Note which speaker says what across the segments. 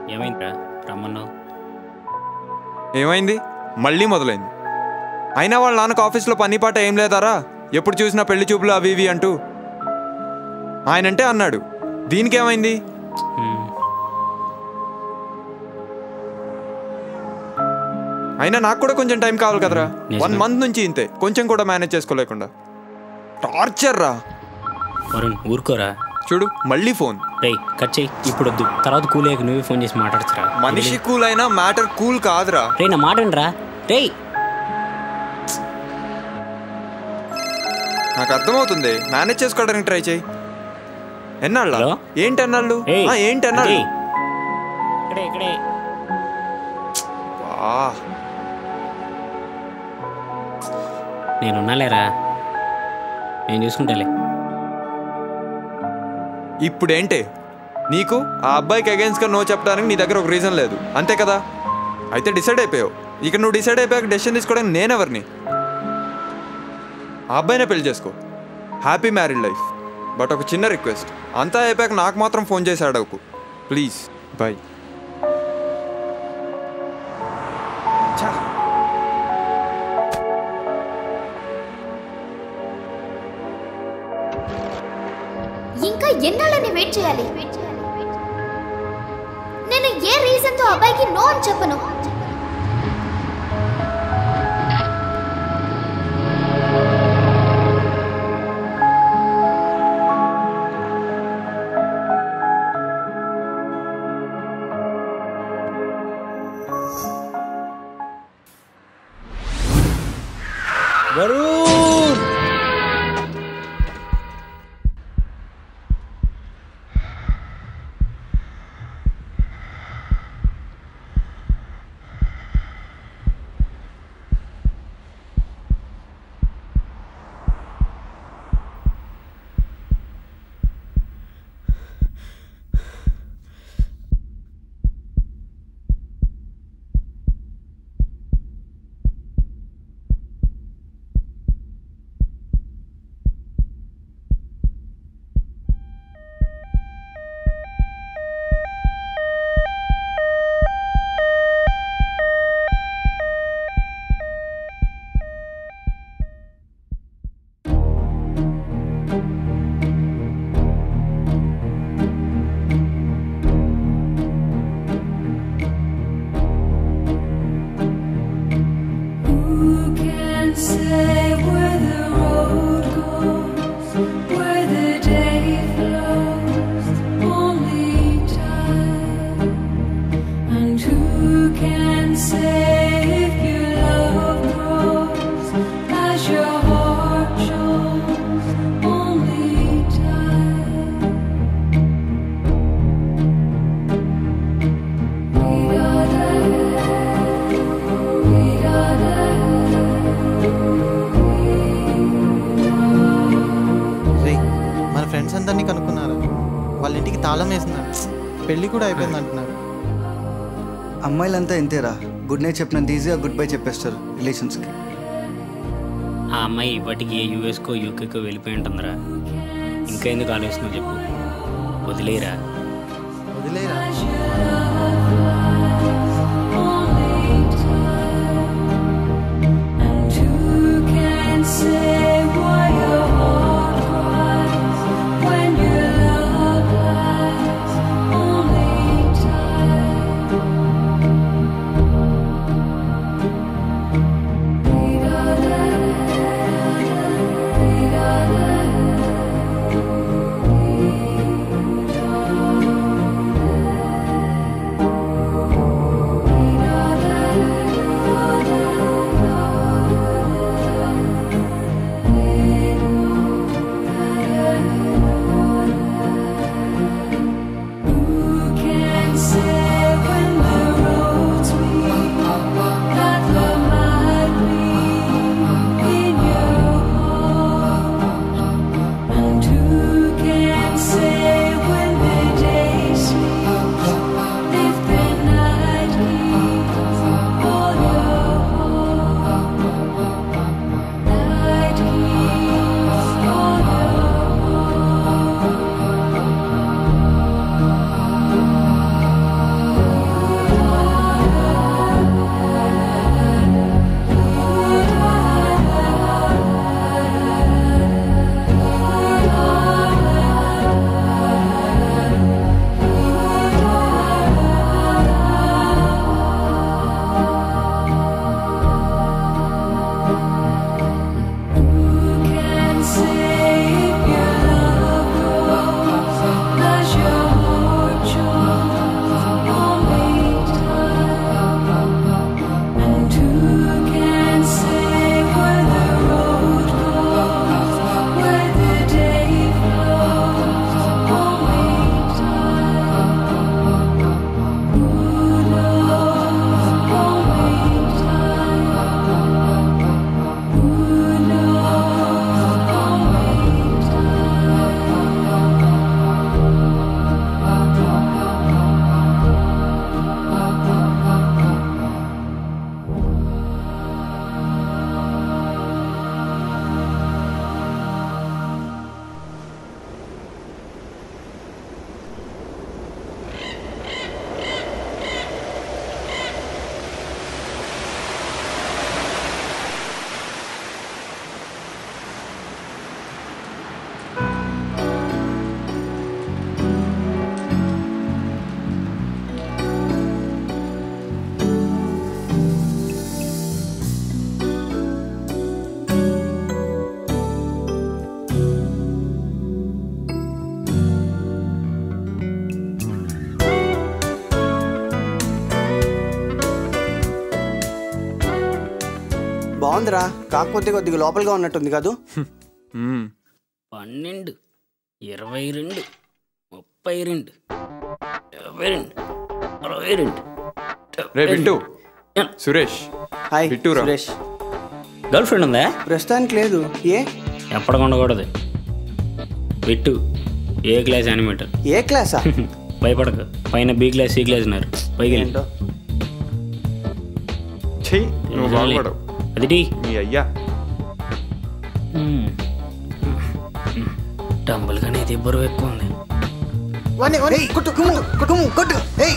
Speaker 1: ఏమైందిరా రమ్మన్నావు
Speaker 2: ఏమైంది మళ్ళీ మొదలైంది అయినా వాళ్ళ నాన్నకు ఆఫీస్లో పని పాట ఏం లేదారా ఎప్పుడు చూసినా పెళ్లి చూపులు అవి ఇవి అంటూ ఆయనంటే అన్నాడు దీనికేమైంది
Speaker 1: హ్మ్.
Speaker 2: అయినా నాకు కూడా కొంచెం టైం కావాలి కదరా
Speaker 1: నిజమే.
Speaker 2: వన్ మంత్ నుంచి ఇంతే కొంచెం కూడా మేనేజ్ చేసుకోలేకుండా టార్చర్ రా
Speaker 1: వరుణ్ ఊరుకోరా
Speaker 2: చూడు మళ్ళీ ఫోన్
Speaker 1: రేయ్ కట్ చేయి ఇప్పుడు వద్దు తర్వాత కూలేక నువ్వే ఫోన్ చేసి మాట్లాడచ్చురా
Speaker 2: మనిషి కూల్ అయినా మ్యాటర్ కూల్ కాదురా
Speaker 1: రే నా మాట రా రేయ్
Speaker 2: నాకు అర్థమవుతుంది మేనేజ్ చేసుకోవడానికి ట్రై చేయి ఎన్నాళ్ళ
Speaker 1: హలో?
Speaker 2: ఏంటి ఎన్నాళ్ళు
Speaker 1: ఏయ్,
Speaker 2: ఆ, ఏంటి ఎన్నాళ్ళు
Speaker 1: అజయ్. ఇక్కడే ఇక్కడే
Speaker 2: వా,
Speaker 1: నేనున్నాలేరా నేను చూసుకుంటాలే
Speaker 2: ఇప్పుడేంటి నీకు ఆ అబ్బాయికి అగైన్స్గా నో చెప్పడానికి నీ దగ్గర ఒక రీజన్ లేదు అంతే కదా అయితే డిసైడ్ అయిపోయావు ఇక నువ్వు డిసైడ్ అయిపోయాక డెసిషన్ తీసుకోవడానికి నేనెవరిని ఆ అబ్బాయినే పెళ్లి చేసుకో హ్యాపీ మ్యారీడ్ లైఫ్ బట్ ఒక చిన్న రిక్వెస్ట్ అంతా అయిపోయాక నాకు మాత్రం ఫోన్ చేసి అడగకు ప్లీజ్ బాయ్
Speaker 3: ఇంకా ఎన్నాళ్ళని వెయిట్ చేయాలి నేను ఏ రీజన్ తో అబ్బాయికి నో అని చెప్పను
Speaker 1: Varun
Speaker 4: Who can say where the road goes, where the day flows? Only time. And who can say if your love grows as your heart shows? Only time. We gotta, we gotta.
Speaker 5: రే మన friends అందరినీ కనుక్కున్నారు వాళ్ళ ఇంటికి తాళం వేసినారు పెళ్ళి కూడా అయిపోయింది అంటున్నారు
Speaker 6: అమ్మాయిలంతా ఇంతేరా గుడ్ నైట్ చెప్పినంత ఈజీగా గుడ్ బై చెప్పేస్తారు రిలేషన్స్కి
Speaker 1: ఆ అమ్మాయి ఇప్పటికి ఏ యూఎస్కో యూకేకో వెళ్ళిపోయి ఉంటుందిరా ఇంకా ఎందుకు ఆలోచిస్తున్నావు చెప్పు వదిలేరా
Speaker 5: వదిలేరా
Speaker 4: And who can say why your heart cries when your love lies? Only time. We gotta, we gotta, we gotta.
Speaker 7: బాగుందిరా కాకపోతే కొద్దిగా లోపలగా ఉన్నట్టుంది కాదు
Speaker 2: మ్మ్.
Speaker 1: పన్నెండు ఇరవై రెండు ముప్పై రెండు యాభై రెండు అరవై రెండు
Speaker 2: రే బిట్టు సురేష్
Speaker 7: హాయ్
Speaker 2: బిట్టురా.
Speaker 7: సురేష్
Speaker 1: గర్ల్ ఫ్రెండ్ ఉందా
Speaker 7: ప్రస్తుతానికి లేదు ఏ
Speaker 1: ఎప్పటికి ఉండకూడదు బిట్టు ఏ క్లాస్ యానిమేటర్
Speaker 7: ఏ క్లాసా
Speaker 1: భయపడక పైన బి క్లాస్ సి క్లాస్ ఉన్నారు పైకి వెళ్ళి
Speaker 7: ఏంటో
Speaker 2: చెయ్యి నువ్వు బాగుపడవు
Speaker 1: అది టీ
Speaker 2: మీ అయ్యా
Speaker 1: డబ్బులు కానీ ఇది బరువు ఎక్కువ ఉంది
Speaker 5: వాణ్ణి, వాణ్ణి,
Speaker 6: ఏయ్, కొట్టు కుమ్ము కొట్టు కొట్టు ఏయ్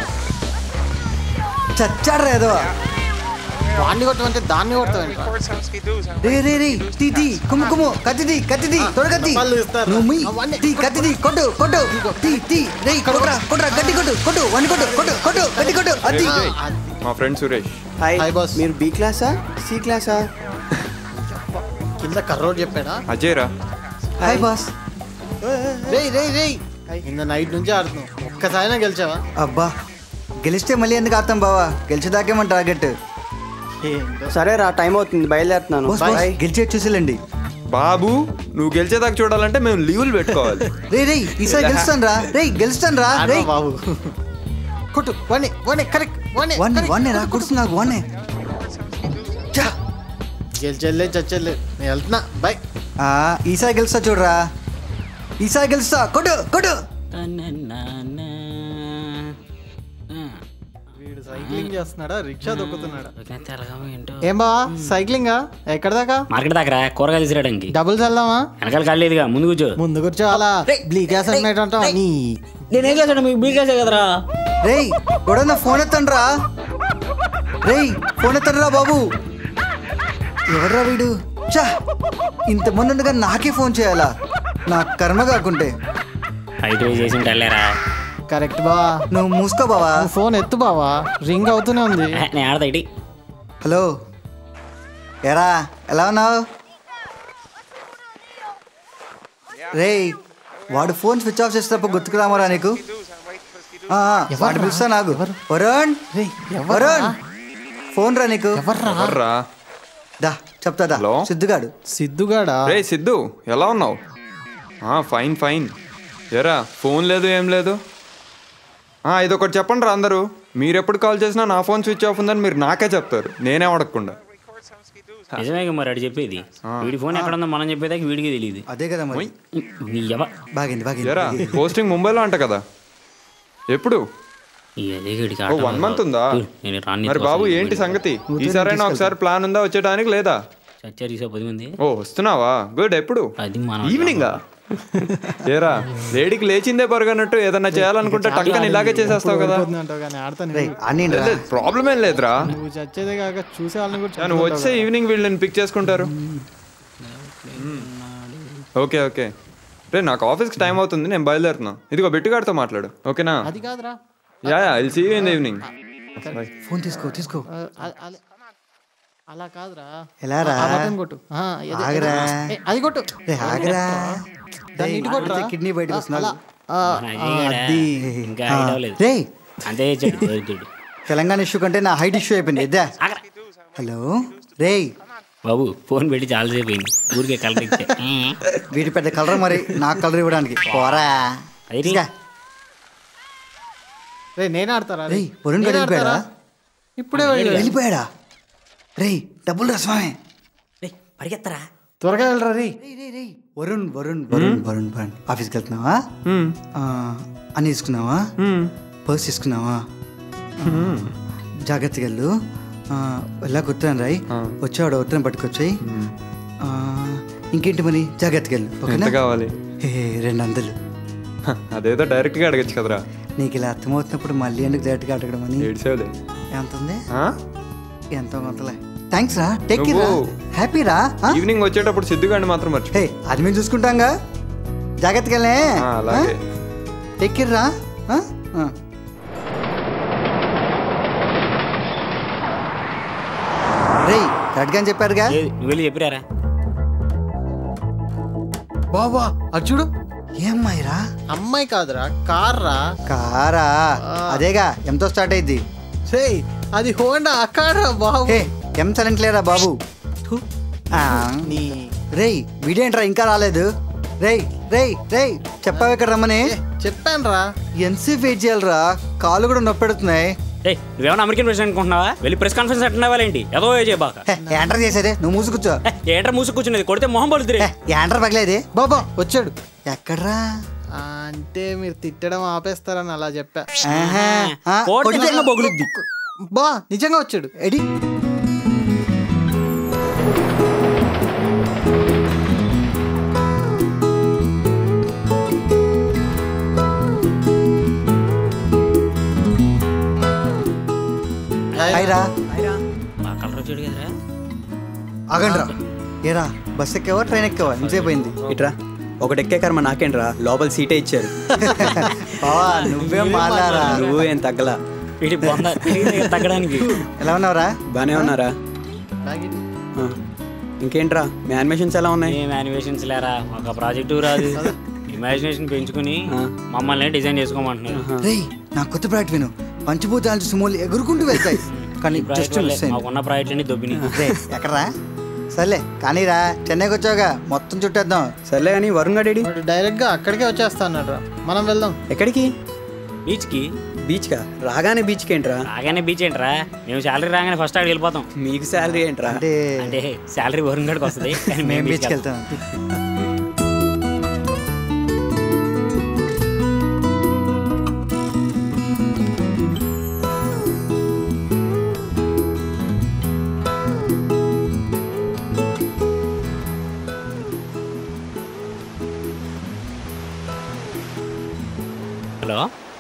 Speaker 6: చచ్చాడు రా ఏదో
Speaker 5: వాడిని కొట్టమంటే దాన్ని కొడతావు
Speaker 6: రే రే రే తీ తీ కుమ్ము కుమ్ము కత్తిది కత్తిది తొడగత్తి
Speaker 5: వాళ్ళు ఇస్తారు.
Speaker 6: నువ్వు మీ
Speaker 5: అవన్నీ.
Speaker 6: తీ కత్తిది కొట్టు కొట్టు తీ తీ రే కొట్టురా కొట్టురా గట్టి కొట్టు కొట్టు వన్ని కొట్టు కొట్టు కొట్టు గట్టి కొట్టు అది
Speaker 2: ఏయ్, మా friend Suresh
Speaker 7: hi
Speaker 5: hi boss.
Speaker 7: మీరు బి క్లాసా సి క్లాసా
Speaker 5: కింద కర్రోడ్ చెప్పాడా
Speaker 2: అజయ్ రా
Speaker 6: హాయ్ బాస్
Speaker 5: రేయ్ రేయ్ రేయ్ కింద నైట్ నుంచి ఆడుతున్నావు ఒక్కసారైనా గెలిచావా
Speaker 6: అబ్బా గెలిస్తే మళ్ళీ ఎందుకు ఆడతాం బావా గెలిచేదాకే మన టార్గెట్
Speaker 5: ఏంటో
Speaker 7: సరే రా టైం అవుతుంది బయలుదేరుతున్నాను
Speaker 6: బాస్ బాస్
Speaker 7: బాయ్
Speaker 6: గెలిచే చూసేలండి
Speaker 2: బాబు నువ్వు గెలిచేదాకా చూడాలంటే మేము లీవులు పెట్టుకోవాలి
Speaker 6: రే రే ఈసారి గెలుస్తాను రా రే గెలుస్తాను రా రే
Speaker 5: ఆడరా బాబు కొట్టు వాణ్ణి వాణ్ణి కరెక్ట్ వాణ్ణి
Speaker 6: వన్
Speaker 5: correct.
Speaker 6: వన్ రా కుడుసు నాకు వన్
Speaker 5: గెలిచెల్లే చచ్చెల్లే నేను వెళ్తున్నా బాయ్
Speaker 6: ఈసారి గెలుస్తా చూడరా ఈసారి గెలుస్తా కొట్టు కొట్టు
Speaker 5: వీడు సైక్లింగ్ చేస్తున్నాడా రిక్షా దొక్కుతున్నాడా
Speaker 1: తెలగా ఏంటో
Speaker 5: ఏం బా సైక్లింగా ఎక్కడ దాకా
Speaker 1: మార్కెట్ దాకా రా, కూరగాయలు తీసుకురావడానికి
Speaker 5: డబుల్ చల్దామా
Speaker 1: వెనకాల కాలేదుగా ముందు కూర్చో
Speaker 5: ముందు కూర్చోవాలా బ్లీక్ అసైన్మెంట్ అంటావా నీ
Speaker 1: నేనేం చేశాడు మీకు బీ క్లాసే కదరా
Speaker 6: రేయ్ ఎవడన్నా ఫోన్ ఎత్తండి రా రేయ్ ఫోన్ ఎత్తండి రా బాబు ఎవడ్రా వీడు చా ఇంతమంది ఉండగా నాకే ఫోన్ చేయాలా నా కర్మ కాకుంటే
Speaker 1: అయితే చేసి వెళ్ళారా
Speaker 5: కరెక్ట్ బా
Speaker 6: నువ్వు మూసుకో బావా
Speaker 5: నువ్వు ఫోన్ ఎత్తు బావా రింగ్ అవుతూనే ఉంది
Speaker 1: నేను ఆడతా ఇటీ
Speaker 6: హలో ఎరా ఎలా ఉన్నావు రేయ్ వాడు ఫోన్ స్విచ్ ఆఫ్ చేసేటప్పుడు గుర్తుకు రామరా నీకు ఆ, ఆ, వాడు పిలుస్తా నాకు వరుణ్
Speaker 5: రేయ్,
Speaker 6: వరుణ్ ఫోన్ రా నీకు
Speaker 5: ఎవర్రా
Speaker 2: ఎవర్రా
Speaker 6: దా చెప్తా దా
Speaker 2: హలో?
Speaker 6: సిద్ధుగాడు
Speaker 5: సిద్ధుగాడా
Speaker 2: రే సిద్ధు ఎలా ఉన్నావు ఆ, ఫైన్ ఫైన్ ఎరా ఫోన్ లేదు ఏం లేదు ఆ, ఇదొకటి చెప్పండి రా అందరూ మీరు ఎప్పుడు కాల్ చేసినా నా ఫోన్ స్విచ్ ఆఫ్ ఉందని మీరు నాకే చెప్తారు నేనే అడగకుండా
Speaker 1: నిజమే ఇక మరి అడు చెప్పేది వీడి ఫోన్ ఎక్కడ ఉందో మనం చెప్పేదాకా వీడికి తెలియదు
Speaker 6: అదే కదా మరి
Speaker 1: నీ ఎవ
Speaker 6: బాగింది బాగింది
Speaker 2: ఎరా
Speaker 6: బాగింది.
Speaker 2: పోస్టింగ్ ముంబైలో అంట కదా ఎప్పుడు
Speaker 1: ఈ అదే వీడికి
Speaker 2: ఓ వన్ మంత్ ఉందా
Speaker 1: నేను రాని
Speaker 2: మరి బాబు ఏంటి సంగతి ఈసారైనా ఒకసారి ప్లాన్ ఉందా వచ్చేయడానికి లేదా
Speaker 1: చచ్చారు ఈసో పది మంది
Speaker 2: ఓ వస్తున్నావా గుడ్ ఎప్పుడు
Speaker 1: అది మనం
Speaker 2: ఈవినింగా ఏరా లేడీకి లేచిందే పరగనట్టు ఏదన్నా చేయాలనుకుంటే టక్కని ఇలాగే చేసేస్తావు కదా
Speaker 5: అంటావు కానీ ఆడతాను
Speaker 6: రేయ్ ఆడిని రా
Speaker 2: ప్రాబ్లం ఏం లేదురా
Speaker 5: నువ్వు చచ్చేదే కాక చూసే వాళ్ళని కూడా
Speaker 2: యా, నువ్వు వచ్చే ఈవినింగ్ వీళ్ళని పిక్ చేసుకుంటారు ఓకే ఓకే రే నాకు ఆఫీస్కి టైం అవుతుంది నేను బయలుదేరుతున్నా ఇదిగో బెట్టుగాడితో మాట్లాడు ఓకేనా
Speaker 5: అది కాదురా
Speaker 2: yeah yeah I'll see in evening
Speaker 6: phone తీసుకో తీసుకో
Speaker 5: ఆ, అ- అల- అలా కాదురా
Speaker 6: ఎలా రా
Speaker 5: ఆ బటన్ కొట్టు ఆ, ఇది-
Speaker 6: ఆగరా.
Speaker 5: ఏ, అది కొట్టు
Speaker 6: రే ఆగరా
Speaker 5: దాన్ని ఇటు కొట్టురా.
Speaker 6: కిడ్నీ బయటకు వస్తున్నా
Speaker 5: అలా ఆ,
Speaker 1: అది ఇంకా
Speaker 6: ఆ,
Speaker 1: ఐడియా లేదు
Speaker 6: రే
Speaker 1: అంతే చెడు దొరుకుతాడు
Speaker 6: తెలంగాణ ఇష్యూ కంటే నా హైట్ ఇష్యూ అయిపోయింది ఇద్దా హలో రేయ్
Speaker 1: బాబు ఫోన్ పెట్టి చాలాసేపు అయింది ఊరికే కలర్ ఇచ్చా
Speaker 6: వీటి పెద్ద కలర్ మరి నాకు కలర్ ఇవ్వడానికి పోరా
Speaker 1: అది
Speaker 6: ఇదిగా.
Speaker 5: రే నేను ఆడతారా
Speaker 6: రేయ్ వరుణ్ గారు
Speaker 5: నేను
Speaker 6: వెళ్ళిపోయాడా
Speaker 5: ఆడతారా? ఇప్పుడే వెళ్ళి
Speaker 6: వెళ్ళిపోయాడా రేయ్ డబ్బులు రసమే
Speaker 1: పరిగెత్తరా
Speaker 5: త్వరగా వెళ్ళరా రే
Speaker 6: వరుణ్ వరుణ్ వరుణ్ వరుణ్ వరుణ్ ఆఫీస్కి వెళ్తున్నావా ఆ, అన్ని తీసుకున్నావా పర్స్ తీసుకున్నావా ఆ, జాగ్రత్తగా వెళ్ళు ఆ, వెళ్ళా కుట్టాను రాయ్ వచ్చేవాడు ఉత్తరం పట్టుకొచ్చాయి ఆ, ఇంకేంటి మరి జాగ్రత్తగా వెళ్ళు
Speaker 2: ఎంత
Speaker 6: ఓకేనా
Speaker 2: కావాలి
Speaker 6: హే, రెండు వందలు
Speaker 2: హ, అదేదో డైరెక్ట్గా అడగచ్చు కదరా
Speaker 6: నీకు ఇలా అర్థమవుతున్నప్పుడు మళ్ళీ ఎందుకు డైరెక్ట్గా అడగడం అని
Speaker 2: ఏడ్చేవులే
Speaker 6: ఎంత ఉంది
Speaker 2: ఆ?
Speaker 6: ఎంతో కొంతలే థ్యాంక్స్ రా టేక్ రా
Speaker 2: నువ్వు-
Speaker 6: హ్యాపీ రా ఆ?
Speaker 2: ఈవినింగ్ వచ్చేటప్పుడు సిద్ధుగాడిని మాత్రం మర్చిపో
Speaker 6: హే అది మేము చూసుకుంటాంగా జాగ్రత్తగా వెళ్ళే
Speaker 2: ఆ, అలాగే
Speaker 6: టేక్ కేర్ రా ఆ? ఆ. రేయ్ కరెక్ట్గా అని చెప్పారుగా
Speaker 1: ఏది, నువ్వు వెళ్ళి చెప్పిరారా
Speaker 5: బాబా అది చూడు
Speaker 6: ఏమ్మాయి రా
Speaker 5: అమ్మాయి కాదురా కార్ రా
Speaker 6: కారా అదేగా ఎంతో స్టార్ట్ అయింది
Speaker 5: రే అది హోండా అక్కాడ్రా బాబు
Speaker 6: హే ఎం సైలెంట్ లేరా బాబు ఆ, రేయ్ వీడేంట్రా ఇంకా రాలేదు రేయ్ రేయ్ రేయ్ చెప్పావు ఇక్కడ రమ్మని
Speaker 5: చెప్పాను రా
Speaker 6: ఎంతసేపు వెయిట్ చేయాలరా కాళ్ళు కూడా నొప్పి పెడుతున్నాయి
Speaker 1: ఏ నువ్వేమన్నా అమెరికన్ ప్రెసిడెంట్ అనుకుంటున్నావా వెళ్ళి ప్రెస్ కాన్ఫరెన్స్ అటెండ్ ఏంటి ఏదో చేయబాక
Speaker 6: హే, ఏంట్రా చేసేదే నువ్వు మూసు కూర్చో
Speaker 1: ఏంటర్ మూసు కూర్చున్నది కొడితే మొహం పడుతుంది
Speaker 6: హే, ఏంట్రా పగలేది బాబా వచ్చాడు ఎక్కడ్రా
Speaker 5: ఆ, అంటే మీరు తిట్టడం ఆపేస్తారని అలా చెప్పా
Speaker 6: ఆహా, ఆ,
Speaker 1: కోడి
Speaker 6: కొడితే-
Speaker 1: నిజంగా బొగులుద్ది.
Speaker 5: బా నిజంగా వచ్చాడు
Speaker 6: ఎడి హాయ్ రా
Speaker 1: ఆ కలర్ వచ్చాడు కదరా
Speaker 6: ఆగండ్రా ఏరా బస్ ఎక్కావా ట్రైన్ ఎక్కావా ఎంతసేపు అయింది
Speaker 8: ఇట్రా ఒకటి ఎక్కే కర్మ నాకేంట్రా లోపల సీటే ఇచ్చారు
Speaker 6: బావా నువ్వేం మాట్లాడరా
Speaker 8: నువ్వు ఏం తగ్గలా
Speaker 1: వీడి బొంద తెలియదు తగ్గడానికి
Speaker 6: ఎలా ఉన్నావురా
Speaker 8: బానే ఉన్నారా ఆ. ఇంకేంట్రా మీ యానిమేషన్స్ ఎలా ఉన్నాయి
Speaker 1: ఏం యానిమేషన్స్ లేరా ఒక ప్రాజెక్టు రాదు ఇమాజినేషన్ పెంచుకుని
Speaker 8: ఆ.
Speaker 1: మమ్మల్ని డిజైన్ చేసుకోమంటున్నారు
Speaker 6: రేయ్ నా కొత్త ప్రాజెక్ట్ విను పంచభూతాలు సుమోలు ఎగురుకుంటూ వెళ్తాయి కానీ
Speaker 1: ఈ ప్రాజెక్ట్
Speaker 6: జస్ట్
Speaker 1: వల్లే
Speaker 6: మిస్ అయింది
Speaker 1: మాకున్న ప్రాజెక్టులన్నీ దొబ్బిని
Speaker 6: రే ఎక్కడరా సర్లే కానీరా చెన్నైకి వచ్చావుగా మొత్తం చుట్టేద్దాం
Speaker 8: సర్లే కానీ వరుణ్ గడేడి
Speaker 5: వాడు డైరెక్ట్ గా అక్కడికే వచ్చేస్తా అన్నాడు రా మనం వెళ్దాం
Speaker 8: ఎక్కడికి
Speaker 1: బీచ్కి
Speaker 8: బీచ్కా రాగానే బీచ్కి ఏంట్రా
Speaker 1: రాగానే బీచ్ ఏంట్రా మేము శాలరీ రాగానే ఫస్ట్ అక్కడికి వెళ్ళిపోతాం
Speaker 8: మీకు శాలరీ ఏంట్రా
Speaker 6: అంటే
Speaker 1: అంటే శాలరీ వరుణ్ గడికి వస్తుంది కానీ
Speaker 6: మేము
Speaker 1: మేము
Speaker 6: బీచ్కి
Speaker 1: బీచ్కి వెళ్తాం
Speaker 6: వెళ్తాం
Speaker 1: హలో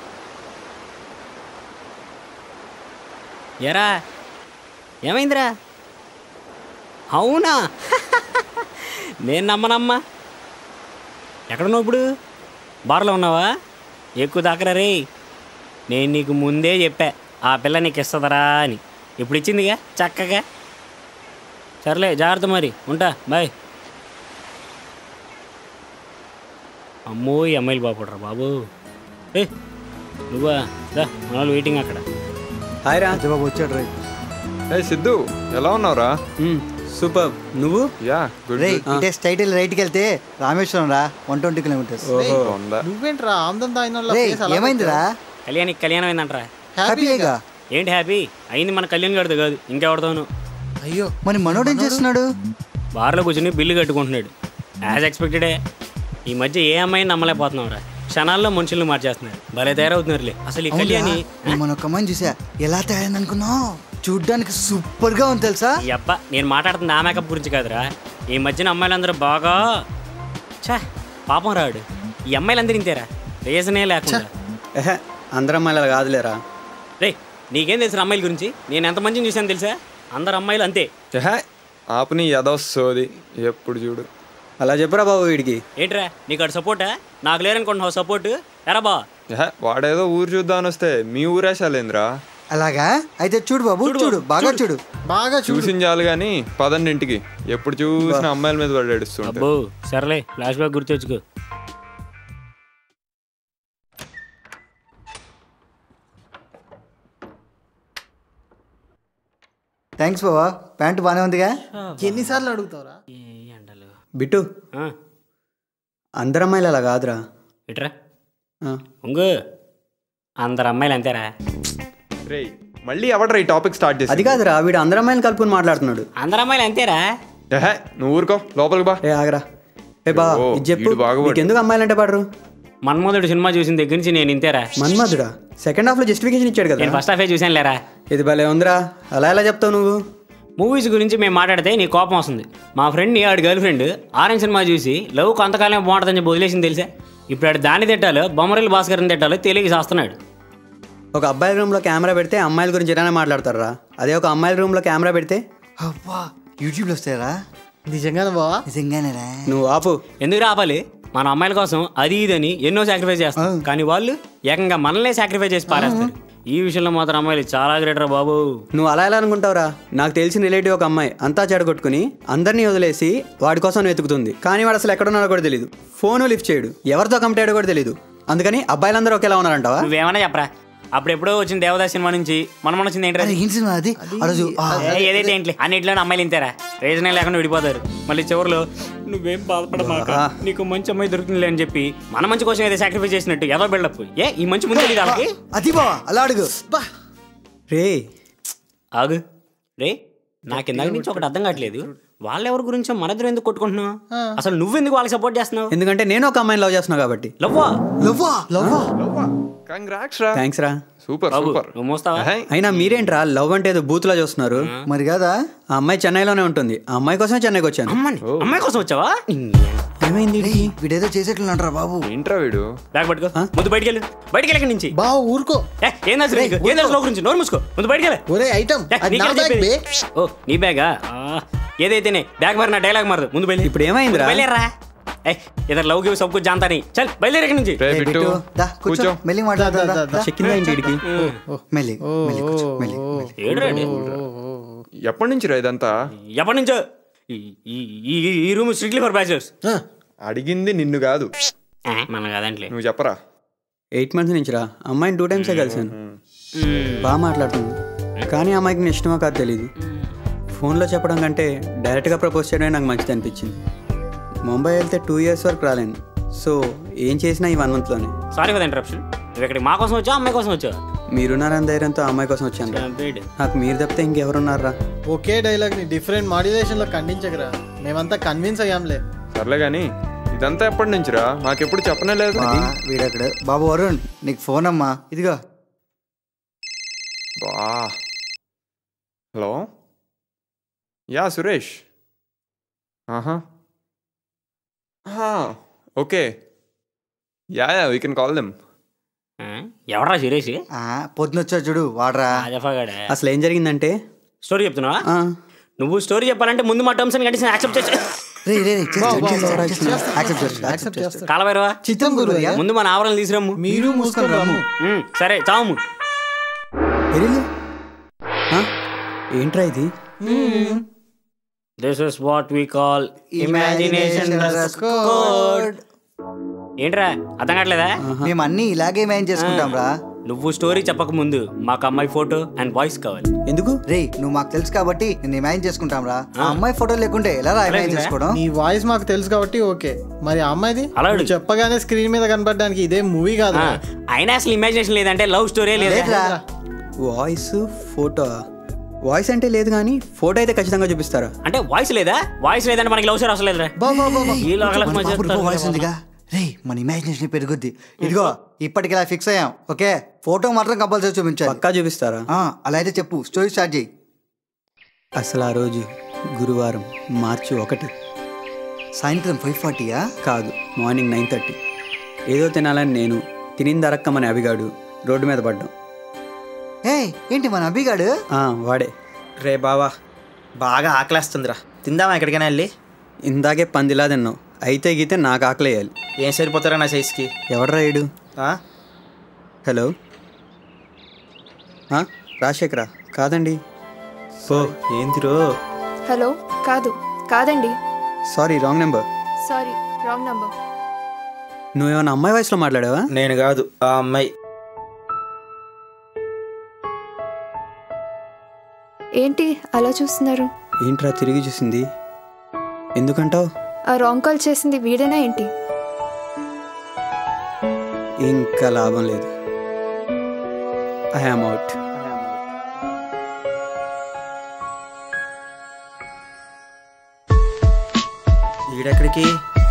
Speaker 1: ఎరా ఏమైందిరా అవునా నేను నమ్మనమ్మా ఎక్కడున్నావు ఇప్పుడు బార్లో ఉన్నావా ఎక్కువ దాకరా రే నేను నీకు ముందే చెప్పా ఆ పిల్ల నీకు ఇస్తుందరా అని ఇప్పుడు ఇచ్చిందిగా చక్కగా సర్లే జాగ్రత్త మరి ఉంటా బాయ్ అమ్మో ఈ అమ్మాయిలు బాగుపడరా బాబు ఏ నువ్వా దా మన వాళ్ళు వెయిటింగ్ అక్కడ
Speaker 8: హాయ్ రా
Speaker 6: బాబు వచ్చాడు రే
Speaker 2: ఏ సిద్ధు ఎలా ఉన్నావురా
Speaker 8: సూపర్ నువ్వు
Speaker 2: యా గుడ్
Speaker 6: రే ఇటే స్ట్రైట్ వెళ్ళి రైట్కి వెళ్తే రామేశ్వరం రా వన్ ట్వంటీ కిలోమీటర్స్
Speaker 8: ఓహో
Speaker 2: ఉందా
Speaker 5: నువ్వేంట్రా ఆమ్దం తాగిన వాళ్ళ
Speaker 6: రే
Speaker 5: face అలా
Speaker 6: ఏమైందిరా
Speaker 1: కళ్యాణికి కళ్యాణం అయిందంటరా
Speaker 5: పెట్టావు?
Speaker 6: హ్యాపీగా
Speaker 1: ఏంటి హ్యాపీ అయింది మన కళ్యాణ్ గడితో కాదు ఇంకెవడతాను
Speaker 5: అయ్యో
Speaker 6: మరి మనోడు ఏం చేస్తున్నాడు
Speaker 1: బార్లో కూర్చుని బిల్లు కట్టుకుంటున్నాడు యాజ్ ఎక్స్పెక్టెడే ఈ మధ్య ఏ అమ్మాయిని నమ్మలేకపోతున్నావురా క్షణాల్లో మనుషుల్ని మార్చేస్తున్నారు భలే తయారవుతున్నారులే అసలు ఈ కళ్యాణి
Speaker 6: నేను మొన్న ఒక అమ్మాయిని చూసా ఎలా తయారైంది అనుకున్నావు చూడ్డానికి సూపర్ గా ఉంది తెలుసా
Speaker 1: ఈ అబ్బా నేను మాట్లాడుతున్న ఆ మేకప్ గురించి కాదురా ఈ మధ్యన అమ్మాయిలందరూ బాగా ఛా పాపం రాడు ఈ అమ్మాయిలందరూ ఇంతేరా రీజనే లేకుండా
Speaker 8: ఎహె అందరం అమ్మాయిలు అలా కాదులేరా
Speaker 1: రే నీకేం తెలుసు అమ్మాయిల గురించి నేను ఎంత మంచిని చూశాను తెలుసా అందరు అమ్మాయిలు అంతే
Speaker 2: ఏహే, ఆపుని ఏదో సోది ఎప్పుడు చూడు
Speaker 8: అలా చెప్పురా బాబు వీడికి
Speaker 1: ఏంట్రా నీకు అటు సపోర్టా నాకు లేరనుకుంటున్నావు సపోర్ట్ ఎరా బా
Speaker 2: ఏహే, వాడేదో ఊరు చూద్దామని వస్తే మీ ఊరేసాలేంద్రా
Speaker 6: అలాగా అయితే చూడు బాబు చూడు బాగా చూడు
Speaker 5: బాగా చూడు
Speaker 2: చూసిన చాలు కానీ పదండి ఇంటికి ఎప్పుడు చూసిన అమ్మాయిల మీద పడి ఏడుస్తుంటే
Speaker 1: అబ్బో సర్లే ఫ్లాష్ బ్యాక్ గుర్తు తెచ్చుకో
Speaker 6: థ్యాంక్స్ బాబా ప్యాంటు బాగానే ఉందిగా
Speaker 5: ఎన్నిసార్లు అడుగుతావురా
Speaker 1: ఏ ఎండలు
Speaker 8: బిట్టు
Speaker 1: ఆ,
Speaker 8: అందరం అమ్మాయిలు అలా కాదురా
Speaker 1: ఇట్రా
Speaker 8: ఆ.
Speaker 1: ఉంగు అందరు అమ్మాయిలు అంతేరా
Speaker 2: రేయ్ మళ్ళీ ఎవడరా ఈ టాపిక్ స్టార్ట్ చేసి
Speaker 8: అది కాదురా వీడు అందరం అమ్మాయిలు కలుపుకొని మాట్లాడుతున్నాడు
Speaker 1: అందరు అమ్మాయిలు అంతేరా
Speaker 2: ఏహే నువ్వు ఊరుకో లోపలికి బా
Speaker 8: ఏ ఆగరా ఏ బా
Speaker 2: ఓ,
Speaker 8: ఇది చెప్పు
Speaker 2: వీడు బాగుపడు.
Speaker 8: ఎందుకు అమ్మాయిలు అంటే పడరు
Speaker 1: మన్మోదుడు సినిమా చూసిన దగ్గర నుంచి నేను ఇంతేరా
Speaker 8: మన్మధుడా సెకండ్ హాఫ్ లో జస్టిఫికేషన్ ఇచ్చాడు కదా
Speaker 1: నేను ఫస్ట్ హాఫే చూశాను లేరా
Speaker 8: ఇది భలే ఉందిరా అలా ఎలా చెప్తావు నువ్వు
Speaker 1: మూవీస్ గురించి మేము మాట్లాడితే నీ కోపం వస్తుంది మా ఫ్రెండ్ని ఆడి గర్ల్ ఫ్రెండ్ ఆరెంజ్ సినిమా చూసి లవ్ కొంతకాలం బాగుంటుందని చెప్పి వదిలేసింది తెలుసా ఇప్పుడు ఆడు దాన్ని తిట్టాలో బొమ్మరిల్లు భాస్కర్ని తిట్టాలో తెలియక చేస్తున్నాడు
Speaker 8: ఒక అబ్బాయిల రూమ్ లో కెమెరా పెడితే అమ్మాయిల గురించి ఇలానే మాట్లాడతారా అదే ఒక అమ్మాయిల రూమ్ లో కెమెరా పెడితే
Speaker 6: అవ్వా యూట్యూబ్లో వస్తాయరా
Speaker 5: నిజంగానే బావా
Speaker 6: నిజంగానేరా
Speaker 8: నువ్వు ఆపు
Speaker 1: ఎందుకు రాపాలి మన అమ్మాయిల కోసం అది ఇది అని ఎన్నో సాక్రిఫైస్ చేస్తారు కానీ వాళ్ళు ఏకంగా మనల్నే సాక్రిఫైస్ చేసి పారేస్తారు ఈ విషయంలో మాత్రం అమ్మాయిలు చాలా గ్రేటర్ బాబు
Speaker 8: నువ్వు అలా ఎలా అనుకుంటావురా నాకు తెలిసిన రిలేటివ్ ఒక అమ్మాయి అంతా చెడగొట్టుకుని అందరినీ వదిలేసి వాడి కోసం వెతుకుతుంది కానీ వాడు అసలు ఎక్కడున్నాడో కూడా తెలియదు ఫోను లిఫ్ట్ చేయడు ఎవరితో కంప్లీట్ కూడా తెలియదు అందుకని అబ్బాయిలందరూ ఒకేలా ఉన్నారంటావా
Speaker 1: నువ్వేమన్నా చెప్పరా అప్పుడు ఎప్పుడో వచ్చిన దేవదాస్ సినిమా నుంచి మనం మన వచ్చింది ఏంటంటే
Speaker 6: అరే ఏం సినిమా అది ఆ రోజు ఆ,
Speaker 1: ఏదైతే ఏంటి అన్నింటిలో అమ్మాయిలు ఇంతారా రీజనే లేకుండా విడిపోతారు మళ్ళీ చివరిలో నువ్వేం బాధపడమాక నీకు మంచి అమ్మాయి దొరుకుతుందిలే అని చెప్పి మన మంచి కోసం ఏదో సాక్రిఫైస్ చేసినట్టు ఏదో బిల్డప్ ఏ ఈ మంచి ముందు తెలియదు వాళ్ళకి
Speaker 6: అది బావా అలా అడుగు బా
Speaker 8: రే
Speaker 1: ఆగు రే నాకు ఇందాక నుంచి ఒకటి అర్థం కావట్లేదు వాళ్ళెవరి గురించో మన ఇద్దరు ఎందుకు కొట్టుకుంటున్నావు అసలు నువ్వెందుకు వాళ్ళకి సపోర్ట్ చేస్తున్నావు
Speaker 8: ఎందుకంటే నేను ఒక అమ్మాయిని లవ్ చేస్తున్నా కాబట్టి
Speaker 1: లవ్వా
Speaker 6: లవ్వా లవ్వా
Speaker 2: కంగ్రాట్స్ రా
Speaker 8: థ్యాంక్స్ రా
Speaker 2: సూపర్
Speaker 1: బాబు
Speaker 2: సూపర్
Speaker 1: నువ్వు మోస్తావా
Speaker 8: అయినా మీరేంట్రా లవ్ అంటే ఏదో బూత్లో చూస్తున్నారు
Speaker 6: మరి కాదా
Speaker 8: ఆ అమ్మాయి చెన్నైలోనే ఉంటుంది ఆ అమ్మాయి కోసమే చెన్నైకి వచ్చాను
Speaker 1: అమ్మని అమ్మాయి కోసం వచ్చావా
Speaker 8: ఏమైంది
Speaker 6: రేయ్, వీడేదో చేసేట్లున్నాడు బాబు
Speaker 2: ఏంట్రా వీడు
Speaker 1: బ్యాగ్ పట్టుకో ముందు బయటికి వెళ్ళు బయటికి వెళ్ళి నుంచి
Speaker 9: బా ఊరుకో
Speaker 1: ఏ, ఏం తెలుసు నీకు? ఏం తెలుసు లో గురించి నోరు మూసుకో ముందు బయటికి వెళ్ళే
Speaker 9: ఒరే ఐటమ్ అది నా బ్యాగ్ బే
Speaker 1: ఓ నీ బ్యాగా ఆ, ఏదైతేనే బ్యాగ్ మరి నా డైలాగ్ మారదు ముందు బయలు
Speaker 8: ఇప్పుడు ఏమైందిరా?
Speaker 1: బయలుదేరా ఏ ఇద్దరు లవ్ గివ్ సబ్ కుछ जानता नहीं चल బయలుదేరి ఇక్కడి నుంచి
Speaker 2: రే
Speaker 6: రేయ్,
Speaker 2: బిట్టు
Speaker 6: బిట్టు, దా కూర్చో
Speaker 2: కూర్చో
Speaker 6: మెల్లి మాట్లాడదా
Speaker 9: దా, దా, దా.
Speaker 8: చెక్కిందా ఏంటి వీడికి
Speaker 6: మెల్లి మెల్లి కూర్చో మెల్లి మెల్లి.
Speaker 1: ఏడురాడు
Speaker 2: ఎప్పటి నుంచి రా ఇదంతా
Speaker 1: ఎప్పటి నుంచో ఈ- ఈ- ఈ- ఈ రూమ్ స్ట్రిక్ట్లీ ఫర్ బ్యాచులర్స్
Speaker 9: ఆ,
Speaker 2: అడిగింది నిన్ను కాదు
Speaker 1: మన కాదంట్లే
Speaker 2: నువ్వు చెప్పరా
Speaker 8: ఎయిట్ మంత్స్ నుంచి రా అమ్మాయిని టూ టైమ్సే కలిసాను బాగా మాట్లాడుతుంది కానీ ఆ అమ్మాయికి నేను ఇష్టమో కాదు తెలియదు ఫోన్లో చెప్పడం కంటే డైరెక్ట్గా ప్రపోజ్ చేయడమే నాకు మంచిది అనిపించింది ముంబై వెళ్తే టూ ఇయర్స్ వరకు రాలేను సో ఏం చేసినా ఈ వన్ మంత్లోనే
Speaker 1: సారీ ఫర్ ఇంటరప్షన్ నువ్వు ఇక్కడికి మా కోసం వచ్చావు అమ్మాయి కోసం వచ్చావు
Speaker 8: మీరున్నారని ధైర్యంతో ఆ అమ్మాయి కోసం వచ్చాను రా. నాకు మీరు తప్పితే ఇంకెవరున్నారా
Speaker 9: ఒకే డైలాగ్ ని డిఫరెంట్ మాడ్యులేషన్ లో ఖండించకరా మేమంతా కన్విన్స్ అయ్యాంలే
Speaker 2: సర్లే కానీ ఇదంతా ఎప్పటి నుంచి రా మాకెప్పుడు చెప్పనే లేదు
Speaker 6: బా, వీడక్కడ బాబు వరుణ్ నీకు ఫోన్ అమ్మా ఇదిగో
Speaker 2: బా హలో యా సురేష్ ఆహా okay yeah yeah we can call them
Speaker 1: ఎవడరా సురేష్
Speaker 6: ఆ, పొద్దునొచ్చా చూడు వాడరా
Speaker 1: రాజఫాగాడే
Speaker 8: అసలు ఏం జరిగిందంటే
Speaker 1: స్టోరీ చెప్తున్నావా
Speaker 8: ఆ,
Speaker 1: నువ్వు స్టోరీ చెప్పాలంటే ముందు మా టర్మ్స్ అండ్ కండిషన్ యాక్సెప్ట్ చేసి
Speaker 6: రే రే రే యాక్సెప్ట్ చేస్తా యాక్సెప్ట్ చేస్తా
Speaker 1: కాలభైరవా
Speaker 6: చిత్రం గురు
Speaker 1: ముందు మన ఆవరణ తీసుకురాము
Speaker 9: మీరు మూసుకొని రాము
Speaker 1: ఉమ్, సరే చాము
Speaker 8: ఎరిలు? ఆ, ఏంట్రా ఇది
Speaker 1: this is what we call imagination code ఏంట్రా అర్థం కావట్లేదా
Speaker 6: మేము అన్ని ఇలాగే మేనేజ్ చేసుకుంటాం రా
Speaker 1: నువ్వు స్టోరీ చెప్పక ముందు మాకు అమ్మాయి ఫోటో అండ్ వాయిస్ కావాలి
Speaker 8: ఎందుకు
Speaker 6: రే నువ్వు మాకు తెలుసు కాబట్టి నేను ఇమాజిన్ చేసుకుంటాం రా ఆ అమ్మాయి ఫోటో లేకుంటే ఎలా రా ఇమాజిన్ చేసుకోవడం
Speaker 9: నీ వాయిస్ మాకు తెలుసు కాబట్టి ఓకే మరి ఆ అమ్మాయిది
Speaker 1: అలా అడుగు.
Speaker 9: నువ్వు చెప్పగానే స్క్రీన్ మీద కనపడడానికి ఇదే మూవీ కాదు
Speaker 1: ఆ, అయినా అసలు ఇమాజినేషన్ లేదంటే లవ్ స్టోరీ లేదా
Speaker 6: లేదురా
Speaker 8: వాయిస్ ఫోటో వాయిస్ అంటే లేదు కానీ ఫోటో అయితే ఖచ్చితంగా చూపిస్తారా
Speaker 1: అంటే వాయిస్ లేదా వాయిస్ లేదంటే మనకి లవ్ స్టోరీ అసలు లేదురా ఈ లోకలకు మధ్య చెప్తారు
Speaker 6: వాయిస్ ఉందిగా రే మన ఇమాజినేషన్ పెరుగుద్ది ఇదిగో ఇప్పటికి ఇలా ఫిక్స్ అయ్యాం ఓకే ఫోటో మాత్రం కంపల్సరీ చూపించాలి
Speaker 8: పక్కా చూపిస్తారా
Speaker 6: ఆ, అలా అయితే చెప్పు స్టోరీ స్టార్ట్ చేయి
Speaker 8: అసలు ఆ రోజు గురువారం మార్చి ఒకటి
Speaker 6: సాయంత్రం ఫైవ్ ఫార్టీయా
Speaker 8: కాదు మార్నింగ్ నైన్ థర్టీ ఏదో తినాలని నేను తినింది అరక్కమని అభిగాడు రోడ్డు మీద పడ్డాం
Speaker 6: ఏ ఏంటి మన అభిగాడు
Speaker 8: ఆ, వాడే
Speaker 10: రే బావా బాగా ఆకలేస్తుందిరా తిందామా ఎక్కడికైనా వెళ్ళి
Speaker 8: ఇందాకే పందిలా తిన్నావు అయితే గీతే నాకు ఆకలేయాలి
Speaker 10: ఏం సరిపోతారా నా సైజ్కి
Speaker 8: ఎవడ్రా ఏడు
Speaker 10: ఆ?
Speaker 8: హలో ఆ, రాజశేఖరా కాదండి
Speaker 10: ఓ ఏందిరో
Speaker 11: హలో కాదు కాదండి
Speaker 8: sorry wrong number
Speaker 11: sorry wrong number
Speaker 8: నువ్వేమన్నా అమ్మాయి వయసులో మాట్లాడావా
Speaker 10: నేను కాదు ఆ అమ్మాయి
Speaker 11: ఏంటి అలా చూస్తున్నారు
Speaker 8: ఏంట్రా తిరిగి చూసింది ఎందుకంటావు
Speaker 11: ఆ రాంగ్ కాల్ చేసింది వీడేనా ఏంటి
Speaker 8: ఇంకా లాభం లేదు ఐ ఆమ్ అవుట్
Speaker 10: ఈడెక్కడికి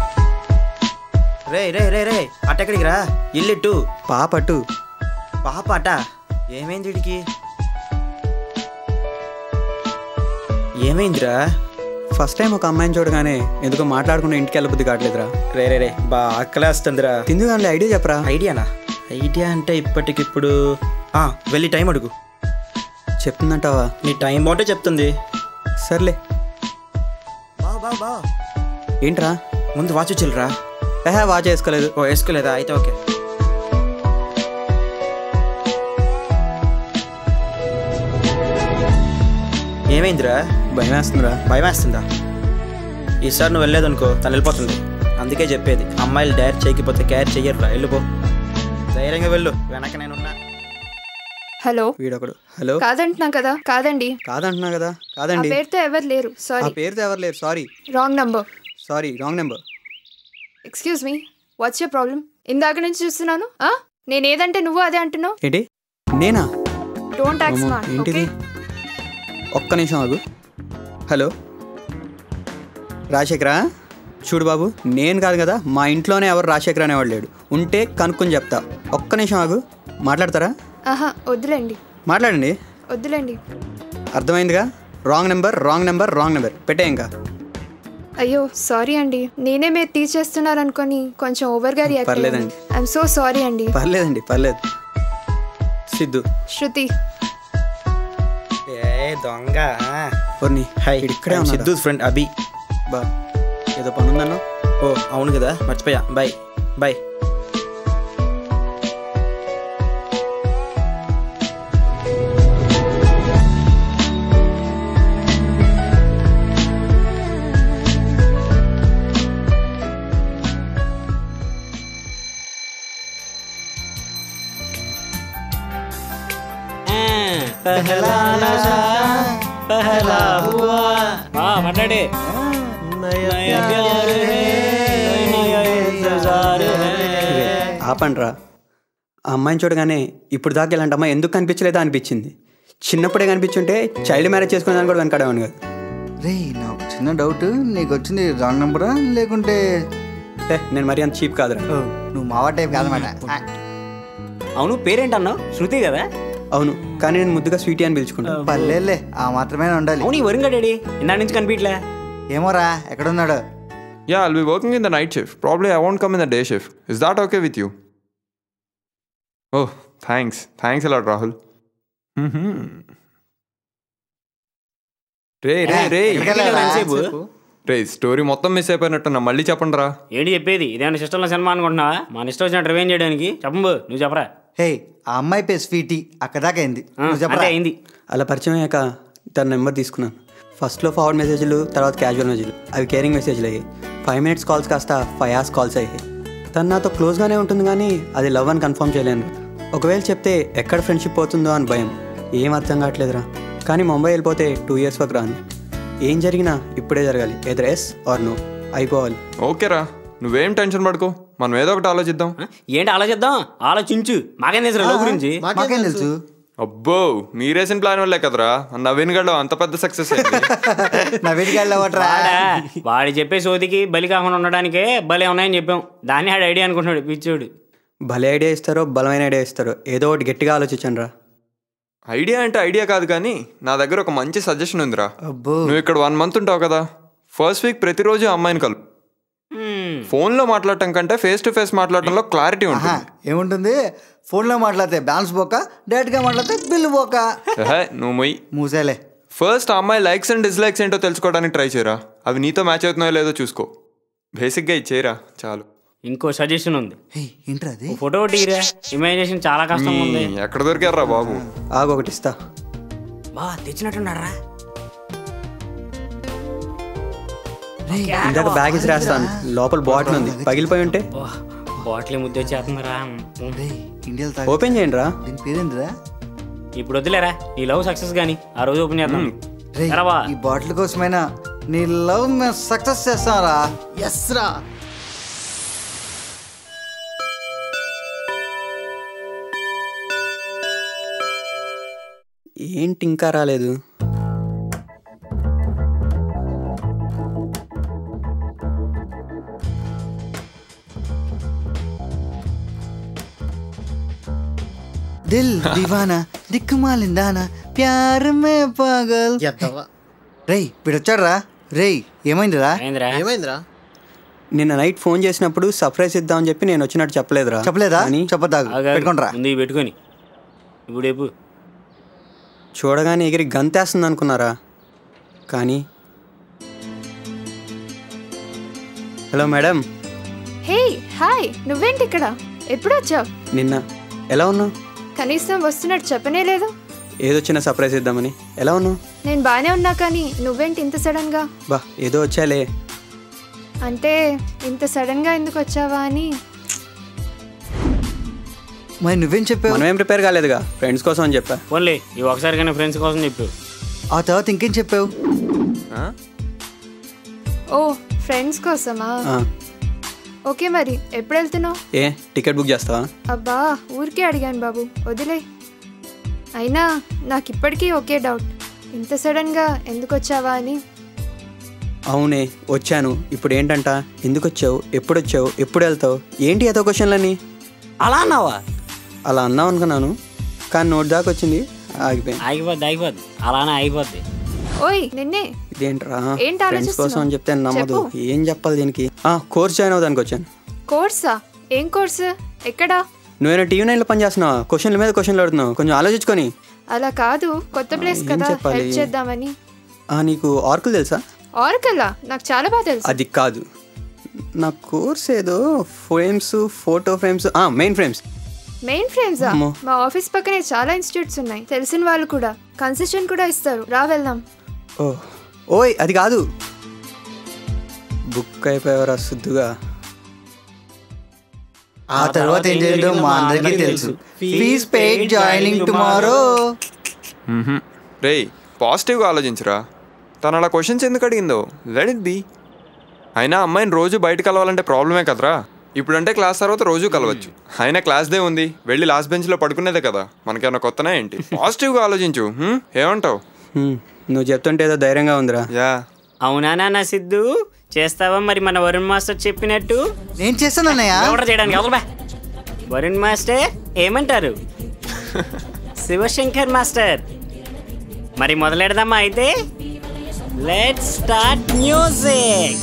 Speaker 10: రే రే రే రే అటెక్కడికి రా ఇల్లిట్టు
Speaker 8: పాపటు
Speaker 10: పాప అట ఏమైంది వీడికి ఏమైందిరా
Speaker 8: ఫస్ట్ టైం ఒక అమ్మాయిని చూడగానే ఎందుకో మాట్లాడుకున్న ఇంటికి వెళ్ళబుద్ధి కావట్లేదురా
Speaker 10: రే రే రే బా ఆకలేస్తుందిరా
Speaker 8: తిందు కానీ ఐడియా చెప్పరా
Speaker 10: ఐడియానా ఐడియా అంటే ఇప్పటికిప్పుడు ఆ, వెళ్ళి టైం అడుగు
Speaker 8: చెప్తుందంటావా
Speaker 10: నీ టైం బాగుంటే చెప్తుంది
Speaker 8: సర్లే
Speaker 10: బా బా బా
Speaker 8: ఏంట్రా
Speaker 10: ముందు వాచ్ చిల్లరా
Speaker 8: ఏహే వాచ్ చేసుకోలేదు
Speaker 10: ఓ వేసుకోలేదా అయితే ఓకే ఏమైందిరా
Speaker 8: భయం వేస్తుందిరా
Speaker 10: భయం వేస్తుందా ఈసారి నువ్వు వెళ్ళలేదనుకో తను వెళ్ళిపోతుంది అందుకే చెప్పేది అమ్మాయిలు డైర్ చేయకపోతే కేర్ చెయ్యరురా వెళ్ళిపో ధైర్యంగా వెళ్ళు వెనక నేనున్నా
Speaker 11: హలో
Speaker 8: వీడొకడు హలో
Speaker 11: కాదంటున్నా కదా కాదండి
Speaker 8: కాదంటున్నా కదా
Speaker 11: ఆ
Speaker 8: కాదండి
Speaker 11: పేరుతో ఎవరు లేరు
Speaker 8: ఆ
Speaker 11: సారీ
Speaker 8: పేరుతో ఎవరు లేరు sorry
Speaker 11: wrong number
Speaker 8: sorry wrong number
Speaker 11: excuse me what's your problem ఇందాక నుంచి చూస్తున్నాను ఆ? నేను ఏదంటే నువ్వు అదే అంటున్నావు
Speaker 8: ఏంటి నేనా
Speaker 11: డోంట్ యాక్ట్
Speaker 8: అమ్మో,
Speaker 11: స్మార్ట్
Speaker 8: ఏంటిది ఒక్క నిమిషం ఆగు హలో రాజశేఖరా చూడు బాబు నేను కాదు కదా మా ఇంట్లోనే ఎవరు రాజశేఖర్ అనేవాడు లేడు ఉంటే కనుక్కొని చెప్తా ఒక్క నిమిషం ఆగు మాట్లాడతారా
Speaker 11: ఆహా వద్దులేండి
Speaker 8: మాట్లాడండి
Speaker 11: వద్దులేండి
Speaker 8: అర్థమైందిగా wrong number wrong number wrong number పెట్టే ఇంకా
Speaker 11: అయ్యో సారీ అండి నేనే మీరు తీసేస్తున్నారు అనుకొని కొంచెం ఓవర్గా రియాక్ట్
Speaker 8: పర్లేదండి.
Speaker 11: ఐఎమ్ సో సారీ అండి
Speaker 8: పర్లేదండి పర్లేదు సిద్ధు
Speaker 11: శృతి
Speaker 10: ఏ దొంగ
Speaker 8: పొన్ని
Speaker 10: హాయ్
Speaker 8: ఇక్కడే
Speaker 10: ఇక్కడే
Speaker 8: ఉన్నాడా?
Speaker 10: సిద్ధు ఫ్రెండ్ అభి
Speaker 8: బా ఏదో పని ఉందన్నా
Speaker 10: ఓ అవును కదా మర్చిపోయా బాయ్ బాయ్
Speaker 1: పహలా నషా పహలా హువా ఆ మాట్లాడే నయా ప్యార్ హై నయా ఇంతజార్ హై
Speaker 8: ఆపండ్రా ఆ అమ్మాయిని చూడగానే ఇప్పుడు దాకా ఇలాంటి అమ్మాయి ఎందుకు కనిపించలేదా అనిపించింది చిన్నప్పుడే కనిపించుంటే చైల్డ్ మ్యారేజ్ చేసుకునేదాన్ని కూడా వెనకాడేవాను కాదు
Speaker 6: రే నాకు చిన్న డౌట్ నీకు వచ్చింది రాంగ్ నెంబరా లేకుంటే
Speaker 8: ఏ, నేను మరీ అంత చీప్ కాదురా
Speaker 6: ఓ, నువ్వు మావా టైప్ కాదన్నమాట
Speaker 1: అవును పేరేంటన్నావు శృతి కదా
Speaker 8: అవును కానీ నేను ముద్దుగా స్వీటీ అని పిలుచుకుంటాను
Speaker 6: పర్లేదులే ఆ మాత్రమే ఉండాలి
Speaker 1: అవును ఈ వరుణ్ డాడీ ఇందా నుంచి కనిపించలే
Speaker 6: ఏమోరా ఎక్కడున్నాడు
Speaker 2: Yeah, I'll be working in the night shift. Probably I won't come in the day shift. Is that okay with you? Oh, thanks. Thanks a lot, Rahul. Mm-hmm. రే రే రే
Speaker 6: ఎక్కడికెళ్ళాలా?
Speaker 1: ఎంతసేపు?
Speaker 2: రే స్టోరీ మొత్తం మిస్ అయిపోయినట్టున్నా మళ్ళీ చెప్పండి రా
Speaker 1: ఏంటి చెప్పేది ఇదేమన్నా సిస్టంలో సినిమా అనుకుంటున్నావా మన ఇష్టం వచ్చినట్టు రివైన్ చేయడానికి చెప్పంబు నువ్వు చెప్పరా
Speaker 6: హే ఆ అమ్మాయి పేరు స్వీటీ అక్కడ దాకా అయింది
Speaker 1: ఆ,
Speaker 6: నువ్వు
Speaker 1: అంతే
Speaker 6: చెప్పరా
Speaker 1: అయింది
Speaker 8: అలా పరిచయం అయ్యాక తన నెంబర్ తీసుకున్నాను ఫస్ట్లో ఫార్వర్డ్ మెసేజ్లు తర్వాత క్యాజువల్ మెసేజ్లు అవి కేరింగ్ మెసేజ్లు అయ్యాయి ఫైవ్ మినిట్స్ కాల్స్ కాస్త ఫైవ్ అవర్స్ కాల్స్ అయ్యాయి తను నాతో క్లోజ్గానే ఉంటుంది కానీ అది లవ్ అని కన్ఫర్మ్ చేయలేను ఒకవేళ చెప్తే ఎక్కడ ఫ్రెండ్షిప్ పోతుందో అని భయం ఏం అర్థం కావట్లేదురా కానీ ముంబై వెళ్ళిపోతే టూ ఇయర్స్ వరకు రాను ఏం జరిగినా ఇప్పుడే జరగాలి ఎదర్ ఎస్ ఆర్ నో అయిపోవాలి
Speaker 2: ఓకేరా నువ్వేం టెన్షన్ పడుకో మనం ఏదో ఒకటి ఆలోచిద్దాం
Speaker 1: ఆ, ఏంటి ఆలోచిద్దాం ఆలోచించు మాకేం తెలుసు లవ్ గురించి
Speaker 6: మాకేం తెలుసు
Speaker 2: అబ్బో మీరేసిన ప్లాన్ వల్లే కదరా నవీన్ గడ్డ అంత పెద్ద సక్సెస్ అయింది
Speaker 6: నా వీటికి వెళ్ళవట్రా
Speaker 1: వాడా, వాడు చెప్పే సోదికి బలి కాకుండా ఉండడానికే బలే ఉన్నాయని చెప్పాం దాన్ని ఆడు ఐడియా అనుకుంటున్నాడు పిచ్చోడు
Speaker 8: భలే ఐడియా ఇస్తారో బలమైన ఐడియా ఇస్తారో ఏదో ఒకటి గట్టిగా ఆలోచించండి రా
Speaker 2: ఐడియా అంటే ఐడియా కాదు కానీ నా దగ్గర ఒక మంచి సజెషన్ ఉందిరా
Speaker 6: అబ్బో
Speaker 2: నువ్వు ఇక్కడ వన్ మంత్ ఉంటావు కదా ఫస్ట్ వీక్ ప్రతిరోజు ఆ అమ్మాయిని కలుపు
Speaker 1: హ్మ్.
Speaker 2: ఫోన్లో మాట్లాడటం కంటే ఫేస్ టు ఫేస్ మాట్లాడటంలో క్లారిటీ
Speaker 6: ఆహా,
Speaker 2: ఉంటుంది
Speaker 6: ఏముంటుంది ఫోన్లో మాట్లాడితే బ్యాలెన్స్ పోక డైరెక్ట్గా మాట్లాడితే బిల్లు పోక
Speaker 2: ఎహే, నువ్వు మొయ్యి
Speaker 6: మూసేలే
Speaker 2: ఫస్ట్ ఆ అమ్మాయి లైక్స్ అండ్ డిస్లైక్స్ ఏంటో తెలుసుకోవడానికి ట్రై చేయరా అవి నీతో మ్యాచ్ అవుతున్నాయో లేదో చూసుకో బేసిక్గా ఇచ్చేయరా చాలు
Speaker 1: ఇంకో సజెషన్ ఉంది
Speaker 6: హే ఏంట్రా అది
Speaker 1: ఓ ఫోటో తీరా ఇమాజినేషన్ చాలా కష్టంగా ఉంది
Speaker 2: ఈ, ఎక్కడ దొరికారా బాబు
Speaker 8: ఆగు ఒకటి ఇస్తా
Speaker 1: బా తెచ్చినట్టున్నారా
Speaker 8: ఇందాక బ్యాగ్ ఇసిరేస్తాను లోపల బాటిల్ ఉంది పగిలిపోయి ఉంటే
Speaker 1: బాటిల్ ముద్ద వచ్చేస్తుందిరా
Speaker 6: రే ఇండియాలో తాగి
Speaker 8: ఓపెన్ చేయండి రా
Speaker 6: దీని పేరేంటిరా
Speaker 1: ఇప్పుడు వద్దులేరా నీ లవ్ సక్సెస్ గానీ ఆ రోజు ఓపెన్ చేద్దాం
Speaker 6: రే
Speaker 1: ఎరావా?
Speaker 6: ఈ బాటిల్ కోసమైనా నీ లవ్ మేము సక్సెస్ చేస్తారా
Speaker 9: ఎస్ రా
Speaker 8: ఏంటి ఇంకా రాలేదు
Speaker 6: దిల్ దివానా దిక్కుమాలిందానా ప్యార్ మే పాగల్
Speaker 9: ఎద్దవా
Speaker 6: రేయ్ వీడు వచ్చాడురా రేయ్ ఏమైందిరా
Speaker 1: ఏందిరా
Speaker 9: ఏమైందిరా
Speaker 8: నిన్న నైట్ ఫోన్ చేసినప్పుడు సర్ప్రైజ్ ఇద్దామని చెప్పి నేను వచ్చినట్టు చెప్పలేదురా
Speaker 6: చెప్పలేదా
Speaker 8: కానీ
Speaker 6: చెప్పదాగు
Speaker 1: ఆగు, ఆగు.
Speaker 6: పెట్టుకుంటారా
Speaker 1: ముందు ఇవి పెట్టుకొని ఇప్పుడు చెప్పు
Speaker 8: చూడగానే ఎగిరి గంతేస్తుంది అనుకున్నారా కానీ హలో మేడం
Speaker 11: హే హాయ్ నువ్వేంటి ఇక్కడ ఎప్పుడు వచ్చావు
Speaker 8: నిన్న ఎలా ఉన్నావు
Speaker 11: కనీసం వస్తున్నట్టు చెప్పనే లేదు
Speaker 8: ఏదో చిన్న సర్ప్రైజ్ ఇద్దామని ఎలా ఉన్నావు
Speaker 11: నేను బాగానే ఉన్నా కానీ నువ్వేంటి ఇంత సడన్గా
Speaker 8: బా ఏదో వచ్చాలే
Speaker 11: అంటే ఇంత సడన్గా ఎందుకు వచ్చావా అని
Speaker 6: మరి నువ్వేం చెప్పావు
Speaker 8: మనమేం ప్రిపేర్ కాలేదుగా ఫ్రెండ్స్ కోసం అని చెప్పా
Speaker 1: ఓన్లీ ఈ ఒకసారి కానీ ఫ్రెండ్స్ కోసం చెప్పు
Speaker 6: ఆ తర్వాత ఇంకేం చెప్పావు
Speaker 11: ఓ ఫ్రెండ్స్ కోసమా
Speaker 8: ఆ,
Speaker 11: ఓకే మరి ఎప్పుడు వెళ్తున్నావు
Speaker 8: ఏ టికెట్ బుక్ చేస్తావా
Speaker 11: అబ్బా ఊరికే అడిగాను బాబు వదిలే అయినా నాకు ఇప్పటికీ ఒకే డౌట్ ఇంత సడన్గా ఎందుకు వచ్చావా అని
Speaker 8: అవునే వచ్చాను ఇప్పుడు ఏంటంట ఎందుకు వచ్చావు ఎప్పుడు వచ్చావు ఎప్పుడు వెళ్తావు ఏంటి ఏదో క్వశ్చన్లని
Speaker 1: అలా అన్నావా
Speaker 8: అలా అన్నావు అనుకున్నాను కానీ నోటి దాకా వచ్చింది ఆగిపోయింది
Speaker 1: ఆగిపోద్ది ఆగిపోద్ది అలానే ఆగిపోద్ది
Speaker 11: ఓయ్ నిన్నే
Speaker 8: ఇదేంట్రా
Speaker 11: ఏంటి
Speaker 8: ఫ్రెండ్స్ కోసం అని చెప్తే నమ్మదు
Speaker 11: చెప్పు.
Speaker 8: ఏం చెప్పాలి దీనికి ఆ కోర్స్ జాయిన్ అవుదానికి వచ్చాను
Speaker 11: కోర్సా ఏం కోర్సు ఎక్కడా
Speaker 8: నువ్వేనా టీవీ నైన్లో పని చేస్తున్నావు క్వశ్చన్ల మీద క్వశ్చన్లు అడుగుతున్నావు కొంచెం ఆలోచించుకొని
Speaker 11: అలా కాదు కొత్త ప్లేస్
Speaker 8: ఏం
Speaker 11: కదా
Speaker 8: చెప్పాలి?
Speaker 11: హెల్ప్ చేద్దామని
Speaker 8: ఆ, నీకు ఆర్కులు తెలుసా
Speaker 11: ఆర్కల్లా నాకు చాలా బాగా తెలుసు
Speaker 8: అది కాదు నా కోర్స్ ఏదో frames photo frames main frames
Speaker 11: main ఫ్రేమ్సా
Speaker 8: అమ్మో.
Speaker 11: మా ఆఫీస్ పక్కనే చాలా ఇన్స్టిట్యూట్స్ ఉన్నాయి తెలిసిన వాళ్ళు కూడా కన్సెషన్ కూడా ఇస్తారు రా వెళ్దాం
Speaker 8: ఓ ఓయ్ అది కాదు బుక్ అయిపోయావరా శుద్ధుగా
Speaker 6: ఆ తర్వాత ఏం జరిగిందో మా అందరికీ తెలుసు ఫీజ్ పెయిడ్ జాయినింగ్ టుమారో
Speaker 2: రేయ్ పాజిటివ్గా ఆలోచించురా తను అలా క్వశ్చన్స్ ఎందుకు అడిగిందో లెట్ ఇట్ బి అయినా అమ్మాయిని రోజు బయట కలవాలంటే ప్రాబ్లమే కదరా ఇప్పుడంటే క్లాస్ తర్వాత రోజు కలవచ్చు అయినా క్లాస్దే ఉంది వెళ్ళి లాస్ట్ బెంచ్లో పడుకునేదే కదా మనకేమన్నా కొత్తనా ఏంటి పాజిటివ్గా ఆలోచించు హ్మ్? ఏమంటావు
Speaker 8: హ్మ్, నువ్వు చెప్తుంటే ఏదో ధైర్యంగా ఉందిరా
Speaker 2: యా
Speaker 1: అవునా నాన్న సిద్ధు చేస్తావా మరి మన వరుణ్ మాస్టర్ చెప్పినట్టు
Speaker 6: నేను చేస్తాను అన్నయ్య
Speaker 1: ఆర్డర్ చేయడానికి అవసరం బా. వరుణ్ మాస్టర్ ఏమంటారు శివశంకర్ మాస్టర్ మరి మొదలెడదామా అయితే లెట్ స్టార్ట్ మ్యూజిక్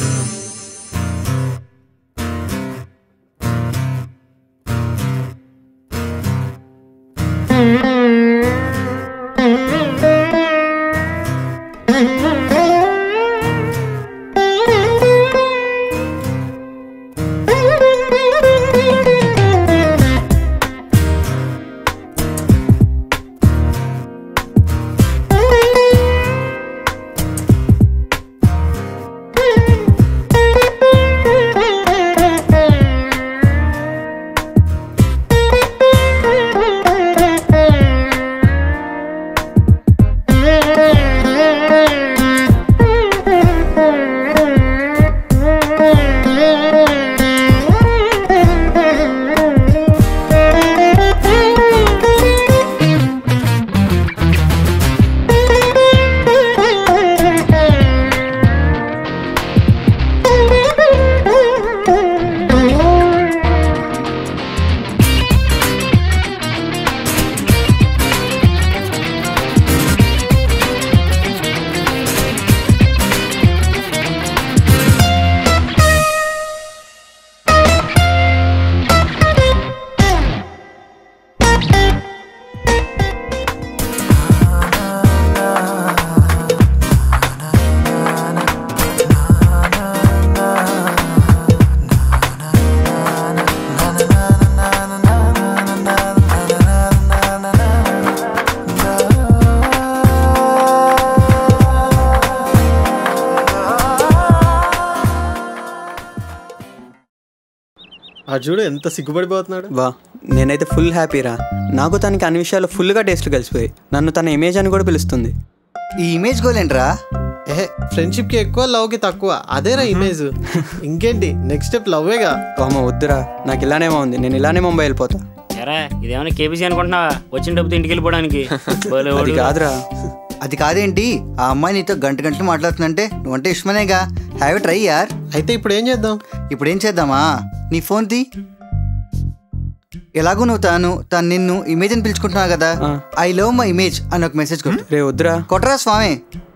Speaker 9: ఆ చూడు ఎంత సిగ్గుపడిపోతున్నాడు
Speaker 8: వా నేనైతే ఫుల్ హ్యాపీరా నాకు తనకి అన్ని విషయాలు ఫుల్గా టేస్ట్ కలిసిపోయి నన్ను తన ఇమేజ్ అని కూడా పిలుస్తుంది
Speaker 6: ఈ ఇమేజ్ గోల్ ఏంట్రా
Speaker 9: ఏ ఫ్రెండ్షిప్ కి ఎక్కువ లవ్ కి తక్కువ అదేరా ఇమేజ్ ఇంకేంటి నెక్స్ట్ స్టెప్ లవ్వేగా
Speaker 8: అమ్మ వద్దురా నాకు ఇలానేమో ఉంది నేను ఇలానే ముంబై వెళ్ళిపోతా
Speaker 1: ఎరా ఇదేమైనా కేబీసీ అనుకుంటున్నావా వచ్చిన డబ్బుతో ఇంటికి వెళ్ళిపోవడానికి భలే
Speaker 8: అది
Speaker 1: వాడు.
Speaker 8: కాదురా
Speaker 6: అది కాదేంటి ఆ అమ్మాయి నీతో గంట గంటలు మాట్లాడుతుందంటే నువ్వంటే ఇష్టమనేగా హ్యావ్ ట్రై యార్
Speaker 9: అయితే ఇప్పుడు ఏం చేద్దాం
Speaker 6: ఇప్పుడు ఏం చేద్దామా నీ ఫోన్ తీ ఎలాగో నువ్వు తాను తను నిన్ను ఇమేజ్ అని పిలుచుకుంటున్నావు కదా ఐ లవ్ మై ఇమేజ్ అని ఒక మెసేజ్ కొట్టు
Speaker 8: రే వద్దురా
Speaker 6: కొట్టరా స్వామి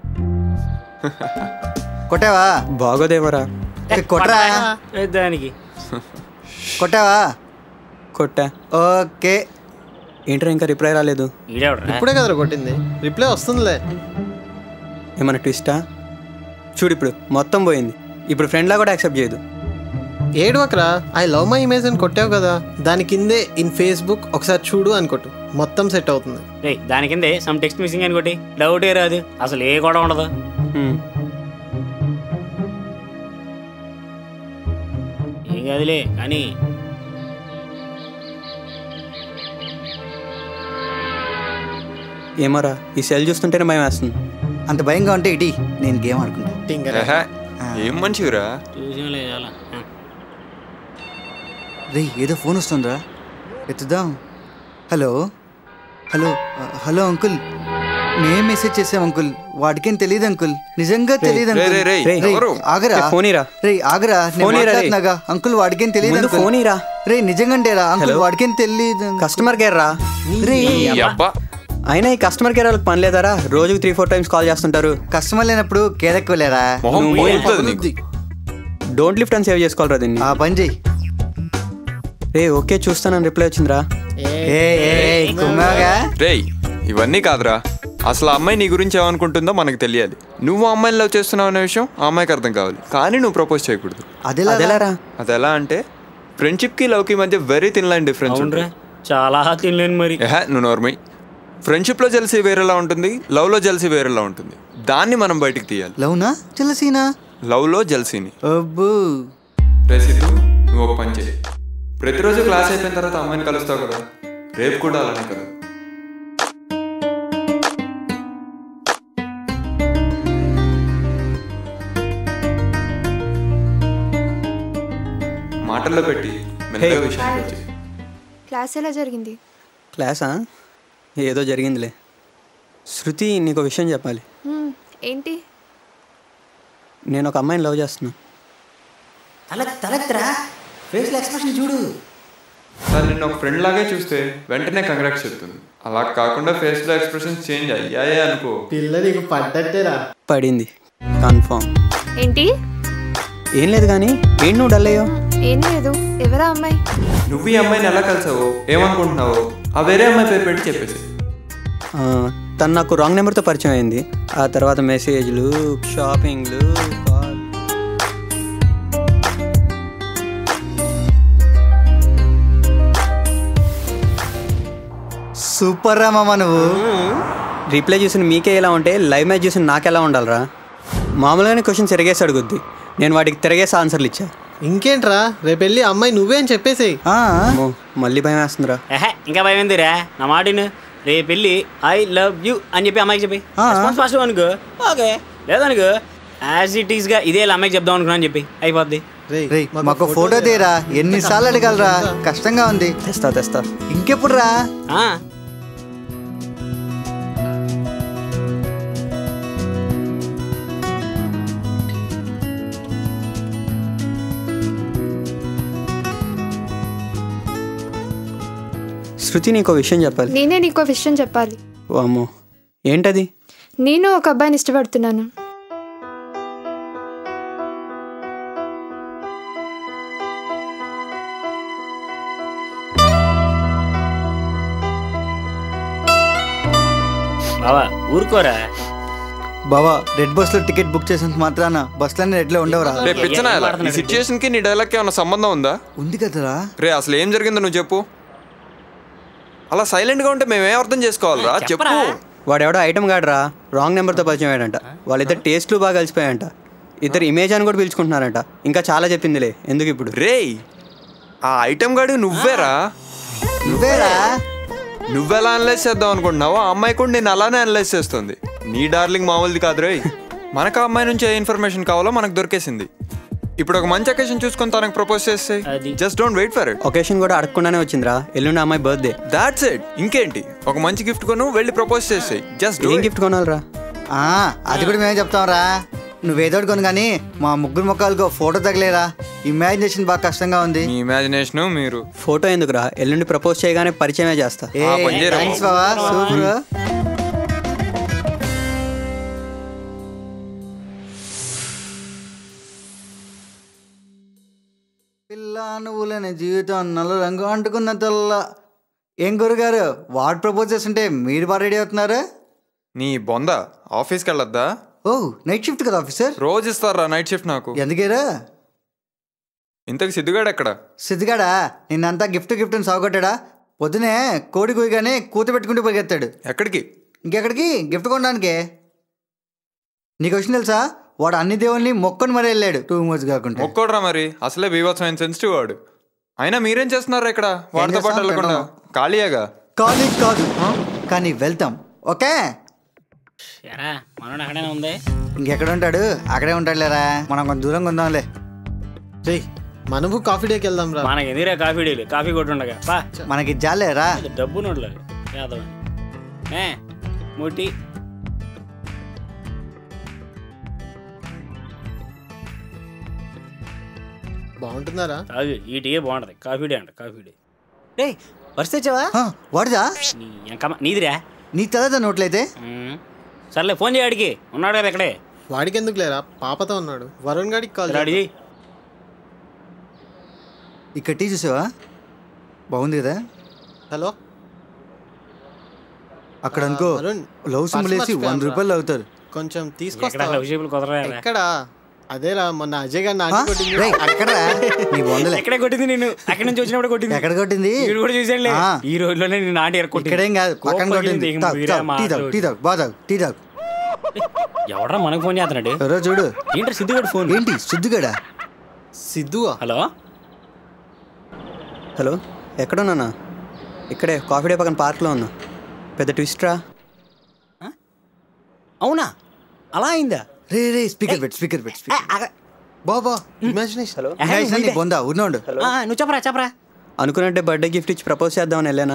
Speaker 6: కొట్టావా
Speaker 8: బాగోదేవరా
Speaker 6: ఏ, కొట్టరా
Speaker 1: ఏ దానికి
Speaker 6: కొట్టావా
Speaker 8: కొట్టా
Speaker 6: ఓకే
Speaker 8: ఏంట్రా ఇంకా రిప్లై రాలేదు
Speaker 9: ఇప్పుడే కదరా కొట్టింది రిప్లై వస్తుందిలే
Speaker 8: ఏమన్నా ట్విస్టా చూడు ఇప్పుడు మొత్తం పోయింది ఇప్పుడు ఫ్రెండ్లా కూడా యాక్సెప్ట్ చేయదు
Speaker 9: ఏడవకరా ఐ లవ్ మై ఇమేజ్ అని కొట్టావు కదా దాని కిందే ఇన్ ఫేస్బుక్ ఒకసారి చూడు అని కొట్టు మొత్తం సెట్ అవుతుంది
Speaker 1: రే దాని కిందే సమ్ టెక్స్ట్ మిస్సింగ్ అనుకోటి డౌటే రాదు అసలు ఏ కూడా ఉండదు ఏం కాదులే కానీ
Speaker 8: ఏమోరా ఈ సెల్ చూస్తుంటేనే భయం వేస్తుంది
Speaker 6: అంత భయంగా ఉంటే ఇటీ నేను గేమ్ ఆడుకుంటా
Speaker 2: ఏహే, ఏం మంచివిరా
Speaker 1: చూసాంలే చాలా ఆ.
Speaker 6: రే ఏదో ఫోన్ వస్తుందిరా ఎత్తుదాం హలో హలో ఆ, హలో అంకుల్ మేం మెసేజ్ చేసాం అంకుల్ వాడికేం తెలియదు అంకుల్ నిజంగా తెలియదు
Speaker 2: రే,
Speaker 6: అంకుల్
Speaker 2: రే, రే,
Speaker 6: రేయ్,
Speaker 2: ఎవరు?
Speaker 6: ఆగరా
Speaker 8: రే, ఫోన్ ఇరా.
Speaker 6: రే ఆగరా నేను
Speaker 8: ఫోన్ ఇరా, రే.
Speaker 6: మాట్లాడుతున్నాగా అంకుల్ వాడికేం తెలియదు
Speaker 8: ముందు
Speaker 6: అంకుల్
Speaker 8: ఫోన్ ఇరా.
Speaker 6: రే నిజంగా రా అంకుల్
Speaker 8: హలో?
Speaker 6: వాడికేం తెలియదు
Speaker 8: కస్టమర్ కేర్ రా
Speaker 6: రే
Speaker 2: ఈ అబ్బా
Speaker 8: అయినా ఈ కస్టమర్ కేర్ వాళ్ళకి పని లేదారా రోజుకి త్రీ ఫోర్ టైమ్స్ కాల్ చేస్తుంటారు
Speaker 6: కస్టమర్ లేనప్పుడు కేదెక్కువలేరా
Speaker 2: మొహం
Speaker 8: నువ్వు
Speaker 2: పోతుంది నీకు
Speaker 8: డోంట్ లిఫ్ట్ అని సేవ్ చేసుకోవాలరా దీన్ని
Speaker 6: ఆ పని చెయ్యి
Speaker 8: రే ఓకే చూస్తానని రిప్లై వచ్చిందిరా
Speaker 6: ఏ ఏ ఏ, కుమ్మాగా
Speaker 2: రేయ్ ఇవన్నీ కాదురా అసలు ఆ అమ్మాయి నీ గురించి ఏమనుకుంటుందో మనకు తెలియాలి నువ్వు ఆ అమ్మాయిని లవ్ చేస్తున్నావు అనే విషయం ఆ అమ్మాయికి అర్థం కావాలి కానీ నువ్వు ప్రపోజ్ చేయకూడదు
Speaker 6: అదెలా
Speaker 8: అదేలారా
Speaker 2: అది ఎలా అంటే ఫ్రెండ్షిప్కి లవ్కి మధ్య వెరీ థిన్ లైన్ డిఫరెన్స్
Speaker 1: అవునరా చాలా తినలేను మరి
Speaker 2: ఏహే నువ్వు నోర్మై ఫ్రెండ్షిప్లో జెల్సీ వేరేలా ఉంటుంది లవ్లో జెల్సీ వేరేలా ఉంటుంది దాన్ని మనం బయటికి తీయాలి
Speaker 6: లవ్నా చిల్లసీనా
Speaker 2: లవ్లో జెల్సీని
Speaker 6: అబ్బో
Speaker 2: రే సిద్ధు నువ్వు ఒక పని చేయి ప్రతిరోజు క్లాస్ అయిపోయిన తర్వాత అమ్మాయిని కలుస్తావు కదా రేపు కూడా అలానే కదా మాటల్లో పెట్టి మెల్లగా విషయానికి వచ్చి
Speaker 11: క్లాస్ ఎలా జరిగింది
Speaker 8: క్లాసా ఏదో జరిగిందిలే శృతి నీకు విషయం చెప్పాలి
Speaker 11: హ్మ్, ఏంటి
Speaker 8: నేను ఒక అమ్మాయిని లవ్ చేస్తున్నా
Speaker 6: తల తలెత్తరా ఫేస్ ఎక్స్ప్రెషన్ చూడు
Speaker 2: సార్ నిన్ను ఒక ఫ్రెండ్ లాగే చూస్తే వెంటనే కంగ్రాట్స్ చెప్తుంది అలా కాకుండా ఫేస్ లో ఎక్స్ప్రెషన్స్ చేంజ్ అయ్యాయే అనుకో
Speaker 9: పిల్ల నీకు పడ్డట్టేరా
Speaker 8: పడింది కన్ఫామ్
Speaker 11: ఏంటి
Speaker 8: ఏం లేదు కానీ ఏంటి నువ్వు డల్ అయ్యో
Speaker 11: ఏం లేదు ఎవరా అమ్మాయి
Speaker 2: నువ్వు ఈ అమ్మాయిని ఎలా కలిసావో ఏమనుకుంటున్నావో ఆ వేరే అమ్మాయి పేరు పెట్టి చెప్పేసి
Speaker 8: తను నాకు రాంగ్ నెంబర్తో పరిచయం అయింది ఆ తర్వాత మెసేజ్లు షాపింగ్లు కాల్
Speaker 6: సూపర్ రా మామ నువ్వు
Speaker 8: రిప్లై చూసిన మీకే ఎలా ఉంటే లైవ్ మ్యాచ్ చూసిన నాకెలా ఉండాలిరా మామూలుగానే క్వశ్చన్ తిరిగేసి అడుగుద్ది నేను వాటికి తిరిగేసి ఆన్సర్లు ఇచ్చా
Speaker 9: ఇంకేంట్రా రేపు వెళ్ళి అమ్మాయి నువ్వే అని చెప్పేసేయ్
Speaker 8: అమ్మో, మళ్ళీ భయం వేస్తుందిరా
Speaker 1: ఏహే ఇంకా భయం ఏందిరా నా మాటిను రేపు వెళ్ళి ఐ లవ్ యూ అని చెప్పి అమ్మాయికి చెప్పి రెస్పాన్స్ ఫాస్ట్ అనుకో ఓకే లేదనుకో యాజ్ ఇట్ ఈస్గా ఇదే ఇలా అమ్మాయికి చెప్దాం అనుకున్నాను చెప్పి అయిపోద్ది
Speaker 6: రేయ్ మాకు ఫోటో తీరా ఎన్నిసార్లు అడగలరా కష్టంగా ఉంది
Speaker 8: తెస్తా తెస్తా
Speaker 6: ఇంకెప్పుడు రా
Speaker 1: ఆ,
Speaker 8: శృతి నీకు విషయం చెప్పాలి
Speaker 11: నేనే నీకో విషయం చెప్పాలి
Speaker 8: ఓ అమ్మో ఏంటది
Speaker 11: నేను ఒక అబ్బాయిని ఇష్టపడుతున్నాను
Speaker 1: బావా ఊరుకోరా
Speaker 6: బావా రెడ్ బస్ లో టికెట్ బుక్ చేసినంత మాత్రాన బస్సులన్నీ రెడ్ లో ఉండవురా
Speaker 2: రే పిచ్చనా ఇలా? ఈ సిచ్యుయేషన్ కి నీ డైలాగ్ ఏమైనా సంబంధం ఉందా
Speaker 6: ఉంది కదరా
Speaker 2: రే అసలు ఏం జరిగిందో నువ్వు చెప్పు అలా సైలెంట్ గా ఉంటే మేమేం అర్థం చేసుకోవాలరా చెప్పు
Speaker 8: వాడెవడో ఐటమ్ గాడ్రా రాంగ్ నెంబర్తో పరిచయం అయ్యాడంట వాళ్ళిద్దరు టేస్ట్లు బాగా కలిసిపోయాయంట ఇద్దరు ఇమేజ్ అని కూడా పిలుచుకుంటున్నారంట ఇంకా చాలా చెప్పిందిలే ఎందుకు ఇప్పుడు
Speaker 2: రేయ్ ఆ ఐటమ్ గాడి నువ్వేరా
Speaker 6: నువ్వేరా
Speaker 2: నువ్వెలా అనలైజ్ చేద్దాం అనుకుంటున్నావు ఆ అమ్మాయి కూడా నేను అలానే అనలైజ్ చేస్తుంది నీ డార్లింగ్ మామూలుది కాదు రేయ్ మనకు ఆ అమ్మాయి నుంచి ఏ ఇన్ఫర్మేషన్ కావాలో మనకు దొరికేసింది ఇప్పుడు ఒక మంచి అకేషన్ చూసుకొని తనకు ప్రపోజ్ చేస్తే just don't wait for it
Speaker 8: occasion కూడా అడగకుండానే వచ్చిందిరా ఎల్లుండి అమ్మాయి బర్త్డే
Speaker 2: దాట్స్ ఇట్ ఇంకేంటి ఒక మంచి గిఫ్ట్ కొను వెళ్ళి ప్రపోజ్ చేసేయి జస్ట్
Speaker 8: ఏం గిఫ్ట్ కొనాలిరా
Speaker 6: ఆ, అది కూడా మేమే చెప్తాం రా నువ్వేదోటి కొను కానీ మా ముగ్గురు ముఖాలకు ఫోటో తగలేరా ఇమాజినేషన్ బాగా కష్టంగా ఉంది
Speaker 2: మీ ఇమాజినేషన్ మీరు
Speaker 8: ఫోటో ఎందుకురా ఎల్లుండి ప్రపోజ్ చేయగానే పరిచయమే చేస్తా
Speaker 6: ఏ థ్యాంక్స్ బావా సూపర్ పిల్ల నువ్వులేని జీవితం నల్ల రంగు అంటుకున్న తెల్ల ఏం గురుగారు వాడు ప్రపోజ్ చేస్తుంటే మీరు బాగా రెడీ అవుతున్నారు
Speaker 2: నీ బొంద ఆఫీస్కి వెళ్ళొద్దా
Speaker 6: ఓ నైట్ షిఫ్ట్ కదా ఆఫీసర్
Speaker 2: రోజు ఇస్తారా నైట్ షిఫ్ట్ నాకు
Speaker 6: ఎందుకేరా
Speaker 2: ఇంతకు సిద్ధుగాడు ఎక్కడ
Speaker 6: సిద్ధిగాడా నిన్నంతా గిఫ్ట్ గిఫ్ట్ అని సాగొట్టాడా పొద్దునే కోడి కూయగానే కూత పెట్టుకుంటూ పరిగెత్తాడు
Speaker 2: ఎక్కడికి
Speaker 6: ఇంకెక్కడికి గిఫ్ట్ కొనడానికే నీకు వచ్చిన తెలుసా వాడు అన్ని దేవుల్ని మొక్కని మరీ వెళ్ళాడు టూ మచ్ కాకుండా
Speaker 2: మొక్కోడ్రా మరి అసలే బీభత్సమైన సెన్సిటివ్ వాడు అయినా మీరేం చేస్తున్నారు ఇక్కడ వాడితో పాటు
Speaker 6: చేస్తాం?
Speaker 2: వెళ్ళకుండా
Speaker 6: తిన్నాం.
Speaker 2: ఖాళీయేగా
Speaker 6: కాదు కాదు కానీ వెళ్తాం ఓకే
Speaker 1: ఎరా మనోడు అక్కడనే ఉంది
Speaker 6: ఇంకెక్కడ ఉంటాడు అక్కడే ఉంటాడు లేరా మనం కొంచెం దూరంగా ఉందాంలే
Speaker 9: రే మనము కాఫీ డేకి వెళ్దాం రా
Speaker 1: మనకి ఎదిరా కాఫీ డీలు కాఫీ కొట్టుండగా పా
Speaker 6: మనకి జాలేరా
Speaker 1: డబ్బు నోట్లేదు యాదవ్ ఏ మూటి
Speaker 9: బాగుంటుందారా
Speaker 1: తాగు ఈ టీ బాగుంటది కాఫీ డే అంట కాఫీ డే
Speaker 10: రే వరుస తెచ్చావా
Speaker 6: వాడిదా
Speaker 1: నీ ఎంకమ్మ నీదిరా
Speaker 6: నీ తెలదా నోట్లయితే
Speaker 1: ఉమ్. సర్లే ఫోన్ చేయడికి ఉన్నాడు కదా ఇక్కడే
Speaker 9: వాడికి ఎందుకు లేరా పాపతో ఉన్నాడు వరుణ్ గాడికి కాల్
Speaker 1: ఇలా అడిగి
Speaker 6: ఇక్కడ టీ చూసావా బాగుంది కదా
Speaker 9: హలో
Speaker 6: అక్కడ అనుకో
Speaker 9: వరుణ్,
Speaker 6: లవ్ సింబల్
Speaker 9: పర్స్
Speaker 6: వేసి వంద
Speaker 9: మర్చిపోయానురా.
Speaker 6: రూపాయలు అవుతారు
Speaker 9: కొంచెం
Speaker 1: ఎక్కడ
Speaker 9: తీసుకొస్తా
Speaker 1: లవ్ షేపులు కుదరరా
Speaker 9: ఎక్కడ అదేరా మొన్న అజయ్ గారు నాకు కొట్టింది
Speaker 6: రేయ్, అక్కడరా నీ వందలే
Speaker 1: ఎక్కడే కొట్టింది నేను అక్కడి నుంచి వచ్చినప్పుడు కొట్టింది
Speaker 6: ఎక్కడ కొట్టింది
Speaker 1: వీడు కూడా చూసాడులే
Speaker 6: ఆ.
Speaker 1: ఈ రోజులోనే నేను నాటి ఎరకొట్టింది
Speaker 6: ఇక్కడేం కాదు పక్కన కొట్టింది తాగు, తాగు, టీ తాగు టీ తాగు బాగా తాగు టీ తాగు
Speaker 1: ఎవడరా మనకు ఫోన్ చేస్తున్నాడు
Speaker 6: ఎవరో చూడు
Speaker 1: ఏంటి సిద్ధిగడు ఫోన్
Speaker 6: ఏంటి సిద్ధుగడా
Speaker 9: సిద్ధువా
Speaker 1: హలో
Speaker 8: హలో ఎక్కడున్నానా ఇక్కడే కాఫీ డే పక్కన పార్క్లో ఉన్నా పెద్ద ట్విస్ట్ రా
Speaker 1: అవునా అలా అయిందా
Speaker 6: రే రే స్పీకర్ పెట్టు స్పీకర్ పెట్టు స్పీకర్ బాబా
Speaker 9: ఇమాజినేషన్
Speaker 8: హలో
Speaker 6: ఇమాజిన్ నీ బొందా ఉన్నాడు
Speaker 1: ఆ, నువ్వు చెప్పరా చెప్పరా
Speaker 8: అనుకున్నట్టే బర్త్డే గిఫ్ట్ ఇచ్చి ప్రపోజ్ చేద్దామని వెళ్ళానా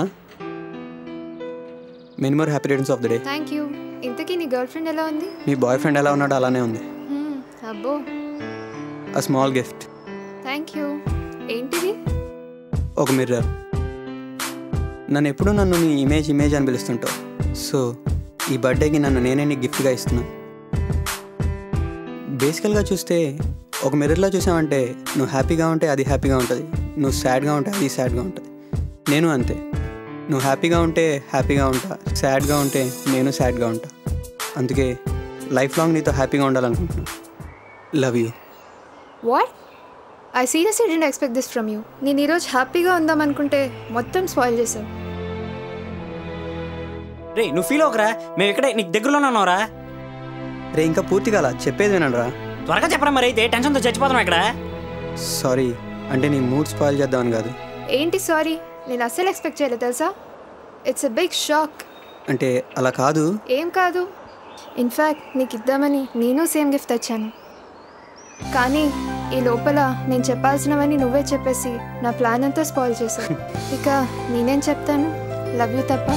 Speaker 8: మినిమర్ happy returns of the day
Speaker 11: thank you ఇంతకీ నీ గర్ల్ ఫ్రెండ్ ఎలా ఉంది
Speaker 8: మీ బాయ్ ఫ్రెండ్ ఎలా ఉన్నాడో అలానే ఉంది
Speaker 11: హ్మ్, అబ్బో
Speaker 8: ఆ స్మాల్ గిఫ్ట్
Speaker 11: థ్యాంక్ యూ ఏంటిది
Speaker 8: ఒక మిర్రర్ నన్ను ఎప్పుడూ నన్ను నీ ఇమేజ్ ఇమేజ్ అని పిలుస్తుంటావు సో ఈ బర్త్డేకి నన్ను నేనే నీకు గిఫ్ట్గా ఇస్తున్నాను బేసికల్గా చూస్తే ఒక మిర్రర్లో చూసావంటే నువ్వు హ్యాపీగా ఉంటే అది హ్యాపీగా ఉంటుంది నువ్వు సాడ్గా ఉంటే అది సాడ్గా ఉంటుంది నేను అంతే నువ్వు హ్యాపీగా ఉంటే హ్యాపీగా ఉంటా సాడ్గా ఉంటే నేను సాడ్గా ఉంటా అందుకే లైఫ్ లాంగ్ నీతో హ్యాపీగా ఉండాలనుకుంటున్నాను love you
Speaker 11: what I seriously didn't expect this from you నేను ఈరోజు హ్యాపీగా ఉందాం అనుకుంటే మొత్తం స్పాయిల్ చేశావు
Speaker 1: రే నువ్వు ఫీల్ అవకరా మేము ఇక్కడే నీకు దగ్గరలోనే ఉన్నావురా
Speaker 8: రే ఇంకా పూర్తిగా అలా చెప్పేది వినండి
Speaker 1: త్వరగా చెప్పరా మరి అయితే టెన్షన్తో చచ్చిపోతాం ఇక్కడ
Speaker 8: సారీ అంటే నీ మూడ్ స్పాయిల్ చేద్దామని కాదు
Speaker 11: ఏంటి సారీ నేను అస్సలు ఎక్స్పెక్ట్ చేయలేదు తెలుసా ఇట్స్ ఎ బిగ్ షాక్
Speaker 8: అంటే అలా కాదు
Speaker 11: ఏం కాదు ఇన్ఫ్యాక్ట్ నీకు ఇద్దామని నేను సేమ్ గిఫ్ట్ తెచ్చాను కానీ ఈ లోపల నేను చెప్పాల్సినవన్నీ నువ్వే చెప్పేసి నా ప్లాన్ అంతా స్పాయిల్ చేశావు ఇక నేనేం చెప్తాను లవ్ యూ తప్ప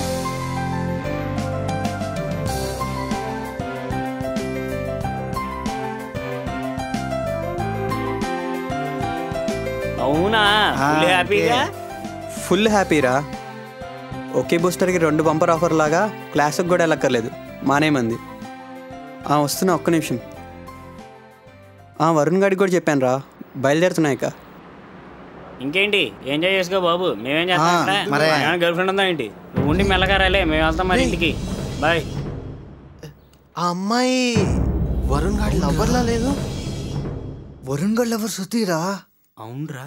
Speaker 1: అవునా ఫుల్ హ్యాపీగా
Speaker 8: ఫుల్ హ్యాపీరా ఒకే బూస్టర్కి రెండు బంపర్ ఆఫర్ లాగా క్లాస్కి కూడా వెళ్ళక్కర్లేదు మానేమంది ఆ, వస్తున్నా ఒక్క నిమిషం ఆ, వరుణ్ గారికి కూడా చెప్పాను రా బయలుదేరుతున్నా ఇక
Speaker 1: ఇంకేంటి ఎంజాయ్ చేసుకో బాబు మేమేం చేస్తాం
Speaker 6: ఆ,
Speaker 1: ఇక్కడ
Speaker 6: మరే.
Speaker 1: గర్ల్ ఫ్రెండ్ ఉందా ఏంటి నువ్వు ఉండి మెల్లగా రాలే మేము వెళ్తాం మరి ఇంటికి బాయ్
Speaker 9: ఆ అమ్మాయి వరుణ్ గాడి లవ్వర్లా లేదు
Speaker 6: వరుణ్ గడ్ ఎవరు సుతీరా
Speaker 1: అవునరా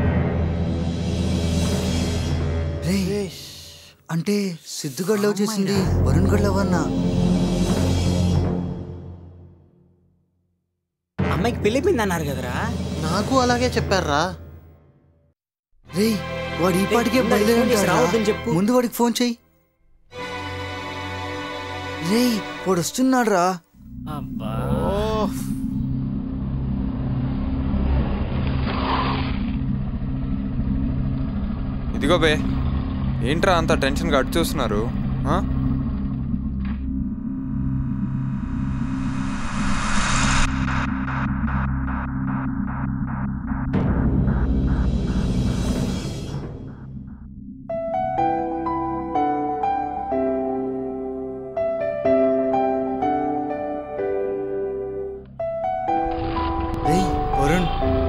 Speaker 6: రే అంటే సిద్ధుగడ్ లవ్ చేసింది వరుణ్ గడ్ లవ్ అన్నా
Speaker 1: అమ్మాయికి పెళ్ళిపోయింది అన్నారు కదరా
Speaker 9: నాకు అలాగే చెప్పారా
Speaker 6: రే వాడు ఈ పాటికే
Speaker 1: ముందు వాడికి ఫోన్ చేసి
Speaker 6: బయలుదేరాడు
Speaker 1: రావద్దని చెప్పు.
Speaker 6: ముందు వాడికి ఫోన్ చెయ్యి రే వాడు వస్తున్నాడు రా
Speaker 1: అబ్బా
Speaker 2: ఇదిగో బే ఏంట్రా అంత టెన్షన్గా అటు చూస్తున్నారు ఆ?
Speaker 6: రే వరుణ్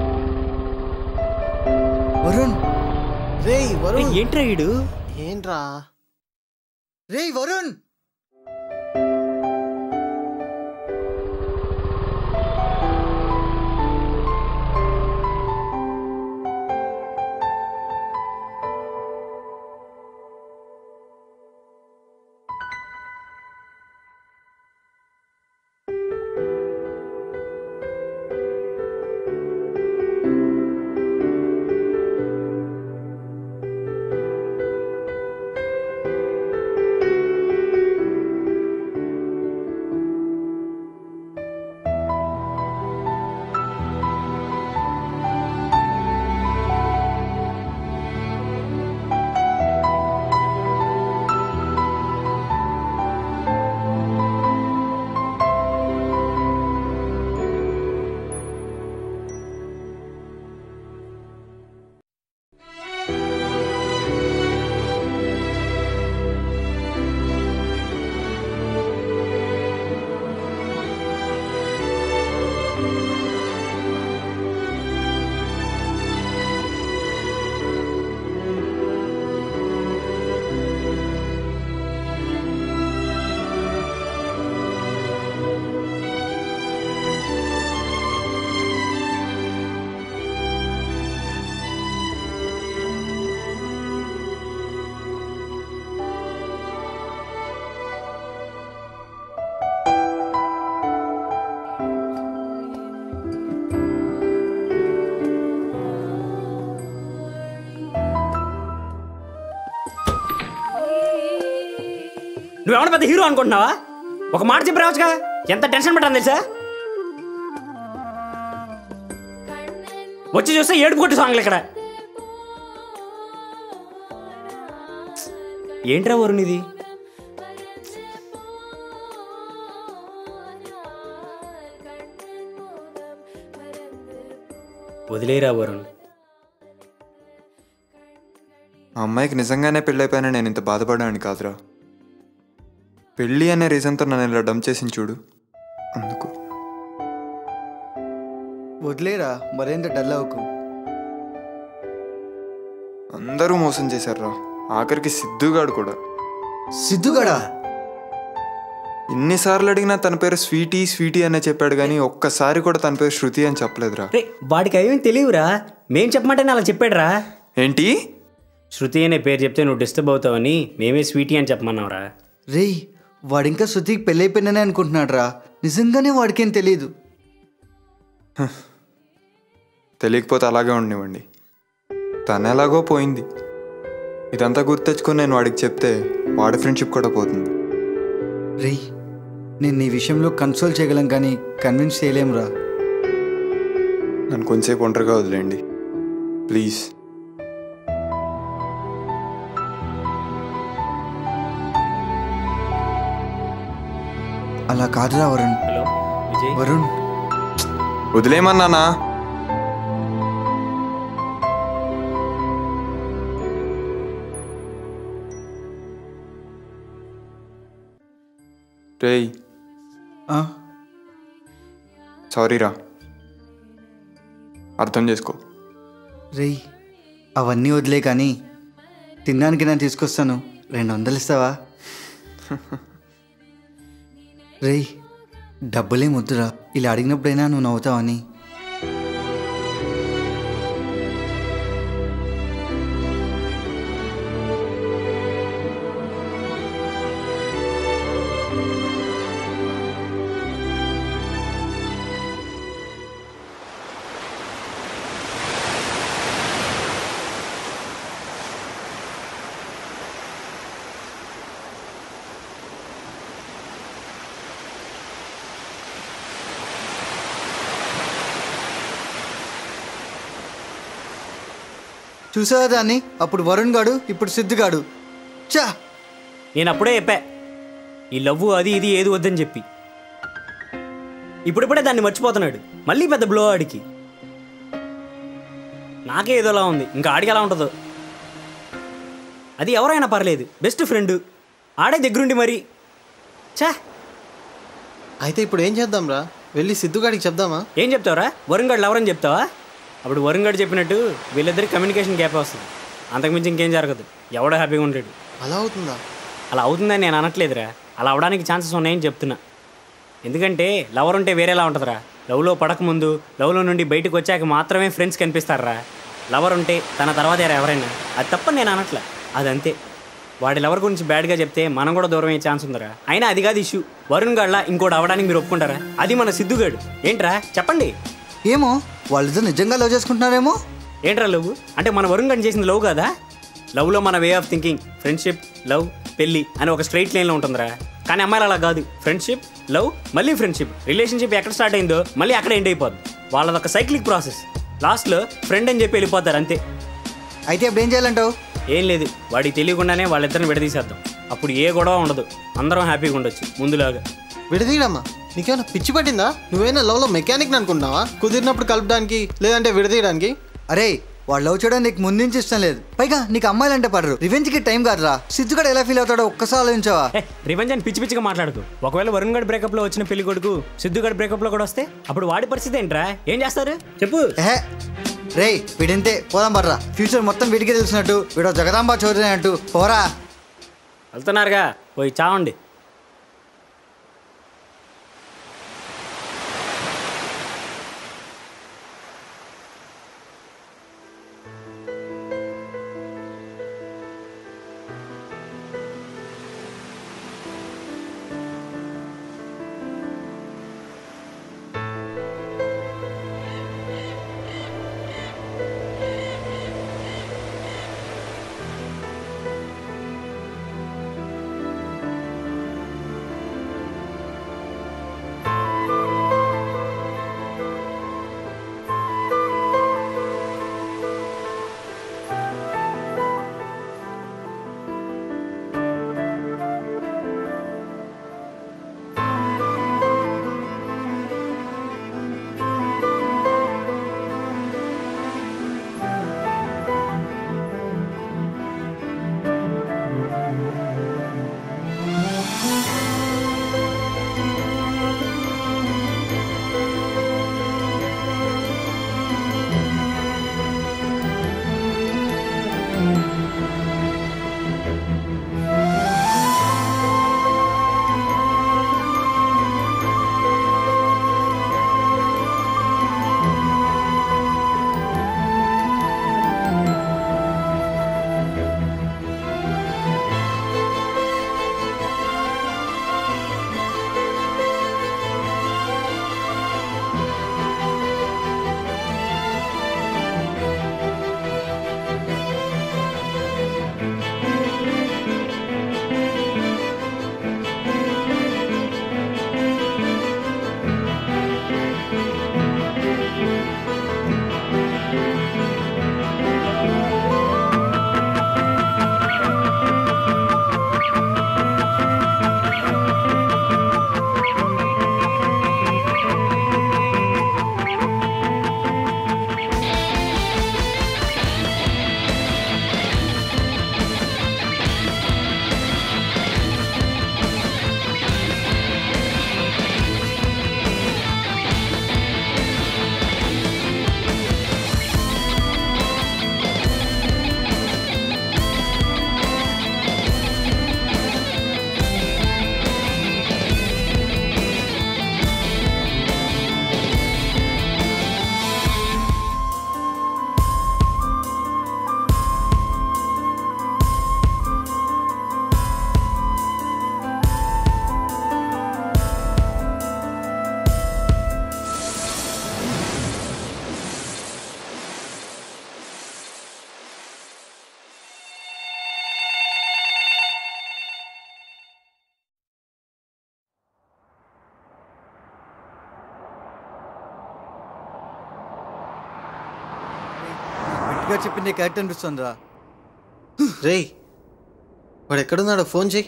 Speaker 6: వరుణ్
Speaker 9: రేయ్ వరుణ్
Speaker 1: ఏంట్రా వీడు
Speaker 9: ఏంట్రా
Speaker 6: రే వరుణ్
Speaker 1: నువ్వేమన్నా పెద్ద హీరో అనుకుంటున్నావా ఒక మాట చెప్పి రావచ్చుగా ఎంత టెన్షన్ పెట్టాను తెలుసా వచ్చి చూస్తే ఏడుపు కొట్టి సాంగ్లు ఇక్కడ ఏంట్రా వరుణ్ ఇది వదిలేరా వరుణ్
Speaker 2: ఆ అమ్మాయికి నిజంగానే పెళ్ళైపోయినా నేను ఇంత బాధపడాను కాదురా పెళ్ళి అనే రీజన్తో నన్ను ఇలా డంప్ చేసింది చూడు అందుకు
Speaker 6: వదిలేరా మరేంత డల్ అవ్వకు
Speaker 2: అందరూ మోసం చేశారురా ఆఖరికి సిద్ధుగాడు కూడా
Speaker 6: సిద్ధుగడా
Speaker 2: ఇన్నిసార్లు అడిగినా తన పేరు స్వీటీ స్వీటీ అనే చెప్పాడు కానీ ఒక్కసారి కూడా తన పేరు శృతి అని చెప్పలేదురా
Speaker 1: రే వాడికి అవేం తెలియవురా మేం చెప్పమంటేనే అలా చెప్పాడురా
Speaker 2: ఏంటి
Speaker 1: శృతి అనే పేరు చెప్తే నువ్వు డిస్టర్బ్ అవుతావని మేమే స్వీటీ అని చెప్పమన్నావురా
Speaker 6: రేయ్ వాడింకా శృతికి పెళ్ళైపోయిందనే అనుకుంటున్నాడు రా నిజంగానే వాడికేం తెలియదు
Speaker 2: తెలియకపోతే అలాగే ఉండనివ్వండి తను ఎలాగో పోయింది ఇదంతా గుర్తెచ్చుకొని నేను వాడికి చెప్తే వాడి ఫ్రెండ్షిప్ కూడా పోతుంది
Speaker 6: రేయ్ నేను నీ విషయంలో కన్సోల్ చేయగలం కానీ కన్విన్స్ చేయలేం రా
Speaker 2: నన్ను కొంచెంసేపు ఒంటరిగా వదిలేండి ప్లీజ్
Speaker 6: అలా కాదురా వరుణ్
Speaker 1: హలో విజయ్
Speaker 6: వరుణ్
Speaker 2: వదిలేమన్నానా రేయ్
Speaker 6: ఆ,
Speaker 2: సారీరా అర్థం చేసుకో
Speaker 6: రేయ్ అవన్నీ వదిలే కానీ తినడానికి నేను తీసుకొస్తాను రెండు వందలు ఇస్తావా రేయ్ డబ్బులేం వద్దురా ఇలా అడిగినప్పుడైనా నువ్వు నవ్వుతావని చూసావా దాన్ని అప్పుడు వరుణ్ గాడు ఇప్పుడు సిద్ధుగాడు చా
Speaker 1: నేను అప్పుడే చెప్పా ఈ లవ్వు అది ఇది ఏది వద్దని చెప్పి ఇప్పుడిప్పుడే దాన్ని మర్చిపోతున్నాడు మళ్ళీ పెద్ద బ్లో ఆడికి నాకే ఏదోలా ఉంది ఇంకా ఆడికి ఎలా ఉంటుందో అది ఎవరైనా పర్లేదు బెస్ట్ ఫ్రెండ్ ఆడే దగ్గరుండి మరి చా
Speaker 9: అయితే ఇప్పుడు ఏం చేద్దాం రా వెళ్ళి సిద్ధుగాడికి చెప్దామా
Speaker 1: ఏం చెప్తావురా వరుణ్ గడు ఎవరని చెప్తావా అప్పుడు వరుణ్ గడు చెప్పినట్టు వీళ్ళిద్దరికి కమ్యూనికేషన్ గ్యాప్ వస్తుంది అంతకుమించి ఇంకేం జరగదు ఎవడో హ్యాపీగా ఉంటాడు
Speaker 9: అలా అవుతుందా
Speaker 1: అలా అవుతుందని నేను అనట్లేదురా అలా అవడానికి ఛాన్సెస్ ఉన్నాయని చెప్తున్నా ఎందుకంటే లవర్ ఉంటే వేరేలా ఉంటుందిరా లవ్లో పడకముందు లవ్లో నుండి బయటకు వచ్చాక మాత్రమే ఫ్రెండ్స్ కనిపిస్తారా లవర్ ఉంటే తన తర్వాత ఎవరైనా అది తప్పని నేను అనట్లే అదంతే వాడి లవర్ గురించి బ్యాడ్గా చెప్తే మనం కూడా దూరం అయ్యే ఛాన్స్ ఉందిరా అయినా అది కాదు ఇష్యూ వరుణ్ గడ్ల ఇంకోటి అవ్వడానికి మీరు ఒప్పుకుంటారా అది మన సిద్ధుగాడు ఏంట్రా చెప్పండి
Speaker 6: ఏమో వాళ్ళిద్దరు నిజంగా లవ్ చేసుకుంటున్నారేమో
Speaker 1: ఏంట్రా లవ్ అంటే మన వరుణ్ గంట చేసింది లవ్ కదా లవ్లో మన way of thinking friendship love పెళ్ళి అని ఒక స్ట్రైట్ లైన్లో ఉంటుందిరా కానీ అమ్మాయిలు అలా కాదు ఫ్రెండ్షిప్ లవ్ మళ్ళీ ఫ్రెండ్షిప్ రిలేషన్షిప్ ఎక్కడ స్టార్ట్ అయిందో మళ్ళీ అక్కడ ఎండ్ అయిపోద్ది వాళ్ళదొక సైక్లిక్ ప్రాసెస్ లాస్ట్లో ఫ్రెండ్ అని చెప్పి వెళ్ళిపోతారు అంతే
Speaker 6: అయితే ఇప్పుడు ఏం చేయాలంటావు
Speaker 1: ఏం లేదు వాడికి తెలియకుండానే వాళ్ళిద్దరిని విడదీసేద్దాం అప్పుడు ఏ గొడవ ఉండదు అందరం హ్యాపీగా ఉండొచ్చు ముందులాగా
Speaker 9: విడదీయడమ్మా నీకేమైనా పిచ్చి పట్టిందా నువ్వేనా లవ్లో మెకానిక్ అనుకుంటున్నావా కుదిరినప్పుడు కలపడానికి లేదంటే విడదీయడానికి
Speaker 6: అరే వాళ్ళు లవ్ చేయడం నీకు ముందు నుంచి ఇష్టం లేదు పైగా నీకు అమ్మాయిలు అంటే పడరు రివెంజ్కి టైం కాదురా సిద్ధుగడ ఎలా ఫీల్ అవుతాడో ఒక్కసారి ఆలోచించావా
Speaker 1: రివెంజ్ అని పిచ్చి పిచ్చిగా మాట్లాడుకో ఒకవేళ వరుణ్ గడ్ బ్రేకప్ లో వచ్చిన పెళ్లి కొడుకు సిద్ధు గడ్ బ్రేకప్ లో కూడా వస్తే అప్పుడు వాడి పరిస్థితి ఏంట్రా ఏం చేస్తారు చెప్పు
Speaker 6: ఏహే రే వీడింతే పోదాం బర్రా ఫ్యూచర్ మొత్తం వీడికే తెలిసినట్టు వీడో జగదాంబ చౌదరి అంటూ పోరా
Speaker 1: వెళ్తున్నారుగా పోయి చావండి
Speaker 6: గారు చెప్పింది కరెక్ట్ అనిపిస్తుందిరా
Speaker 9: రేయ్ వాడు ఎక్కడున్నాడో ఫోన్ చెయ్యి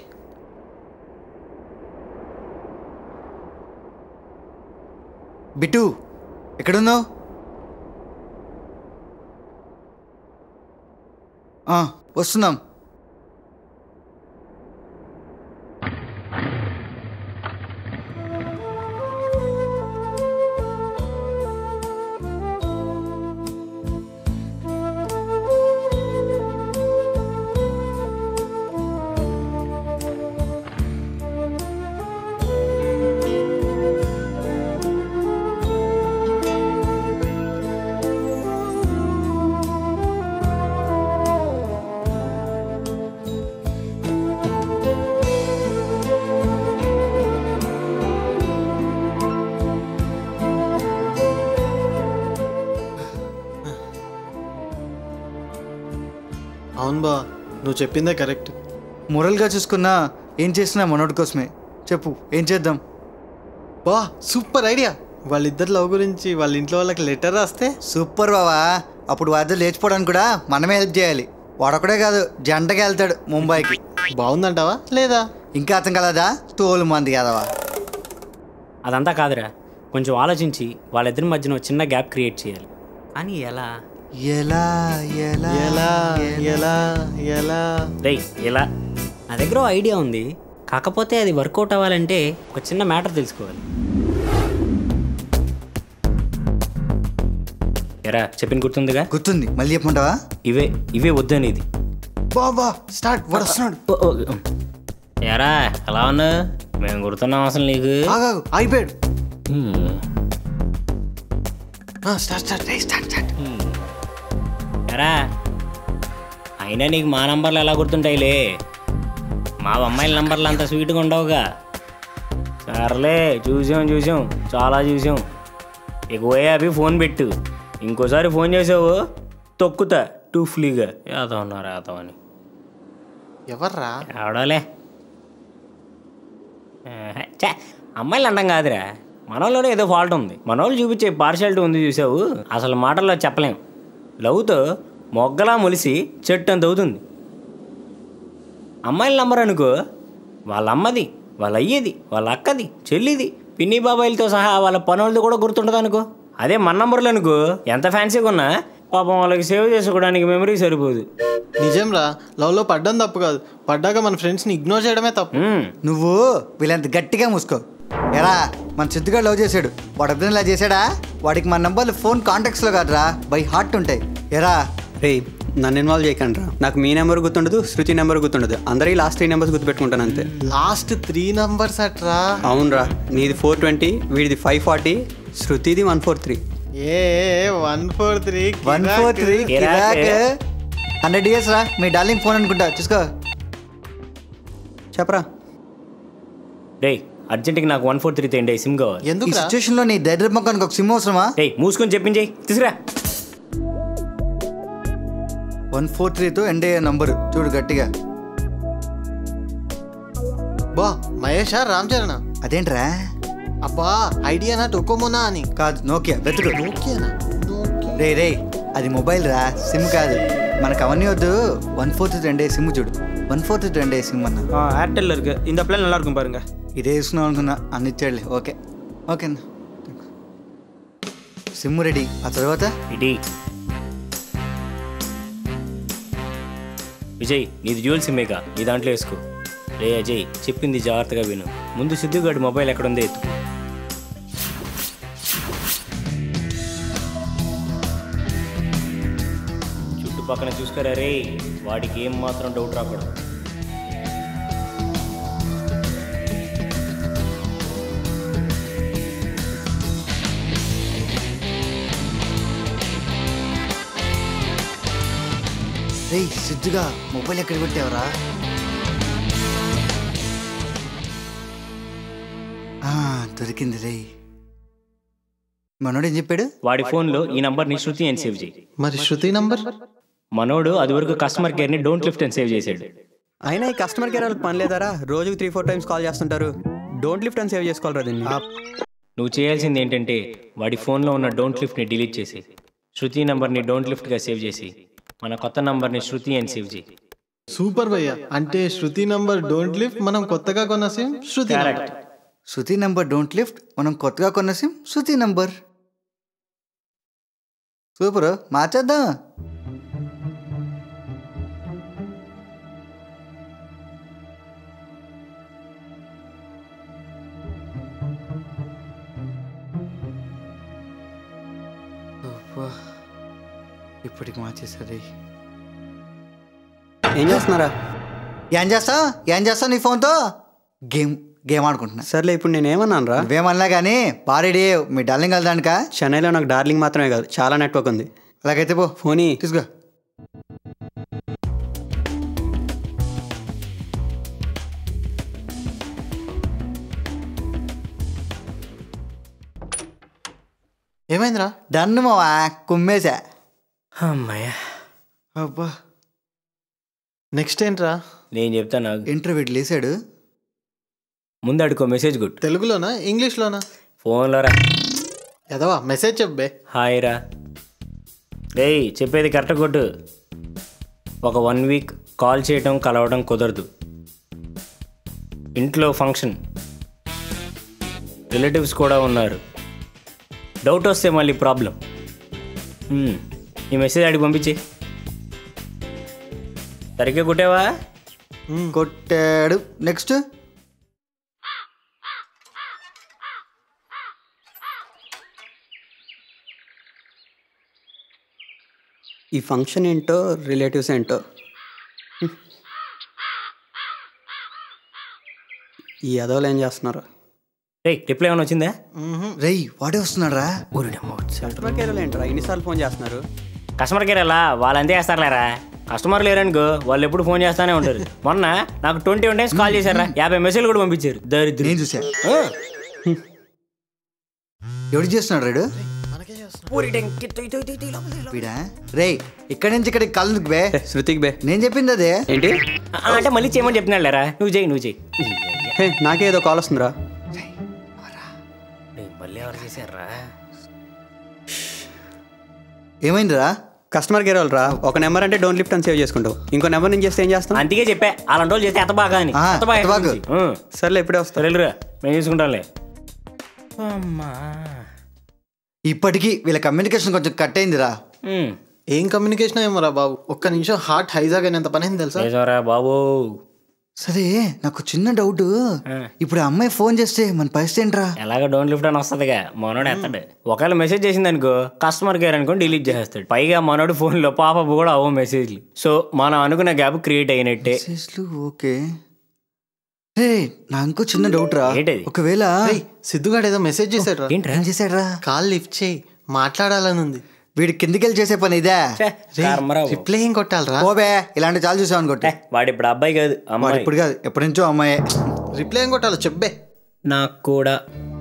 Speaker 6: బిట్టు ఎక్కడున్నావు ఆ, వస్తున్నాం
Speaker 9: అవును బా నువ్వు చెప్పిందే కరెక్ట్
Speaker 6: మొరల్గా చూసుకున్నా ఏం చేసినా మనోడి కోసమే చెప్పు ఏం చేద్దాం
Speaker 9: బా సూపర్ ఐడియా వాళ్ళిద్దరు లవ్ గురించి వాళ్ళ ఇంట్లో వాళ్ళకి లెటర్ రాస్తే
Speaker 6: సూపర్ బావా అప్పుడు వారితో లేచిపోవడానికి కూడా మనమే హెల్ప్ చేయాలి వాడొక్కడే కాదు జంటకి వెళ్తాడు ముంబైకి
Speaker 9: బాగుందంటావా లేదా
Speaker 6: ఇంకా అర్థం కలదా తోలు మంది కదవా
Speaker 1: అదంతా కాదురా కొంచెం ఆలోచించి వాళ్ళిద్దరి మధ్యన ఒక చిన్న గ్యాప్ క్రియేట్ చేయాలి అని ఎలా
Speaker 6: ఎలా ఎలా
Speaker 9: ఎలా ఎలా ఎలా
Speaker 1: రేయ్ ఇలా నా దగ్గర ఓ ఐడియా ఉంది కాకపోతే అది వర్కౌట్ అవ్వాలంటే ఒక చిన్న మ్యాటర్ తెలుసుకోవాలి ఎరా చెప్పిన గుర్తుందిగా
Speaker 6: గుర్తుంది మళ్ళీ చెప్పమంటావా
Speaker 1: ఇవే ఇవే వద్దు అనేది
Speaker 9: బాబా స్టార్ట్ వాడు వస్తున్నాడు
Speaker 1: ఎరా ఎలా ఉన్నా మేము గుర్తున్నాం అసలు నీకు
Speaker 9: ఆగాగు అయిపోయాడు
Speaker 1: హ్మ్.
Speaker 9: స్టార్ట్ స్టార్ట్ రేయ్, స్టార్ట్ స్టార్ట్
Speaker 1: ఎరా అయినా నీకు మా నంబర్లు ఎలా గుర్తుంటాయిలే మా అమ్మాయిల నంబర్లు అంత స్వీట్గా ఉండవుగా సర్లే చూసాం చూసాం చాలా చూసాం ఇక పోయి అవి ఫోన్ పెట్టు ఇంకోసారి ఫోన్ చేసావు తొక్కుతా టూఫ్లీగా ఏదో ఉన్నారు ఏదో అని
Speaker 9: ఎవర్రా
Speaker 1: ఎవడోలే ఆహా, ఛే అమ్మాయిలు అండం కాదురా మనోళ్ళలోనే ఏదో ఫాల్ట్ ఉంది మనోళ్ళు చూపించే పార్షాలిటీ ఉంది చూసావు అసలు మాటల్లో చెప్పలేం లవ్తో మొగ్గలా మొలిసి చెట్టు అంత అవుతుంది అమ్మాయిల నంబర్ అనుకో వాళ్ళ అమ్మది వాళ్ళ అయ్యేది వాళ్ళ అక్కది చెల్లిది పిన్ని బాబాయిలతో సహా వాళ్ళ పనులది కూడా గుర్తుండదు అనుకో అదే మన నంబర్లు అనుకో ఎంత ఫ్యాన్సీగా ఉన్నా పాపం వాళ్ళకి సేవ్ చేసుకోవడానికి మెమరీ సరిపోదు
Speaker 9: నిజం రా లవ్ లో పడ్డం తప్పు కాదు పడ్డాక మన ఫ్రెండ్స్ ని ఇగ్నోర్ చేయడమే తప్పు
Speaker 6: నువ్వు వీళ్ళంత గట్టిగా మూసుకో ఎరా మన సిద్ధుగా లవ్ చేశాడు వాడు అర్థం ఇలా చేశాడా వాడికి మన నంబర్లు ఫోన్ కాంటాక్ట్స్లో కాదురా బై హార్ట్ ఉంటాయి ఎరా
Speaker 8: రే నన్ను ఇన్వాల్వ్ చేయకండి రా నాకు మీ నెంబర్ గుర్తుండదు శృతి నెంబర్ గుర్తుండదు అందరి లాస్ట్ త్రీ నెంబర్స్ గుర్తుపెట్టుకుంటాను అంతే
Speaker 9: లాస్ట్ త్రీ నంబర్స్ అట్రా
Speaker 8: అవునరా నీది ఫోర్ ట్వంటీ వీడిది ఫైవ్ ఫార్టీ శృతిది వన్ ఫోర్ త్రీ
Speaker 9: ఏ one four three
Speaker 6: one four three కిరాక్ హండ్రెడ్ ఇయర్స్ రా మీ డార్లింగ్ ఫోన్ అనుకుంటా చూసుకో
Speaker 8: చెప్పరా
Speaker 1: రే అర్జెంట్కి నాకు వన్ ఫోర్ త్రీ తేండి సిమ్ కావాలి
Speaker 6: ఈ సిచ్యువేషన్ లో నీ దరిద్ర మొక్కనికి ఒక సిమ్ అవసరమా
Speaker 1: రే మూసుకొని చెప్పించేయి తీసురా
Speaker 6: వన్ ఫోర్ త్రీతో ఎండ్ అయ్యే నంబరు చూడు గట్టిగా
Speaker 9: బా మహేషా రామ్ చరణ్
Speaker 6: అదేంట్రా
Speaker 9: అబ్బా ఐడియానా టొకోమోనా అని
Speaker 6: కాదు నోకియా వెతుకు
Speaker 9: నోకియానా
Speaker 6: రే రే అది మొబైల్ రా సిమ్ కాదు మనకు అవన్నీ వద్దు వన్ ఫోర్త్ రెండే సిమ్ చూడు వన్ ఫోర్త్ రెండే సిమ్ అన్న
Speaker 10: ஏர்டெல்ல இருக்கு இந்த பிளான் நல்லா இருக்கும் பாருங்க
Speaker 6: ఇదే ఇస్తున్నాం అనుకున్నా అన్ని ఇచ్చాడులే ఓకే ఓకే అన్న సిమ్ రెడీ ఆ తర్వాత
Speaker 1: ఇటీ విజయ్ నీది డ్యూయల్ సిమ్మేగా నీ దాంట్లో వేసుకో రే అజయ్ చెప్పింది జాగ్రత్తగా విను ముందు సిద్ధుగాడి మొబైల్ ఎక్కడుందో ఎత్తు చుట్టుపక్కల చూసుకోరా రే వాడికి ఏం మాత్రం డౌట్ రాకూడదు
Speaker 6: రే సిద్ధుగా మొబైల్ ఎక్కడ పెట్టావరా ఆ, దొరికింది రే మనోడు ఏం చెప్పాడు
Speaker 1: వాడి ఫోన్లో ఈ నంబర్ని శృతి అని సేవ్ చేయి
Speaker 9: మరి శృతి నంబర్
Speaker 1: మనోడు అది వరకు కస్టమర్ కేర్ని డోంట్ లిఫ్ట్ అని సేవ్ చేశాడు
Speaker 8: అయినా ఈ కస్టమర్ కేర్ వాళ్ళకి పని లేదారా రోజుకి త్రీ ఫోర్ టైమ్స్ కాల్ చేస్తుంటారు డోంట్ లిఫ్ట్ అని సేవ్ చేసుకోవాలరా దీన్ని
Speaker 1: నువ్వు చేయాల్సింది ఏంటంటే వాడి ఫోన్లో ఉన్న డోంట్ లిఫ్ట్ని డిలీట్ చేసి శృతి నంబర్ని డోంట్ లిఫ్ట్గా సేవ్ చేసి
Speaker 12: మన కొత్త నంబర్ని శృతి అని సేవ్ చేయి
Speaker 9: సూపర్ భయ్య అంటే శృతి నంబర్ డోంట్ లిఫ్ట్ మనం కొత్తగా కొన్న sim Shruti
Speaker 12: Correct.
Speaker 6: Shruti number don't lift మనం కొత్తగా కొన్న సిమ్ శృతి నంబర్ సూపర్ మార్చేద్దాం అబ్బా, ఇప్పటికి మార్చేసరి
Speaker 8: ఏం చేస్తున్నారా
Speaker 6: ఏం చేస్తా ఏం చేస్తా నీ ఫోన్తో గేమ్ గేమ్ ఆడుకుంటున్నా
Speaker 8: సర్లే ఇప్పుడు నేను ఏమన్నాను రా
Speaker 6: నువ్వేమన్నా కానీ బారెడీ మీ డార్లింగ్ వెళ్దానిక
Speaker 8: చెన్నైలో నాకు డార్లింగ్ మాత్రమే కాదు చాలా నెట్వర్క్ ఉంది
Speaker 6: అలాగైతే పో
Speaker 8: ఫోనీ
Speaker 6: తీసుకో
Speaker 9: ఏమైందిరా
Speaker 6: డన్ మావా కుమ్మేశా
Speaker 12: అమ్మాయ్యా
Speaker 6: అబ్బా
Speaker 9: నెక్స్ట్ ఏంట్రా
Speaker 12: నేను చెప్తాను నాకు
Speaker 6: ఇంటర్వ్యూ లేసాడు
Speaker 12: ముందు అడుకో మెసేజ్ గుడ్
Speaker 9: తెలుగులోనా ఇంగ్లీష్లోనా
Speaker 12: ఫోన్లో రా
Speaker 9: ఎదవా మెసేజ్ చెప్పే
Speaker 12: హాయ్ రా రేయ్ చెప్పేది కరెక్ట్ కొట్టు ఒక వన్ వీక్ కాల్ చేయటం కలవడం కుదరదు ఇంట్లో ఫంక్షన్ రిలేటివ్స్ కూడా ఉన్నారు డౌట్ వస్తే మళ్ళీ ప్రాబ్లం హ్మ్, ఈ మెసేజ్ అడిగి పంపించే సరిగ్గా కొట్టావా
Speaker 6: కొట్టాడు నెక్స్ట్
Speaker 8: ఈ ఫంక్షన్ ఏంటో రిలేటివ్స్ ఏంటో హ్మ్. ఈ ఎదవలు ఏం చేస్తున్నారు
Speaker 12: రేయ్ రిప్లై ఏమైనా వచ్చిందా
Speaker 6: రేయ్ వాడే వస్తున్నాడు రా
Speaker 8: కస్టమర్ కేర్ ఏంట్రా ఎన్నిసార్లు ఫోన్ చేస్తున్నారు
Speaker 12: కస్టమర్ కేర్ ఎలా వాళ్ళు అంతే చేస్తారులేరా కస్టమర్ లేరనుకో వాళ్ళు ఎప్పుడు ఫోన్ చేస్తానే ఉంటారు మొన్న నాకు ట్వంటీ వన్ టైమ్స్ కాల్ చేశారా యాభై మెసేజ్లు కూడా పంపించారు దరిద్రం
Speaker 6: నేను చూసా ఎవడు చేస్తున్నాడు రేడు వీడా రేయ్ ఇక్కడి నుంచి ఇక్కడికి కళ్ళు బే
Speaker 8: శృతికి బే
Speaker 6: నేను చెప్పింది అదే
Speaker 8: ఏంటి
Speaker 12: అంటే మళ్ళీ చేయమని చెప్తున్నాడు లేరా నువ్వు చేయి నువ్వు చేయి
Speaker 8: హే నాకే ఏదో కాల్ వస్తుందిరా
Speaker 12: మళ్ళీ ఎవరు చేశారా
Speaker 6: ఏమైందిరా
Speaker 8: కస్టమర్ కేర్ వాళ్ళు రా ఒక నెంబర్ అంటే డోంట్ లిఫ్ట్ అని సేవ్ చేసుకుంటావు ఇంకో నెంబర్ నుంచి చేస్తే ఏం చేస్తాం
Speaker 12: అందుకే చెప్పా అలాంటి వాళ్ళు చేస్తే ఎంత బాగా అని
Speaker 6: ఆ,
Speaker 12: ఎంత బాగా
Speaker 6: ఎంత బాగా.
Speaker 12: ఎక్కడి నుంచి? ఉం.
Speaker 8: సర్లే ఇప్పుడే వస్తా
Speaker 12: వెళ్ళురా మేము చూసుకుంటాంలే అమ్మా
Speaker 6: ఇప్పటికీ వీళ్ళ కమ్యూనికేషన్ కొంచెం కట్ అయిందిరా
Speaker 12: ఉం.
Speaker 9: ఏం కమ్యూనికేషన్ ఏమోరా బాబు ఒక్క నిమిషం హార్ట్ హైజాగ్ అయినంత పని అయింది తెలుసా
Speaker 12: నిజంరా బాబు
Speaker 6: సరే నాకు చిన్న డౌట్ ఇప్పుడు ఆ అమ్మాయి ఫోన్ చేస్తే మన పరిస్థితి ఏంట్రా
Speaker 12: ఎలాగ డోంట్ లిఫ్ట్ అని వస్తుందిగా మనోడు ఎత్తాడు ఒకవేళ మెసేజ్ చేసింది అనుకో కస్టమర్ కేర్ అనుకో డిలీట్ చేసేస్తాడు పైగా మనోడు ఫోన్లో పాప కూడా అవో మెసేజ్లు సో మనం అనుకున్న గ్యాప్ క్రియేట్ అయినట్టే
Speaker 6: మెసేజ్లు ఓకే రే నాకు ఇంకో చిన్న డౌట్ రా
Speaker 12: ఏంటది?
Speaker 6: ఒకవేళ
Speaker 9: రేయ్, సిద్ధుగాడు ఏదో మెసేజ్ చేశాడు
Speaker 12: ఏంట్రా
Speaker 6: ఏం చేశాడ్రా
Speaker 9: కాల్ లిఫ్ట్ చేయి మాట్లాడాలని ఉంది
Speaker 6: వీడి కిందికెళ్ళి చేసే పని ఇదే
Speaker 12: కర్మరావు.
Speaker 9: రిప్లై ఏం కొట్టాలరా
Speaker 6: ఓబే ఇలాంటి చాలు చూసావు అనుకోండి
Speaker 12: వాడు ఇప్పుడు అబ్బాయి కాదు
Speaker 6: వాడు
Speaker 12: అమ్మాయి
Speaker 6: ఇప్పుడు కాదు ఎప్పటి నుంచో అమ్మాయి
Speaker 9: రిప్లై ఏం కొట్టాలో చెప్పే
Speaker 12: నాకు కూడా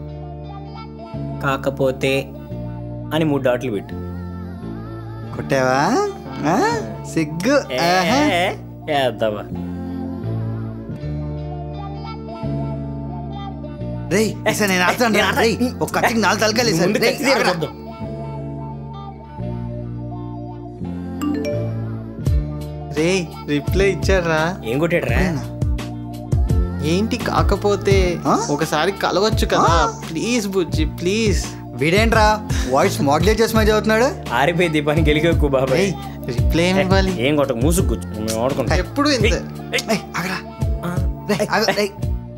Speaker 12: కాకపోతే అని మూడు డాట్లు పెట్టు
Speaker 6: కొట్టావా ఆ? సిగ్గు ఆహా.
Speaker 12: వేద్దావా
Speaker 6: రేయ్ ఈసారి నేను ఆడతాను రా రేయ్ ఒక కత్తికి నాలుగు తలకాలి ఈసారి.
Speaker 12: ముందు
Speaker 6: రేయ్,
Speaker 12: కత్తి తీయరా
Speaker 6: ఆగరా.
Speaker 12: చూద్దాం.
Speaker 9: రే రిప్లై ఇచ్చాడ్రా
Speaker 12: ఏం కొట్టాడురా
Speaker 9: ఏంటి కాకపోతే ఒకసారి కలవచ్చు కదా ప్లీజ్ బుజ్జి ప్లీజ్
Speaker 6: వీడేంట్రా వాయిస్ మాడ్యులేట్ చేసి మధ్య అవుతున్నాడు
Speaker 12: ఆరిపోయి దీపానికి గెలికెక్కు బాబాయ్
Speaker 9: రిప్లై ఏమి ఇవ్వాలి
Speaker 12: ఏం కొట్టకు మూసుకు కూర్చో మేము ఆడుకుంటాం
Speaker 9: ఎప్పుడు ఇంత
Speaker 6: రేయ్, ఆగరా రేయ్, ఆగు, రేయ్.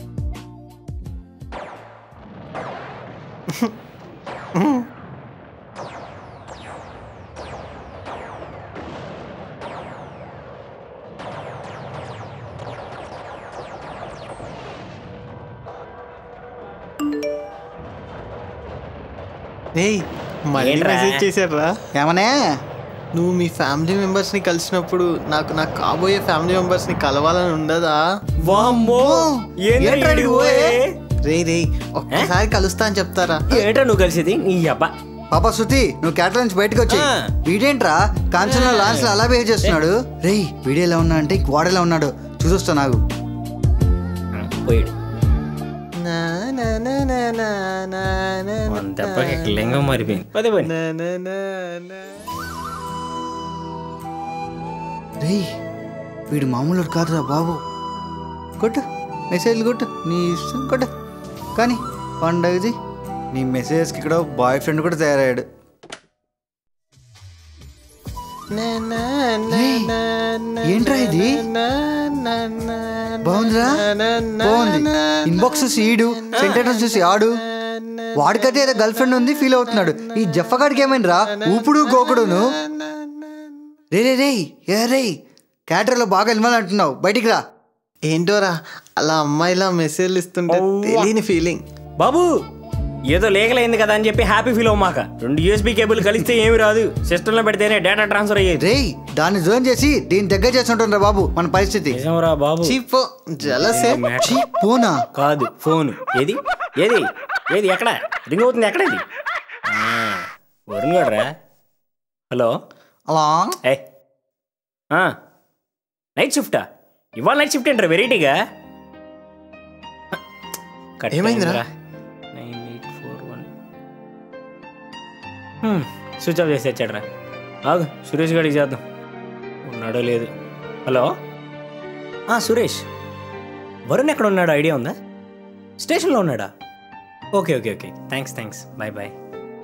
Speaker 9: రేయ్ మళ్ళీ
Speaker 12: ఏంట్రా?
Speaker 9: మెసేజ్ చేశాడ్రా
Speaker 6: ఏమనే
Speaker 9: నువ్వు మీ ఫ్యామిలీ మెంబర్స్ ని కలిసినప్పుడు నాకు నా కాబోయే ఫ్యామిలీ మెంబర్స్ ని కలవాలని ఉండదా
Speaker 12: వామ్మో
Speaker 6: ఏంట్రా
Speaker 12: ఏంట్రా
Speaker 6: నువ్వు?
Speaker 9: రే రే ఒక్కసారి కలుస్తా అని చెప్తారా
Speaker 12: ఏంట్రా నువ్వు కలిసేది నీ అబ్బా
Speaker 6: పాపా శృతి నువ్వు క్యాటర్ నుంచి బయటకు వచ్చి
Speaker 12: ఆ.
Speaker 6: వీడేంట్రా కాంచన లాన్స్ లో అలా బిహేవ్ చేస్తున్నాడు రేయ్ వీడియో ఎలా ఉన్నా అంటే వాడేలా ఉన్నాడు చూసొస్తా నాకు
Speaker 12: పోయాడు
Speaker 9: నా, నా, నా, నా, నా, నా, నా, నా,
Speaker 12: మన దెబ్బకి లింగం మారిపోయింది పదే పని
Speaker 9: నా, నా, నా, నా.
Speaker 6: రేయ్ వీడు మామూలు కాదురా బాబు కొట్టు మెసేజ్లు కొట్టు నీ ఇష్టం కొట్టు కానీ పండగది నీ మెసేజ్కి ఇక్కడ బాయ్ ఫ్రెండ్ కూడా తయారయ్యాడు ఏంట్రా ఇది బాగుందిరా బాగుంది ఇన్బాక్స్ చూసి ఈడు సెంటెన్స్ చూసి ఆడు వాడికైతే ఏదో గర్ల్ ఫ్రెండ్ ఉంది ఫీల్ అవుతున్నాడు ఈ జఫగాడికి ఏమైందిరా ఊపుడు గోకుడును రే రే రే ఏ రే క్యాటర్లో బాగా వెళ్ళమని అంటున్నావు బయటికి రా
Speaker 9: ఏంటోరా అలా అమ్మాయిలా మెసేజ్లు ఇస్తుంటే తెలియని ఫీలింగ్
Speaker 12: బాబు ఏదో లేగలైంది కదా అని చెప్పి హ్యాపీ ఫీల్ అవ్వమాక రెండు యూఎస్బీ కేబుల్ కలిస్తే ఏమి రాదు సిస్టంలో పెడితేనే డేటా ట్రాన్స్ఫర్ అయ్యేది
Speaker 6: రేయ్ దాన్ని జోన్ చేసి దీని దగ్గర చేస్తుంటారా బాబు మన పరిస్థితి
Speaker 12: నిజంరా బాబు
Speaker 9: చీపో జలసే
Speaker 6: చీ, పోనా
Speaker 12: కాదు ఫోన్ ఏది ఏది ఏది ఎక్కడ రింగ్ అవుతుంది ఎక్కడ ఇది ఆ, వరుణ్ గాడ్రా హలో
Speaker 6: అలా
Speaker 12: ఏ నైట్ షిఫ్టా ఇవాళ నైట్ షిఫ్ట్ ఏంట్రా వెరైటీగా కట్
Speaker 9: ఏమైందిరా?
Speaker 12: అయిందిరా. నైన్ ఎయిట్ ఫోర్ వన్ హ్మ్, స్విచ్ ఆఫ్ చేసి వచ్చాడరా ఆగు సురేష్ గారికి చేద్దాం ఉన్నాడో లేదు హలో ఆ, సురేష్ వరుణ్ ఎక్కడ ఉన్నాడో ఐడియా ఉందా స్టేషన్లో ఉన్నాడా okay okay okay thanks thanks bye bye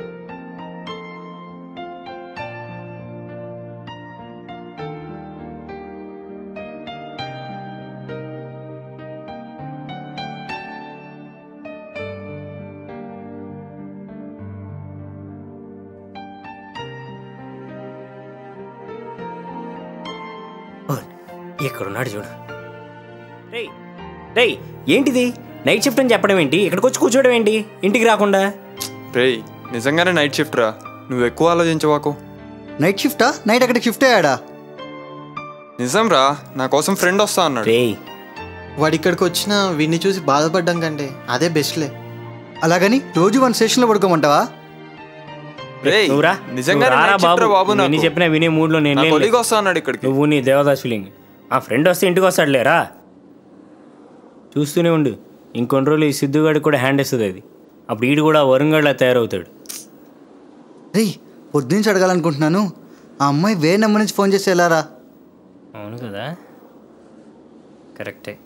Speaker 12: ఎక్కడున్నాడు చూడు రేయ్ రేయ్ ఏంటిది నైట్ షిఫ్ట్ అని చెప్పడం ఏంటి ఇక్కడికి వచ్చి కూర్చోవడం ఏంటి ఇంటికి రాకుండా
Speaker 2: రేయ్ నిజంగానే నైట్ షిఫ్ట్ రా నువ్వు ఎక్కువ ఆలోచించవాకు
Speaker 6: నైట్ షిఫ్టా నైట్ అక్కడికి షిఫ్ట్ అయ్యాడా
Speaker 2: నిజం రా నా కోసం ఫ్రెండ్ వస్తా అన్నాడు
Speaker 12: రేయ్
Speaker 9: వాడు ఇక్కడికి వచ్చిన వీడిని చూసి బాధపడ్డం కంటే అదే బెస్ట్లే
Speaker 6: అలాగని రోజు వన్ స్టేషన్లో పడుకోమంటావా
Speaker 2: రేయ్
Speaker 12: నువ్వురా
Speaker 2: నిజంగానే
Speaker 12: నువ్వు రారా
Speaker 2: night shift రా బాబు
Speaker 12: నువ్వు ఎన్ని
Speaker 2: నాకు.
Speaker 12: చెప్పినా వినే మూడ్లో నేను
Speaker 2: నా
Speaker 12: లేనులే.
Speaker 2: కొలీగ్ వస్తా అన్నాడు ఇక్కడికి
Speaker 12: నువ్వు నీ దేవదాస్ ఫీలింగ్ ఆ ఫ్రెండ్ వస్తే ఇంటికి వస్తాడు లేరా చూస్తూనే ఉండు ఇంకొన్ని రోజులు ఈ సిద్ధుగాడికి కూడా హ్యాండ్ ఇస్తుంది అది అప్పుడు ఈడు కూడా వరుణ్గడ్లా తయారవుతాడు
Speaker 6: రేయ్ పొద్దునుంచి అడగాలనుకుంటున్నాను ఆ అమ్మాయి వే నెంబర్ నుంచి ఫోన్ చేసి వెళ్ళారా
Speaker 12: అవును కదా కరెక్టే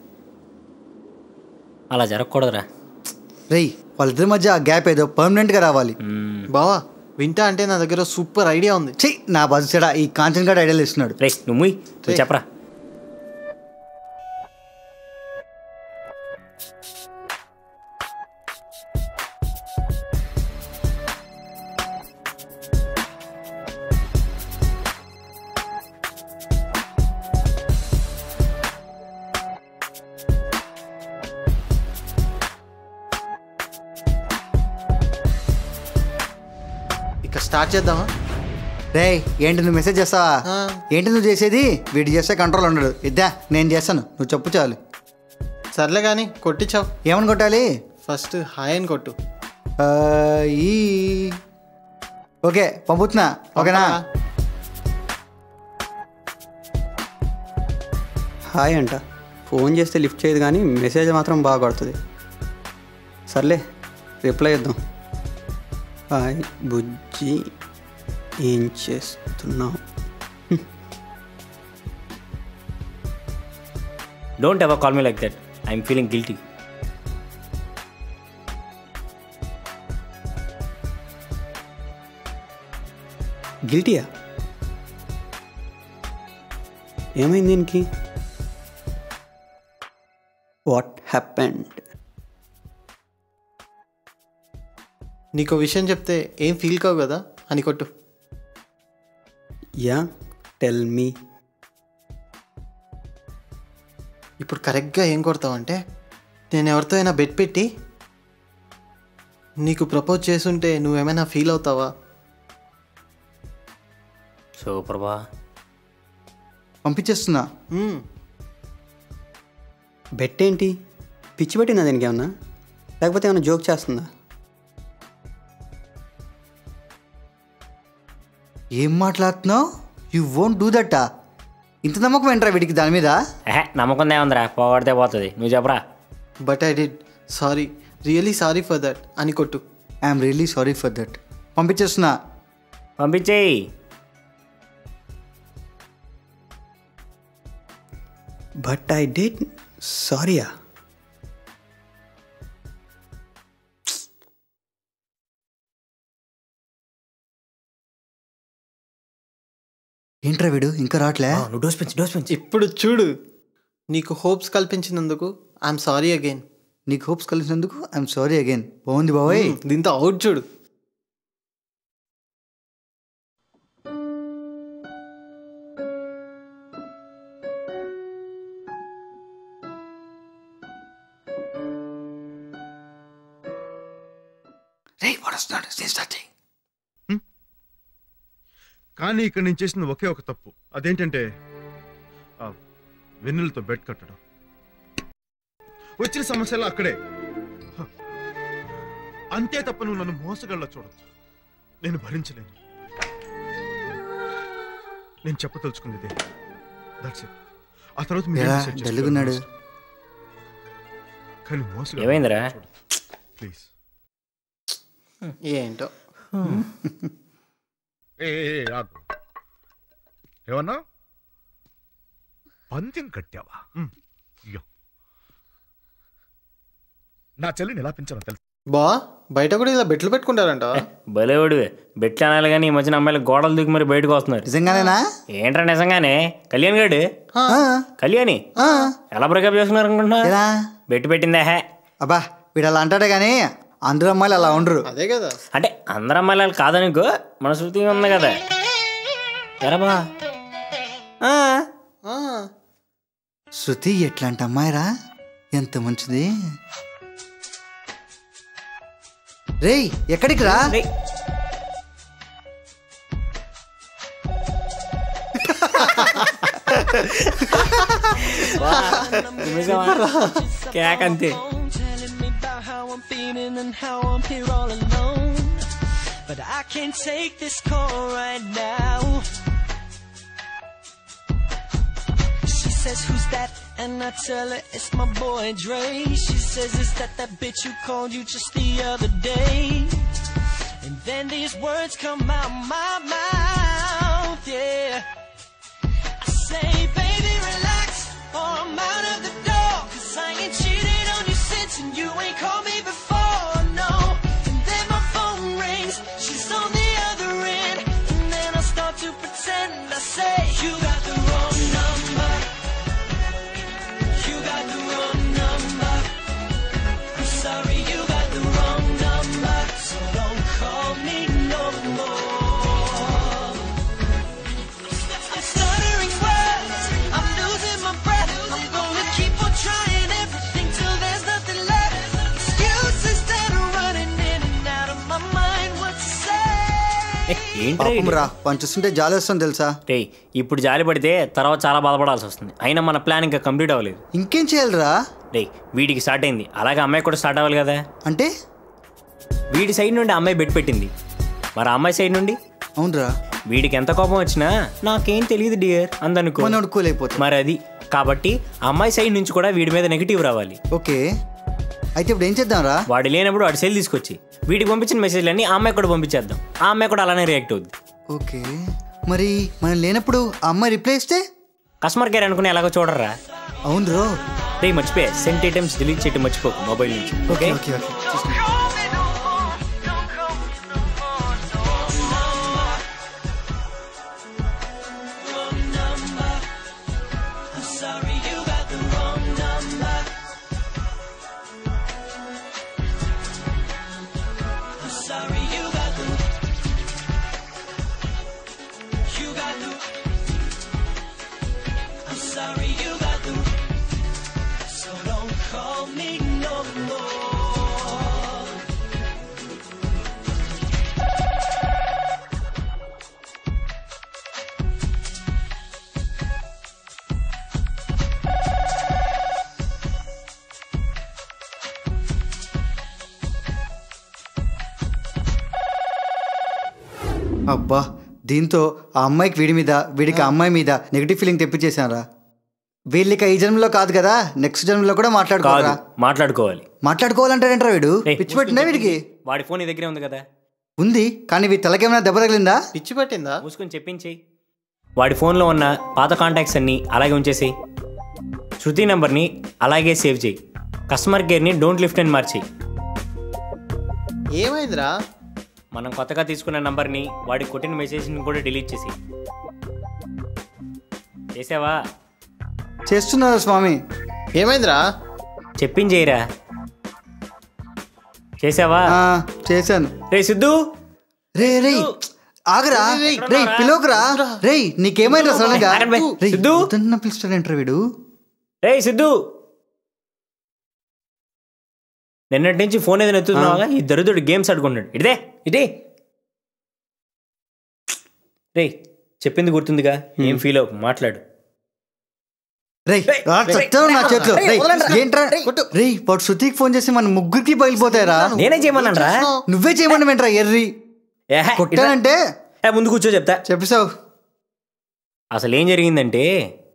Speaker 12: అలా జరగకూడదురా
Speaker 6: రేయ్ వాళ్ళిద్దరి మధ్య ఆ గ్యాప్ ఏదో పర్మనెంట్గా రావాలి
Speaker 9: బావా వింటా అంటే నా దగ్గర సూపర్ ఐడియా ఉంది
Speaker 6: చెయ్యి నా బస్సు ఈ కాంచన్ గడ్ ఐడియాలు ఇస్తున్నాడు
Speaker 12: రే నువ్వు ముయ్, నువ్వు చెప్పరా
Speaker 9: ఇక స్టార్ట్ చేద్దామా
Speaker 6: రేయ్ ఏంటి నువ్వు మెసేజ్ చేస్తావా
Speaker 9: ఆ.
Speaker 6: ఏంటి నువ్వు చేసేది వీడు చేస్తే కంట్రోల్ ఉండడు ఇద్దా నేను చేస్తాను నువ్వు చెప్పు చాలు
Speaker 9: సర్లే కానీ కొట్టించావు
Speaker 6: ఏమని కొట్టాలి
Speaker 9: ఫస్ట్ హాయ్ అని కొట్టు
Speaker 6: ఆ, ఈ ఓకే పంపుతున్నా ఓకేనా
Speaker 8: హాయ్ అంట ఫోన్ చేస్తే లిఫ్ట్ చేయదు కానీ మెసేజ్ మాత్రం బాగా కొడుతుంది సర్లే రిప్లై ఇద్దాం హాయ్ బుజ్జి ఏం చేస్తున్నావు
Speaker 12: don't ever call me like that I'm feeling guilty
Speaker 8: గిల్టీయా ఏమైంది దీనికి వాట్ హ్యాపెండ్
Speaker 9: నీకు విషయం చెప్తే ఏం ఫీల్ కావు కదా అని కొట్టు
Speaker 8: యా టెల్ మీ
Speaker 9: ఇప్పుడు కరెక్ట్గా ఏం కొడతావు అంటే నేను ఎవరితో అయినా బెట్ పెట్టి నీకు ప్రపోజ్ చేసుంటే నువ్వేమైనా ఫీల్ అవుతావా
Speaker 12: సూపర్ బా
Speaker 6: పంపించేస్తున్నా
Speaker 9: మ్మ్.
Speaker 8: బెట్ ఏంటి పిచ్చి పెట్టిందా దీనికి ఏమన్నా లేకపోతే ఏమైనా జోక్ చేస్తుందా
Speaker 6: ఏం మాట్లాడుతున్నావు యూ వోంట్ డూ దట్టా ఇంత నమ్మకం ఏంట్రా వీడికి దాని మీద
Speaker 12: ఏహే నమ్మకం ఏముందిరా పోగొడితే పోతుంది నువ్వు చెప్పరా
Speaker 9: but I did sorry really sorry for that అని కొట్టు
Speaker 6: I'm really sorry for that పంపించేస్తున్నా
Speaker 12: పంపించేయి
Speaker 8: బట్ ఐ డిడ్ సారీయా
Speaker 6: ఏంట్రా వీడు ఇంకా రావట్లే
Speaker 12: డోస్ పెంచు డోస్ పెంచు
Speaker 9: ఇప్పుడు చూడు నీకు హోప్స్ కల్పించినందుకు ఐఎమ్ సారీ అగైన్
Speaker 6: నీకు హోప్స్ కలిసినందుకు ఐఎమ్ సారీ అగైన్ బాగుంది బాబాయ్
Speaker 9: దీంతో అవుట్ చూడు
Speaker 6: రే వాడు వస్తున్నాడు స్టార్టింగ్
Speaker 13: కానీ ఇక్కడ నేను చేసిన ఒకే ఒక తప్పు అదేంటంటే ఆ వెన్నులతో బెడ్ కట్టడం వచ్చిన సమస్యలు అక్కడే హ. అంతే తప్ప నువ్వు నన్ను మోసగళ్ళ చూడొచ్చు నేను భరించలేను నేను చెప్పదలుచుకుంది ఇదే దట్స్ ఇట్ ఆ తర్వాత మీరు
Speaker 6: ఎలా
Speaker 13: decide చేసుకోవాలి.
Speaker 6: డల్లుగున్నాడు
Speaker 13: కానీ మోసగళ్ళ
Speaker 12: ఏమైందిరా?
Speaker 13: ప్లీజ్
Speaker 9: ఏంటో
Speaker 13: ఏ ఏ, ఏ, ఆగు ఏమన్నా పందెం కట్టావా ఉమ్, ఇయ్యో. నా చెల్లిని ఎలా పెంచాలో తెలుసు
Speaker 9: బా బయట కూడా ఇలా బెట్లు పెట్టుకుంటారంట
Speaker 12: భలేవాడివే బెట్లు అనాలి కానీ ఈ మధ్యన అమ్మాయిలు గోడలు దూకి మరి బయటకు వస్తున్నారు
Speaker 6: నిజంగానేనా
Speaker 12: ఏంట్రా నిజంగానే కళ్యాణ్ గాడు కళ్యాణి ఎలా బ్రేకప్ చేసుకున్నారు అనుకుంటున్నా
Speaker 6: ఎలా
Speaker 12: బెట్టు పెట్టిందా హే
Speaker 6: అబ్బా వీడు అలా అంటాడే కానీ అందరూ అమ్మాయిలు అలా ఉండరు
Speaker 9: అదే కదా
Speaker 12: అంటే అందరు అమ్మాయిలు అలా కాదనుకో మన శృతి ఉంది కదా ఎరబా
Speaker 6: శృతి ఎట్లాంటి అమ్మాయిరా ఎంత మంచిది రేయ్ ఎక్కడికి రా
Speaker 12: కేక్ అంతే
Speaker 14: how I'm feeling and how I'm here all alone. But I can't take this call right now. She says, Who's that? And I tell her it's my boy Dre. She says, Is that that bitch who called you just the other day? And then these words come out my mouth, yeah. I say, Baby, relax, or I'm out of the door. Cause I ain't cheated on you since, and you ain't called me before, no. And then my phone rings, she's on the other end. And then I start to pretend I say, You got the wrong number. You got the wrong number. I'm sorry, you got the wrong number. So don't call me no more. I'm stuttering words. I'm losing my breath. I'm gonna keep on trying everything till there's nothing left. Excuses that are running in and out of my mind. What to say?
Speaker 12: ఏంట్రా
Speaker 6: పాపం రా పని చూస్తుంటే జాలి వస్తుంది తెలుసా
Speaker 12: రే ఇప్పుడు జాలి పడితే తర్వాత చాలా బాధపడాల్సి వస్తుంది అయినా మన ప్లాన్ ఇంకా కంప్లీట్ అవ్వలేదు
Speaker 6: ఇంకేం చేయాలిరా
Speaker 12: రే వీడికి స్టార్ట్ అయింది అలాగే అమ్మాయి కూడా స్టార్ట్ అవ్వాలి కదా
Speaker 6: అంటే
Speaker 12: వీడి సైడ్ నుండి అమ్మాయి బెట్ పెట్టింది మరి ఆ అమ్మాయి సైడ్ నుండి
Speaker 6: అవునరా
Speaker 12: వీడికి ఎంత కోపం వచ్చినా నాకేం తెలియదు డియర్ అందనుకో
Speaker 6: మనోడు కూల్ అయిపోతాడు
Speaker 12: మరి అది కాబట్టి ఆ అమ్మాయి సైడ్ నుంచి కూడా వీడి మీద నెగిటివ్ రావాలి
Speaker 6: ఓకే అయితే ఇప్పుడు ఏం చేద్దాంరా
Speaker 12: వాడు లేనప్పుడు వాడు సెల్ తీసుకొచ్చి వీడికి పంపించిన మెసేజ్లన్నీ ఆ అమ్మాయి కూడా పంపించేద్దాం ఆ అమ్మాయి కూడా అలానే రియాక్ట్ అవుద్ది
Speaker 6: ఓకే మరి మనం లేనప్పుడు ఆ అమ్మాయి రిప్లై ఇస్తే
Speaker 12: కస్టమర్ కేర్ అనుకుని ఎలాగో చూడరా
Speaker 6: అవును రో
Speaker 12: రే మర్చిపోయా సెంట్ ఐటమ్స్ డిలీట్ చేయడం మర్చిపోకు మొబైల్ నుంచి
Speaker 6: okay
Speaker 12: okay
Speaker 6: okay okay
Speaker 14: I'm sorry, you got the wrong number. I'm sorry, you got the. You got the. I'm sorry, you got the. So don't call me no more.
Speaker 6: అబ్బా దీంతో ఆ అమ్మాయికి వీడి మీద వీడికి ఆ అమ్మాయి మీద నెగిటివ్ ఫీలింగ్ తెప్పించేశారా వీళ్ళకి ఈ జన్మలో కాదు కదా నెక్స్ట్ జన్మలో కూడా
Speaker 12: కాదు
Speaker 6: మాట్లాడుకోవాలా
Speaker 12: మాట్లాడుకోవాలి
Speaker 6: మాట్లాడుకోవాలంటారేంట్రా వీడు పిచ్చి పెట్టిందా వీడికి
Speaker 12: వాడి ఫోన్ నీ దగ్గరే ఉంది కదా
Speaker 6: ఉంది కానీ వీడి తలకేమైనా దెబ్బ తగిలిందా
Speaker 9: పిచ్చి పట్టిందా
Speaker 12: మూసుకొని చెప్పించేయి వాడి ఫోన్లో ఉన్న పాత కాంటాక్ట్స్ అన్నీ అలాగే ఉంచేసేయి శృతి నెంబర్ని అలాగే సేవ్ చేయి కస్టమర్ కేర్ని డోంట్ లిఫ్ట్ అని మార్చి
Speaker 9: ఏమైందిరా
Speaker 12: మనం కొత్తగా తీసుకున్న నంబర్ని వాడి కొట్టిన మెసేజ్ని కూడా డిలీట్ చేసి చేసావా
Speaker 6: చేస్తున్నారు స్వామి
Speaker 9: ఏమైందిరా
Speaker 12: చెప్పించేయరా చేసావా
Speaker 6: చేశాను
Speaker 12: రే సిద్ధు
Speaker 6: రే రే ఆగరా రే పిలోకరా రే నీకేమైందా సడన్ గా
Speaker 12: ఆగండి బే.
Speaker 6: రేయ్,
Speaker 12: సిద్ధు?
Speaker 6: వద్దన్న పిలుస్తాడంటారా వీడు
Speaker 12: రే సిద్ధు నిన్నటి నుంచి ఫోన్ ఏదైనా ఎత్తుతున్నావా ఈ దరిద్రుడు గేమ్స్ ఆడుకుంటాడు ఇదే ఇదే రే చెప్పింది గుర్తుందిగా ఏం ఫీల్ అవ్వకు మాట్లాడు
Speaker 6: రే చచ్చావు నా చేతిలో రేయ్, ఏంట్రా రే వాడు శృతికి ఫోన్ చేసి మన ముగ్గురికి బయలుపోతాయరా
Speaker 12: నేనే చేయమన్నానురా?
Speaker 6: నువ్వే చేయమని వెంట్రా ఎర్రి
Speaker 12: ఏహే,
Speaker 6: కొట్టానంటే
Speaker 12: ఏ, ముందు కూర్చో చెప్తా
Speaker 6: చెప్పేసావు
Speaker 12: అసలు ఏం జరిగిందంటే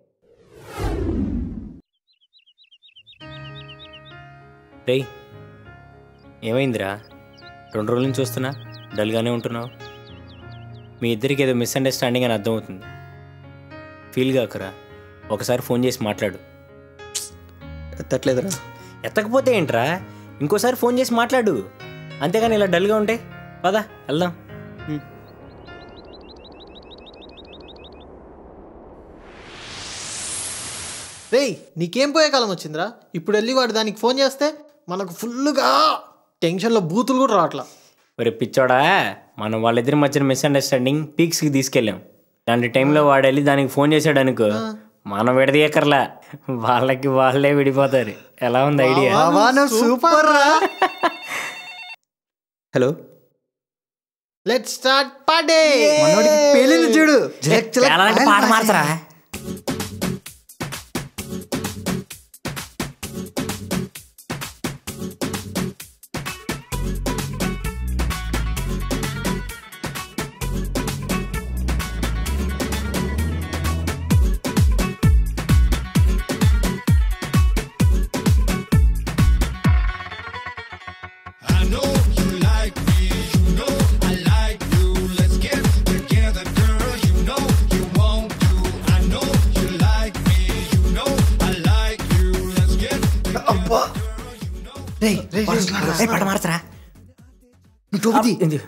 Speaker 12: రేయ్ ఏమైందిరా రెండు రోజుల నుంచి చూస్తున్నా డల్గానే ఉంటున్నావు మీ ఇద్దరికి ఏదో మిస్అండర్స్టాండింగ్ అని అర్థమవుతుంది ఫీల్ కాకరా ఒకసారి ఫోన్ చేసి మాట్లాడు
Speaker 8: ఎత్తట్లేదురా
Speaker 12: ఎత్తకపోతే ఏంట్రా ఇంకోసారి ఫోన్ చేసి మాట్లాడు అంతేగాని ఇలా డల్గా ఉంటే పదా వెళ్దాం
Speaker 9: రేయ్ నీకేం పోయే కాలం వచ్చిందిరా ఇప్పుడు వెళ్ళి వాడు దానికి ఫోన్ చేస్తే మనకు ఫుల్గా టెన్షన్లో బూతులు కూడా రావట్లా
Speaker 12: ఒరే పిచ్చోడా మనం వాళ్ళిద్దరి మధ్యన మిస్అండర్స్టాండింగ్ పీక్స్కి తీసుకెళ్ళాం అలాంటి టైంలో వాడు వెళ్ళి దానికి ఫోన్ చేశాడు అనుకో మనం విడదీయకర్లా వాళ్ళకి వాళ్ళే విడిపోతారు ఎలా ఉంది ఐడియా
Speaker 6: బావా నువ్వు సూపర్ రా
Speaker 8: హలో
Speaker 9: లెట్ స్టార్ట్ పార్టీ
Speaker 6: మనోడికి పేలింది చూడు జలక్ జలక్
Speaker 12: పేలాలంటే పాట మార్చరా
Speaker 14: I know you like me, you know I like you. Let's get together, girl. You know you want to. I know you like me, you know I like you. Let's get
Speaker 6: అబ్బా రే రే
Speaker 12: పాట మార్చరా
Speaker 6: నువ్వు టోపీ తీ.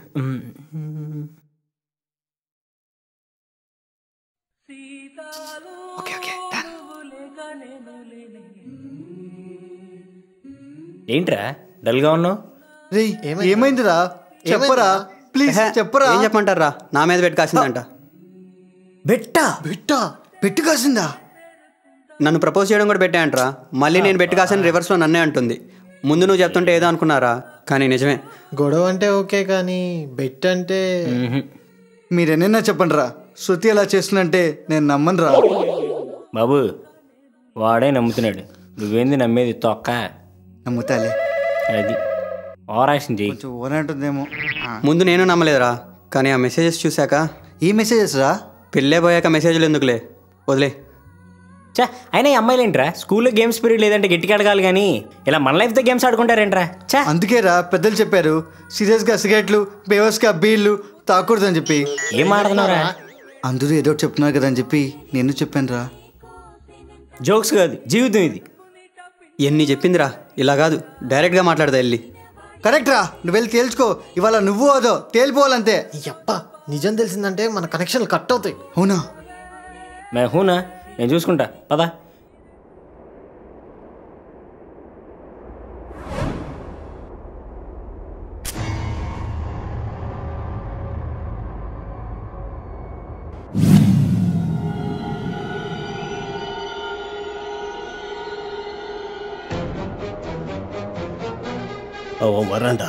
Speaker 12: ఏంట్రా డల్గా ఉన్నావు
Speaker 6: రే ఏమైందిరా చెప్పరా ప్లీజ్ చెప్పరా
Speaker 8: ఏం చెప్పమంటారా నా మీద పెట్టి కాసిందంట
Speaker 12: బెట్టా
Speaker 6: బెట్టా పెట్టు కాసిందా
Speaker 8: నన్ను ప్రపోజ్ చేయడం కూడా పెట్టే అంటరా మళ్ళీ నేను పెట్టి కాసిన రివర్స్లో నన్నే అంటుంది ముందు నువ్వు చెప్తుంటే ఏదో అనుకున్నారా కానీ నిజమే
Speaker 9: గొడవ అంటే ఓకే కానీ బెట్ అంటే
Speaker 6: మీరెన్నైనా చెప్పండి రా శృతి అలా చేస్తుందంటే నేను నమ్మను రా
Speaker 12: బాబు వాడే నమ్ముతున్నాడు నువ్వేంది నమ్మేది తొక్క
Speaker 6: నమ్ముతాలే
Speaker 12: అది ఓవరాక్షన్ చెయ్యి
Speaker 6: కొంచెం ఓన్ అంటుందేమో ఆ.
Speaker 8: ముందు నేను నమ్మలేదురా కానీ ఆ మెసేజెస్ చూశాక
Speaker 6: ఈ మెసేజెస్ రా
Speaker 8: పెళ్ళే పోయాక మెసేజ్లు ఎందుకులే వదిలే
Speaker 12: చా అయినా ఈ అమ్మాయిలు ఏంట్రా స్కూల్లో గేమ్స్ పీరియడ్ లేదంటే గట్టిగా అడగాలి కానీ ఇలా మన లైఫ్తో గేమ్స్ ఆడుకుంటారేంట్రా చా
Speaker 6: అందుకే రా పెద్దలు చెప్పారు సీరియస్గా సిగరెట్లు బేవస్గా బీళ్ళు తాకూడదని చెప్పి
Speaker 12: ఏం ఆడుతున్నావురా
Speaker 6: అందరూ ఏదో ఒకటి చెప్తున్నారు కదా అని చెప్పి నేను చెప్పాను రా
Speaker 12: జోక్స్ కాదు జీవితం ఇది
Speaker 8: ఎన్ని చెప్పిందిరా ఇలా కాదు డైరెక్ట్గా మాట్లాడదా వెళ్ళి
Speaker 6: కరెక్ట్ రా నువ్వు వెళ్ళి తేల్చుకో ఇవాళ నువ్వు అదో తేలిపోవాలంతే
Speaker 9: అప్ప నిజం తెలిసిందంటే మన కనెక్షన్లు కట్ అవుతాయి
Speaker 6: అవునా
Speaker 12: మే హూనా నేను చూసుకుంటా పదా
Speaker 15: ఓ వరండా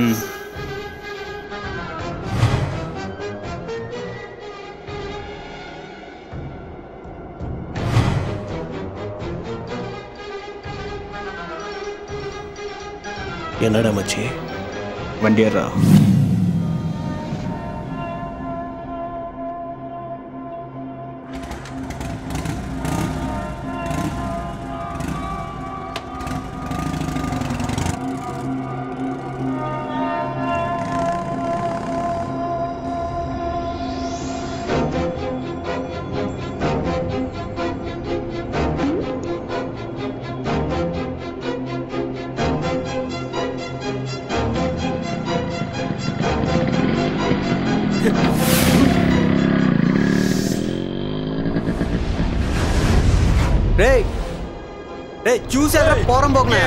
Speaker 15: என்னடா மச்சி வண்டியர்ரா
Speaker 8: రే రే చూసారా పోరం పోకున్నా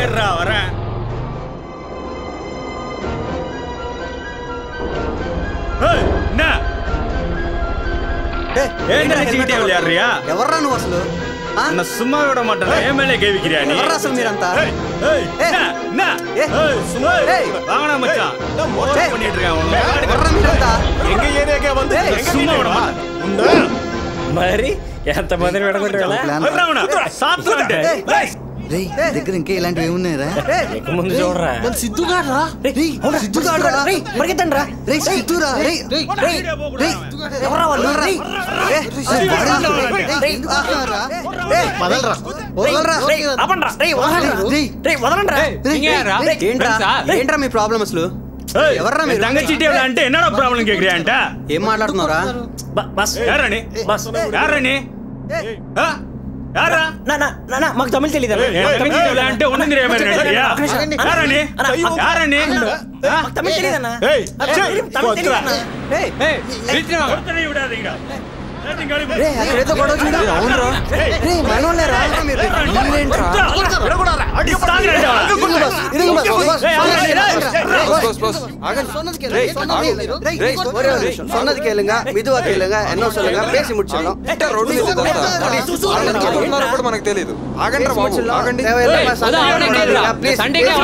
Speaker 8: ఎవర్రా నువ్వు అసలు ఆ?
Speaker 16: சும்மா விட மாட்டேன் ஏமேலே கேவிக்கிறியா நீ
Speaker 8: ఎవర్రా అసలు మీరంతా
Speaker 16: ஏய், ஏய், என்ன, என்ன? ஏய், சும்மா இரு. வாங்கடா மச்சான். மோசம் பண்ணிட்டு இருக்கான் உன்னை. எங்க ஏரியாக்கே வந்து எங்க சும்மா விட மாட்டேன்.
Speaker 12: మరి ఎంతమందిని విడగొట్టాలా
Speaker 16: సాత్రా అంటే. ఏయ్,
Speaker 6: రేయ్ దగ్గర ఇంకా ఇలాంటివి ఏమున్నాయరా
Speaker 12: ఇక ముందు చూడరా
Speaker 9: మన సిద్ధుగాడ్రా
Speaker 6: సిద్ధుగాడురా రేయ్ పరిగెత్తండి రా రేయ్ సిద్ధురా రేయ్ రేయ్ రేయ్ రేయ్ ఎవరా వాళ్ళు రేయ్ రేయ్ రేయ్ ఎందుకు ఆపుతున్నారా? రేయ్
Speaker 9: వదలరా
Speaker 8: వదలరా రేయ్, ఆపండ్రా. రేయ్, వదలండి.
Speaker 6: రేయ్
Speaker 8: రేయ్, వదలండ్రా.
Speaker 12: ఇంకేరా?
Speaker 8: రేయ్, ఏంట్రా ఏంట్రా మీ ప్రాబ్లం అసలు
Speaker 16: ఏయ్,
Speaker 8: ఎవర్రా మీరు
Speaker 16: தங்க சீட்டி எவ்வளவு అంటే என்னடா ப்ராப்ளம் கேக்குறியா అంట
Speaker 8: ఏం మాట్లాడుతున్నారా
Speaker 12: బస్
Speaker 16: யாரா நீ
Speaker 12: బస్
Speaker 16: யாரா நீ ஆ? யாரா
Speaker 12: నా నా నా, నా మాకు తమిళ తెలియదు
Speaker 16: ஏய், தங்க சீட்டி எவ்வளவு అంటే ஒண்ணும் தெரியாம நடிக்கிறியா யாரா நீ யாரா நீ ஆ?
Speaker 12: తమిళ తెలియదన్నా
Speaker 16: ஏய், சே,
Speaker 12: తమిళ
Speaker 16: கொத்துறா.
Speaker 12: తెలియదన్నా
Speaker 8: ఏయ్,
Speaker 16: ஏய், ஒருத்தனை விடாதீங்கடா. எல்லாத்தையும் காலி பண்ணு.
Speaker 8: రేయ్, అక్కడేదో గొడవ చూడు అవునరా రేయ్ మనోళ్ళేరా మీరు మీరేంట్రా
Speaker 16: விடக்கூடாதுடா. அடி தாங்குறேன்டா.
Speaker 8: ఇరుగు బస్, ఇరుగు బస్, బస్,
Speaker 16: ஏய்,
Speaker 8: సొన్నది
Speaker 16: ஏய்,
Speaker 8: కేளுங்க.
Speaker 16: ஏய்,
Speaker 8: రేయ్,
Speaker 2: బస్, బస్, బస్. ஆகன்.
Speaker 7: சொன்னது
Speaker 2: రేయ్,
Speaker 7: கேளுங்க
Speaker 2: ஆகு.
Speaker 7: சொன்னது
Speaker 2: రేయ్,
Speaker 7: ஒரே ஒரு நிமிஷம் சொன்னது கேளுங்க மெதுவா கேளுங்க என்ன சொல்லுங்க பேசி முடிச்சிடலாம்
Speaker 2: అంటే రోడ్డు మీద ఇదంతా. వాళ్ళని ఎవరు ఉన్నారో కూడా మనకు తెలియదు ఆగండి రా బాబు ఆగండి
Speaker 7: தேவையில்லாம சண்டை கேளுங்க ப்ளீజ్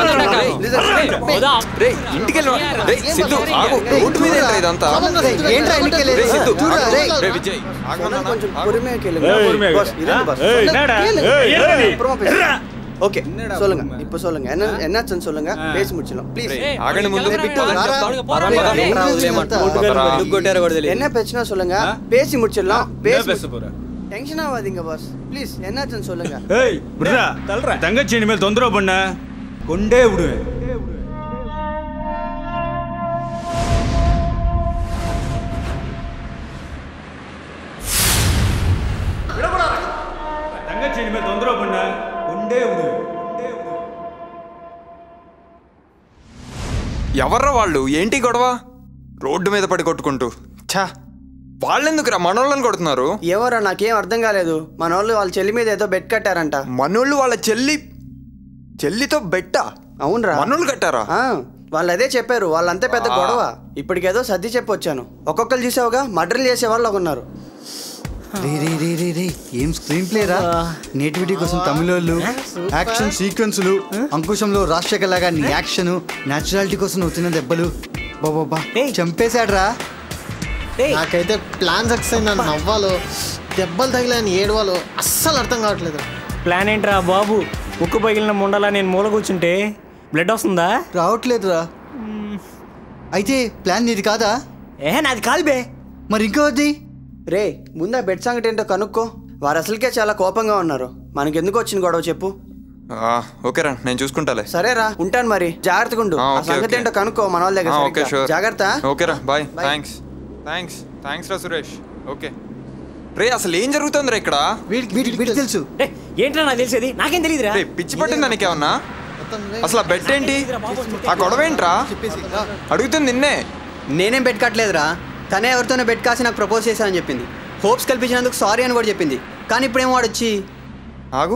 Speaker 2: రేయ్ ఇంటికి వెళ్ళి రేయ్ సిద్ధు ఆగు రోడ్డు మీద ఏంట్రా ఇదంతా
Speaker 6: ఏంట్రా ఇంటికి వెళ్ళేది?
Speaker 2: రేయ్ సిద్ధు
Speaker 6: చూడురా,
Speaker 2: ఆగు.
Speaker 6: రేయ్.
Speaker 2: రేయ్ విజయ్ ఆగమన్నా
Speaker 7: கொஞ்சம் பொறுமையா கேளுங்க
Speaker 16: ஏய், பொறுமையா
Speaker 7: பாஸ்
Speaker 16: கேளு.
Speaker 7: இருங்க பாஸ்
Speaker 16: ஏய், என்னடா? ஏய், என்னடா நீ?
Speaker 7: அப்புறமா பேசுங்க ஓகே சொல்லுங்க இப்போ சொல்லுங்க என்ன என்னாச்சுன்னு சொல்லுங்க பேசி முடிச்சிடலாம் ப்ளீஸ்
Speaker 2: రేయ్, ఆగండి ముందు పదని చెప్తాను.
Speaker 8: ఏంట్రా వదిలేయమంటున్నావు? ఎందుకు కొట్టారో కూడా తెలియదు
Speaker 7: என்ன பிரச்சனை சொல்லுங்க பேசி முடிச்சிடலாம்
Speaker 16: பேச
Speaker 7: பேசி
Speaker 16: போறேன்
Speaker 7: டென்ஷன் ஆகாதீங்க பாஸ் ப்ளீஸ் என்னாச்சுன்னு சொல்லுங்க
Speaker 16: ஏய் விடுடா தங்கச்சி இனிமேல் தொந்தரவு பண்ண கொண்டே விடுவேன் தங்கச்சி இனிமேல் தொந்தரவு பண்ண கொண்டே விடுவேன்
Speaker 2: ఎవర్రా వాళ్ళు ఏంటి గొడవ రోడ్డు మీద పడి కొట్టుకుంటూ ఛా వాళ్ళెందుకురా మనోళ్ళని కొడుతున్నారు
Speaker 7: ఎవరో నాకేం అర్థం కాలేదు మన వాళ్ళు వాళ్ళ చెల్లి మీద ఏదో బెడ్ కట్టారంట
Speaker 2: మనోళ్ళు వాళ్ళ చెల్లి చెల్లితో బెట్ట
Speaker 7: అవునరా
Speaker 2: మనోళ్ళు కట్టారా
Speaker 7: ఆ, వాళ్ళు అదే చెప్పారు వాళ్ళంతా పెద్ద
Speaker 2: ఆ.
Speaker 7: గొడవ ఇప్పటికేదో సర్ది చెప్పొచ్చాను ఒక్కొక్కరు చూసావుగా మర్డర్లు చేసే వాళ్ళు ఒక ఉన్నారు
Speaker 6: రే రే రే రే రే ఏం స్క్రీన్ ప్లేరా నేటివిటీ కోసం తమిళోళ్ళు యాక్షన్ సీక్వెన్సులు అంకుశంలో రాజశేఖర్ లాగా నీ యాక్షన్ న్యాచురాలిటీ కోసం నువ్వు తిన్న దెబ్బలు బాబా చంపేశాడ్రా
Speaker 9: నాకైతే ప్లాన్ సక్సెస్ అయింది నన్ను నవ్వాలో దెబ్బలు తగిలాయని ఏడవాలో అస్సలు అర్థం కావట్లేదు
Speaker 12: ప్లాన్ ఏంట్రా బాబు ఉక్కు పగిలిన ముండలా నేను మూల కూర్చుంటే బ్లడ్ వస్తుందా
Speaker 6: రావట్లేదురా అయితే ప్లాన్ నీది కాదా
Speaker 12: ఏ నాది కాదు బే
Speaker 6: మరి ఇంకోది
Speaker 7: రే ముందా బెడ్ సంగతి ఏంటో కనుక్కో వారు అసలుకే చాలా కోపంగా ఉన్నారు మనకెందుకు వచ్చిన గొడవ చెప్పు
Speaker 2: ఆ, ఓకేరా నేను చూసుకుంటాలే
Speaker 7: సరేరా ఉంటాను మరి జాగ్రత్తగా ఉండు
Speaker 2: ఆ,
Speaker 7: ఆ
Speaker 2: ఓకే,
Speaker 7: సంగతి
Speaker 2: ఓకే.
Speaker 7: ఏంటో కనుక్కో మన వాళ్ళ దగ్గర
Speaker 2: ఆ, ఓకే
Speaker 7: సరిగ్గా.
Speaker 2: షూర్
Speaker 7: జాగ్రత్త
Speaker 2: ఓకేరా bye
Speaker 7: Bye.
Speaker 2: Thanks thanks thanks రా సురేష్ ఓకే రే అసలు ఏం జరుగుతుందిరా ఇక్కడ
Speaker 6: వీడికి తెలుసు
Speaker 12: ఏంట్రా నాకు తెలిసేది నాకేం తెలియదురా
Speaker 2: రే పిచ్చి పట్టింది నీకేమన్నా అసలు ఆ బెట్ ఏంటి ఆ గొడవ ఏంట్రా అడుగుతుంది నిన్నే
Speaker 8: నేనేం బెడ్ కట్టలేదురా తనే ఎవరితోనే బెడ్ కాసి నాకు ప్రపోజ్ చేశానని చెప్పింది హోప్స్ కల్పించినందుకు సారీ అని కూడా చెప్పింది కానీ ఇప్పుడేమో వాడు వచ్చి
Speaker 2: ఆగు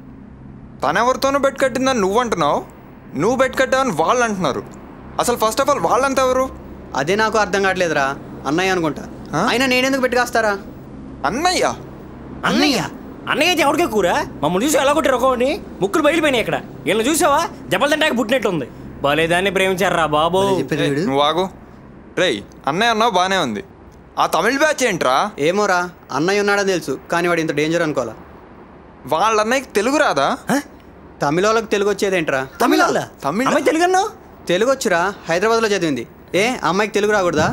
Speaker 2: తనెవరితోనూ బెట్ కట్టిందని నువ్వు అంటున్నావు నువ్వు బెట్ కట్టావని వాళ్ళు అంటున్నారు అసలు ఫస్ట్ ఆఫ్ ఆల్ వాళ్ళంతా ఎవరు
Speaker 8: అదే నాకు అర్థం కావట్లేదురా అన్నయ్య అనుకుంటా అయినా నేనెందుకు బెడ్ కాస్తారా
Speaker 2: అన్నయ్య
Speaker 12: అన్నయ్య అన్నయ్య అయితే ఎవరికే కూర మమ్మల్ని చూసి ఎలా కొట్టారు ఒకని ముక్కులు బయలుపోయినాయి ఇక్కడ వీళ్ళని చూసావా దెబ్బలు తింటాక పుట్టినట్టు ఉంది బాలేదాన్ని ప్రేమించారా బాబు
Speaker 2: ఏయ్, నువ్వు ఆగు రేయ్ అన్నయ్య అన్నావు బానే ఉంది ఆ తమిళ బ్యాచ్ ఏంట్రా
Speaker 8: ఏమోరా అన్నయ్య ఉన్నాడని తెలుసు కానీ వాడు ఇంత డేంజర్ అనుకోవాలా
Speaker 2: వాళ్ళ అన్నయ్యకి తెలుగు రాదా
Speaker 8: తమిళ వాళ్ళకి తెలుగు వచ్చేదేంట్రా
Speaker 12: తమిళ
Speaker 2: తమిళ
Speaker 8: అమ్మాయి తెలుగు అన్నావు తెలుగు వచ్చురా హైదరాబాద్లో చదివింది ఏ అమ్మాయికి తెలుగు రాకూడదా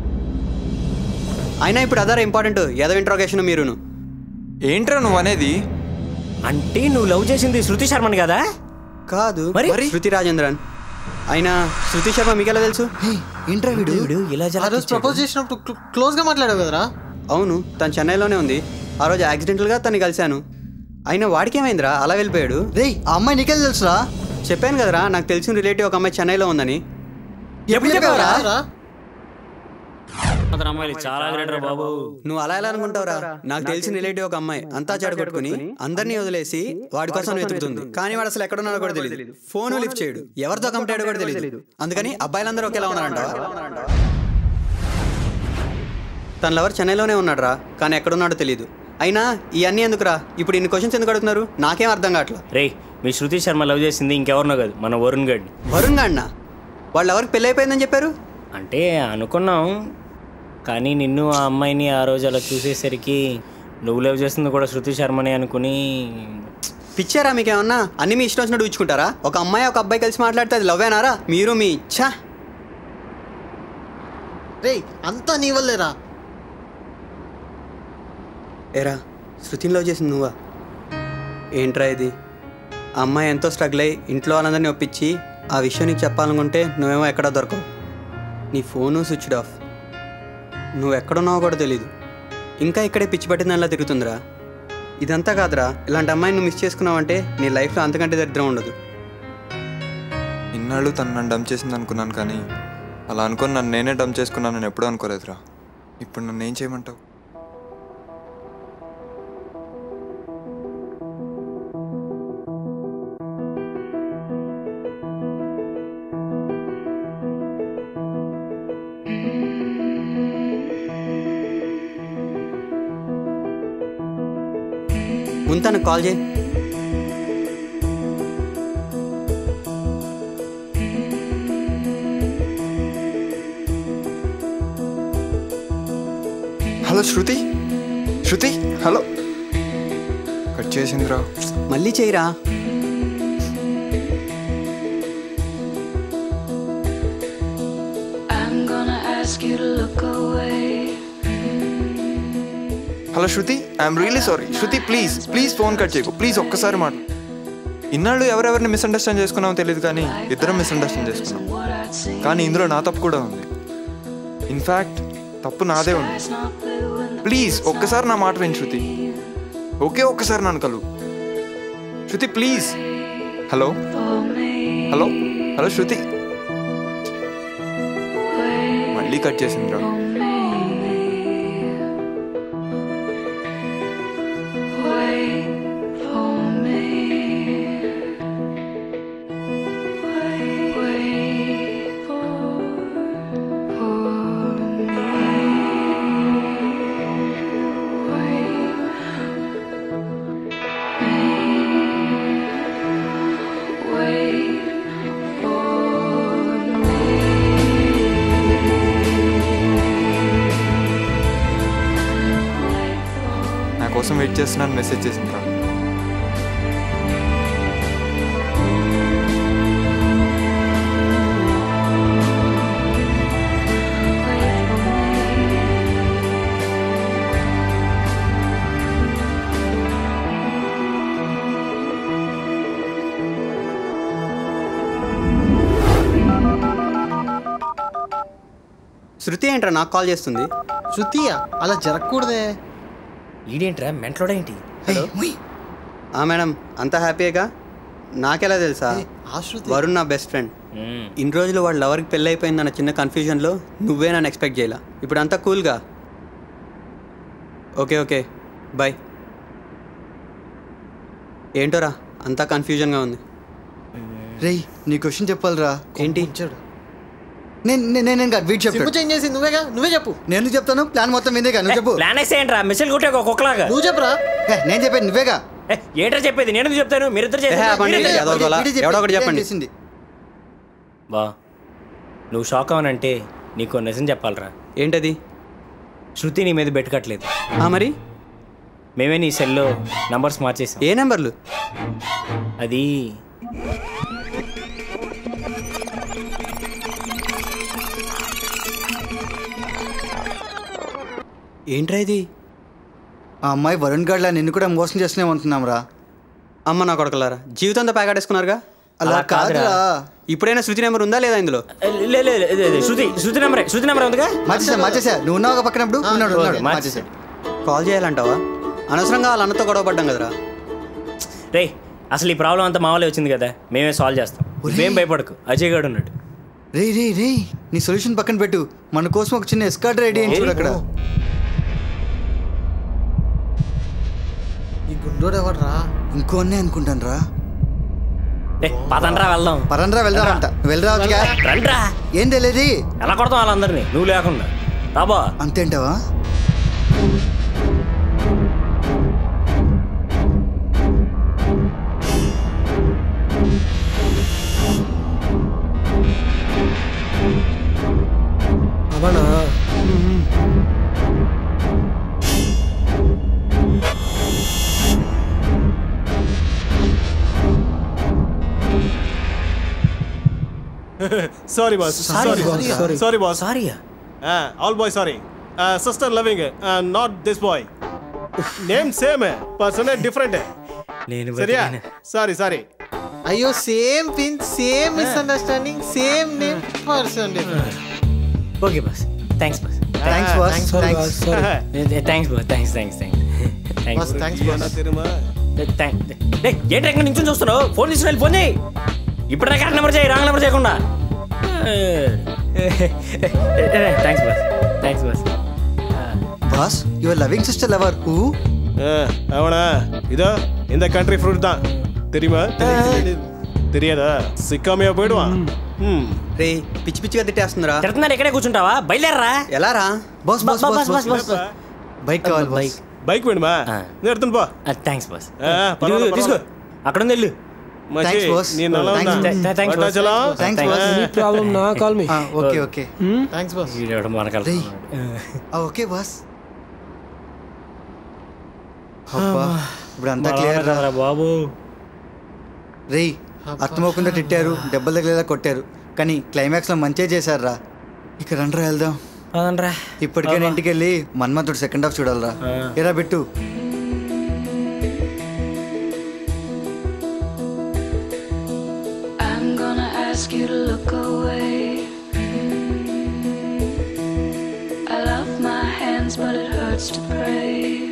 Speaker 8: అయినా ఇప్పుడు అదారా ఇంపార్టెంట్ ఎదవ ఇంట్రోగేషన్ మీరును
Speaker 2: ఏంట్రా నువ్వు అనేది
Speaker 12: అంటే నువ్వు లవ్ చేసింది శృతి శర్మని కదా
Speaker 8: కాదు
Speaker 12: మరి?
Speaker 8: శృతి రాజేంద్రన్ అయినా శృతి శర్మ మీకెలా తెలుసు
Speaker 6: ఏంట్రా వీడు
Speaker 12: ఇలా
Speaker 9: ఆ రోజు ప్రపోజ్ చేసినప్పుడు క్లో- క్లోజ్ గా మాట్లాడావు కదరా
Speaker 8: అవును తను చెన్నైలోనే ఉంది ఆ రోజు యాక్సిడెంటల్గా తను కలిశాను అయినా వాడికేమైందిరా అలా వెళ్ళిపోయాడు
Speaker 6: రేయ్ ఆ అమ్మాయి నీకెళ్ళి తెలుసురా
Speaker 8: చెప్పాను కదరా నాకు తెలిసిన రిలేటివ్ ఒక అమ్మాయి చెన్నైలో ఉందని
Speaker 6: ఎప్పుడు చెప్పావురా
Speaker 9: రా
Speaker 1: అతను అమ్మాయిలు చాలా గ్రేట్ రా బాబు
Speaker 8: నువ్వు అలా ఎలా అనుకుంటావురా నాకు తెలిసిన రిలేటివ్ ఒక అమ్మాయి అంతా చెడగొట్టుకుని అందరినీ వదిలేసి వాడి కోసం వెతుకుతుంది కానీ వాడు అసలు ఎక్కడున్నాడో కూడా తెలియదు ఫోన్ లిఫ్ట్ చేయడు ఎవరితో కంప్లీట్ కూడా తెలియదు అందుకని అబ్బాయిలందరూ ఒకేలా ఉన్నారంట తన లవర్ చెన్నైలోనే ఉన్నాడు రా కానీ ఎక్కడున్నాడో తెలియదు అయినా ఇవన్నీ ఎందుకురా ఇప్పుడు ఇన్ని క్వశ్చన్స్ ఎందుకు అడుగుతున్నారు నాకేం అర్థం కావట్లా
Speaker 1: రే మీ శృతి శర్మ లవ్ చేసింది ఇంకెవరినో కాదు మన వరుణ్ గడ్ని
Speaker 8: వరుణ్ గాడినా వాళ్ళు ఎవరికి పెళ్ళి అయిపోయిందని చెప్పారు
Speaker 1: అంటే అనుకున్నాం కానీ నిన్ను ఆ అమ్మాయిని ఆ రోజు అలా చూసేసరికి నువ్వు లవ్ చేస్తుంది కూడా శృతి శర్మని అనుకుని
Speaker 8: పిచ్చారా మీకేమన్నా అన్ని మీ ఇష్టం వచ్చినట్టు ఊచుకుంటారా ఒక అమ్మాయి ఒక అబ్బాయి కలిసి మాట్లాడితే అది లవ్వేనారా మీరు మీ ఛా
Speaker 9: రే అంతా నీ వల్లేరా
Speaker 8: ఏరా శృతిని లవ్ చేసింది నువ్వా ఏంట్రా ఇది ఆ అమ్మాయి ఎంతో స్ట్రగుల్ అయ్యి ఇంట్లో వాళ్ళందరినీ ఒప్పించి ఆ విషయం నీకు చెప్పాలనుకుంటే నువ్వేమో ఎక్కడా దొరకవు నీ ఫోను స్విచ్డ్ ఆఫ్ నువ్వు ఎక్కడున్నావో కూడా తెలీదు ఇంకా ఇక్కడే పిచ్చి పట్టిన దానిలా తిరుగుతుందిరా ఇదంతా కాదురా ఇలాంటి అమ్మాయిని నువ్వు మిస్ చేసుకున్నావంటే నీ లైఫ్లో అంతకంటే దరిద్రం ఉండదు
Speaker 2: ఇన్నాళ్ళు తను నన్ను డంప్ చేసింది అనుకున్నాను కానీ అలా అనుకుని నన్ను నేనే డంప్ చేసుకున్నానని ఎప్పుడూ అనుకోలేదురా ఇప్పుడు నన్ను ఏం చేయమంటావు
Speaker 8: ముందు తనకు కాల్ చేయి
Speaker 2: hello Shruti Shruti hello cut చేసిందిరా
Speaker 8: మళ్ళీ చేయరా
Speaker 4: I'm gonna ask you to look away.
Speaker 2: Hello Shruti I'm really sorry Shruti please please phone cut చేయకు ప్లీజ్ ఒక్కసారి మాట ఇన్నాళ్ళు ఎవరెవరిని మిస్అండర్స్టాండ్ చేసుకున్నామో తెలియదు కానీ ఇద్దరం మిస్అండర్స్టాండ్ చేసుకున్నాం కానీ ఇందులో నా తప్పు కూడా ఉంది ఇన్ఫ్యాక్ట్ తప్పు నాదే ఉంది ప్లీజ్ ఒక్కసారి నా మాట విని శృతి ఓకే ఒక్కసారి నన్ను కలు Shruti please hello hello hello Shruti మళ్ళీ కట్ చేసిందిరా
Speaker 4: Wait for me. Wait, wait for, for me. Wait me. Wait for
Speaker 2: నా కోసం వెయిట్ చేస్తున్నాను మెసేజ్ చేసిందిరా
Speaker 8: శృతి ఏంట్రా నాకు కాల్ చేస్తుంది
Speaker 9: శృతియా అలా జరగకూడదే
Speaker 12: ఈడేంట్రా మెంట్లోడేంటి హలో
Speaker 8: ఆ మేడం అంత హ్యాపీగా నాకెలా తెలుసా
Speaker 9: ఆ శృతి
Speaker 8: వరుణ్ నా బెస్ట్ ఫ్రెండ్ ఇన్ని రోజులు వాడు లవర్కి పెళ్ళి అయిపోయిందన్న చిన్న కన్ఫ్యూజన్లో నువ్వే నన్ను ఎక్స్పెక్ట్ చేయాల ఇప్పుడు అంతా కూల్గా ఓకే ఓకే బాయ్ ఏంటోరా అంతా కన్ఫ్యూజన్గా ఉంది
Speaker 6: రేయ్ నీ క్వశ్చన్ చెప్పాలిరా
Speaker 8: ఏంటి
Speaker 6: నేను నేను నేను కాదు వీడు
Speaker 9: సిమ్
Speaker 6: చెప్పాడు
Speaker 9: చేంజ్ చేసి నువ్వేగా నువ్వే చెప్పు
Speaker 6: నేను చెప్తాను ప్లాన్ మొత్తం మీదే నువ్వు చెప్పు
Speaker 1: ప్లాన్ వేసేయండిరా మిషన్ కొట్టే ఒక కుక్కలాగా
Speaker 9: నువ్వు చెప్పరా
Speaker 6: ఏ, నేను చెప్పాను నువ్వేగా
Speaker 1: ఏ, ఏంట్రా చెప్పేది నేను ఎందుకు చెప్తాను మీరిద్దరు
Speaker 8: ఏ, ఆపండి.
Speaker 1: చేసి
Speaker 8: ఏదో ఒకలా.
Speaker 6: వీడే చెప్పాడు,
Speaker 8: ఎవడో ఒకటి
Speaker 6: వీడే
Speaker 8: చెప్పండి.
Speaker 6: చేసింది.
Speaker 1: బా నువ్వు షాక్ అవనంటే నీకు నిజం చెప్పాలరా
Speaker 8: ఏంటది
Speaker 1: శృతి నీ మీద పెట్టుకట్లేదు
Speaker 8: ఆ, మరి
Speaker 1: మేమే నీ సెల్లో నంబర్స్ మార్చేసాం
Speaker 8: ఏ నెంబర్లు
Speaker 1: అది
Speaker 8: ఏంట్రా ఇది
Speaker 6: ఆ అమ్మాయి వరుణ్ గడ్లా నిన్ను కూడా మోసం చేస్తున్నామంటున్నాం రా
Speaker 8: అమ్మ నా కొడకలారా జీవితంతో ప్యాకాడేసుకున్నారుగా
Speaker 6: అలా కాదురా
Speaker 8: ఇప్పుడైనా శృతి నెంబర్ ఉందా లేదా ఇందులో
Speaker 1: లే లే, లే, లే, శృతి శృతి నెంబర్ శృతి నెంబర్ ఉందిగా
Speaker 6: మార్చేసా మార్చేసా నువ్వు ఉన్నావు పక్కనప్పుడు ఉన్నాడు ఉన్నాడు
Speaker 1: మార్చేసా
Speaker 8: కాల్ చేయాలంటావా అనవసరంగా వాళ్ళ అన్నతో గొడవ పడ్డాం కదరా
Speaker 1: రే అసలు ఈ ప్రాబ్లం అంతా మా వాళ్ళే వచ్చింది కదా మేమే సాల్వ్ చేస్తాం నువ్వేం భయపడకు అజయ్ గారు ఉన్నాడు
Speaker 6: రే రే రే నీ సొల్యూషన్ పక్కన పెట్టు మన కోసం ఒక చిన్న ఎస్కార్ట్ రెడీ అయింది చూడు అక్కడ
Speaker 9: ఈ గుండోడు ఎవడరా
Speaker 6: ఇంకో అన్నే అనుకుంటాను రా
Speaker 12: పదండ్రా వెళ్దాం
Speaker 6: పరండ్రా వెళ్దామంట వెళ్ళరా
Speaker 12: రండ్రా
Speaker 6: ఏం తెలియదు
Speaker 12: ఎలా కొడతాం వాళ్ళందరినీ నువ్వు లేకుండా రాబా
Speaker 6: అంతేంటావా
Speaker 9: అవనా
Speaker 17: sorry, boss.
Speaker 12: Sorry,
Speaker 17: Sorry,
Speaker 12: boss. Sorry.
Speaker 17: Sorry, boss.
Speaker 12: Sorry.
Speaker 17: Uh, all boys sorry. Uh, sister loving it. Uh, not this boy. Name same है, person है different है.
Speaker 12: నేను
Speaker 17: సరియా సారీ సారీ
Speaker 9: అయ్యో same pin same misunderstanding same name person
Speaker 12: okay boss thanks boss
Speaker 9: Thanks, boss.
Speaker 12: Thanks
Speaker 9: Sorry, boss. Sorry.
Speaker 12: Thanks boss thanks thanks
Speaker 9: Boss, thanks, boss.
Speaker 12: ఏంటి ఎక్కడ నుంచి చూస్తున్నావు ఫోన్ తీసుకుని వెళ్ళి ఫోన్ చేయి ఇప్పుడు కరెక్ట్ నెంబర్ చేయి రాంగ్ నెంబర్ చేయకుండా thanks boss thanks boss
Speaker 6: boss your loving sister lover who
Speaker 17: அவனா இதோ இந்த கண்ட்ரி ஃப்ரூட் தான் தெரியுமா தெரியாதா சிக்காமையா போயிடுவான் ம்
Speaker 8: రే పిచ్చి పిచ్చిగా తిట్టేస్తుందిరా
Speaker 12: తిడుతున్నారు ఇక్కడే కూర్చుంటావా బయలుదేరరా
Speaker 8: ఎలా రా
Speaker 6: boss boss boss boss boss bike కావాలి బాస్
Speaker 17: బైక్ వేణుమా నేను ఎడుతును పో
Speaker 12: థ్యాంక్స్ బాస్
Speaker 17: ఆ, పర్వాలేదు,
Speaker 12: తీసుకో
Speaker 17: పర్వాలేదు.
Speaker 12: అక్కడ ఉంది వెళ్ళు
Speaker 17: మచ్చి,
Speaker 6: Thanks, boss.
Speaker 17: నీ నల్ల
Speaker 6: Thanks,
Speaker 17: ఉందా?
Speaker 6: boss. Thanks, boss.
Speaker 17: Bhadrachalam?
Speaker 6: Thanks, boss.
Speaker 17: ఆ.
Speaker 6: Any problem, na, call me. Ah, okay, okay.
Speaker 9: Thanks boss
Speaker 12: వీడెవడో మనకాల
Speaker 6: రేయ్ ఓకే బాస్ అబ్బా ఇప్పుడు అంతా క్లియర్ రా
Speaker 12: బాబు
Speaker 6: రేయ్ అర్థమవకుండా తిట్టారు దెబ్బలు తగిలేలా కొట్టారు కానీ క్లైమాక్స్ లో మంచిగా చేశారు రా ఇక రండ్రా వెళ్దాం
Speaker 12: పదండ్రా
Speaker 6: ఇప్పటికే ఇంటికి వెళ్ళి మన్మథుడు సెకండ్ హాఫ్ చూడాలరా ఎరా పెట్టు
Speaker 4: I'm gonna ask you to look away. I love my hands, but it hurts to pray.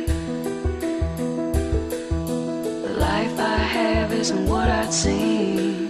Speaker 4: The life I have isn't what I'd seen.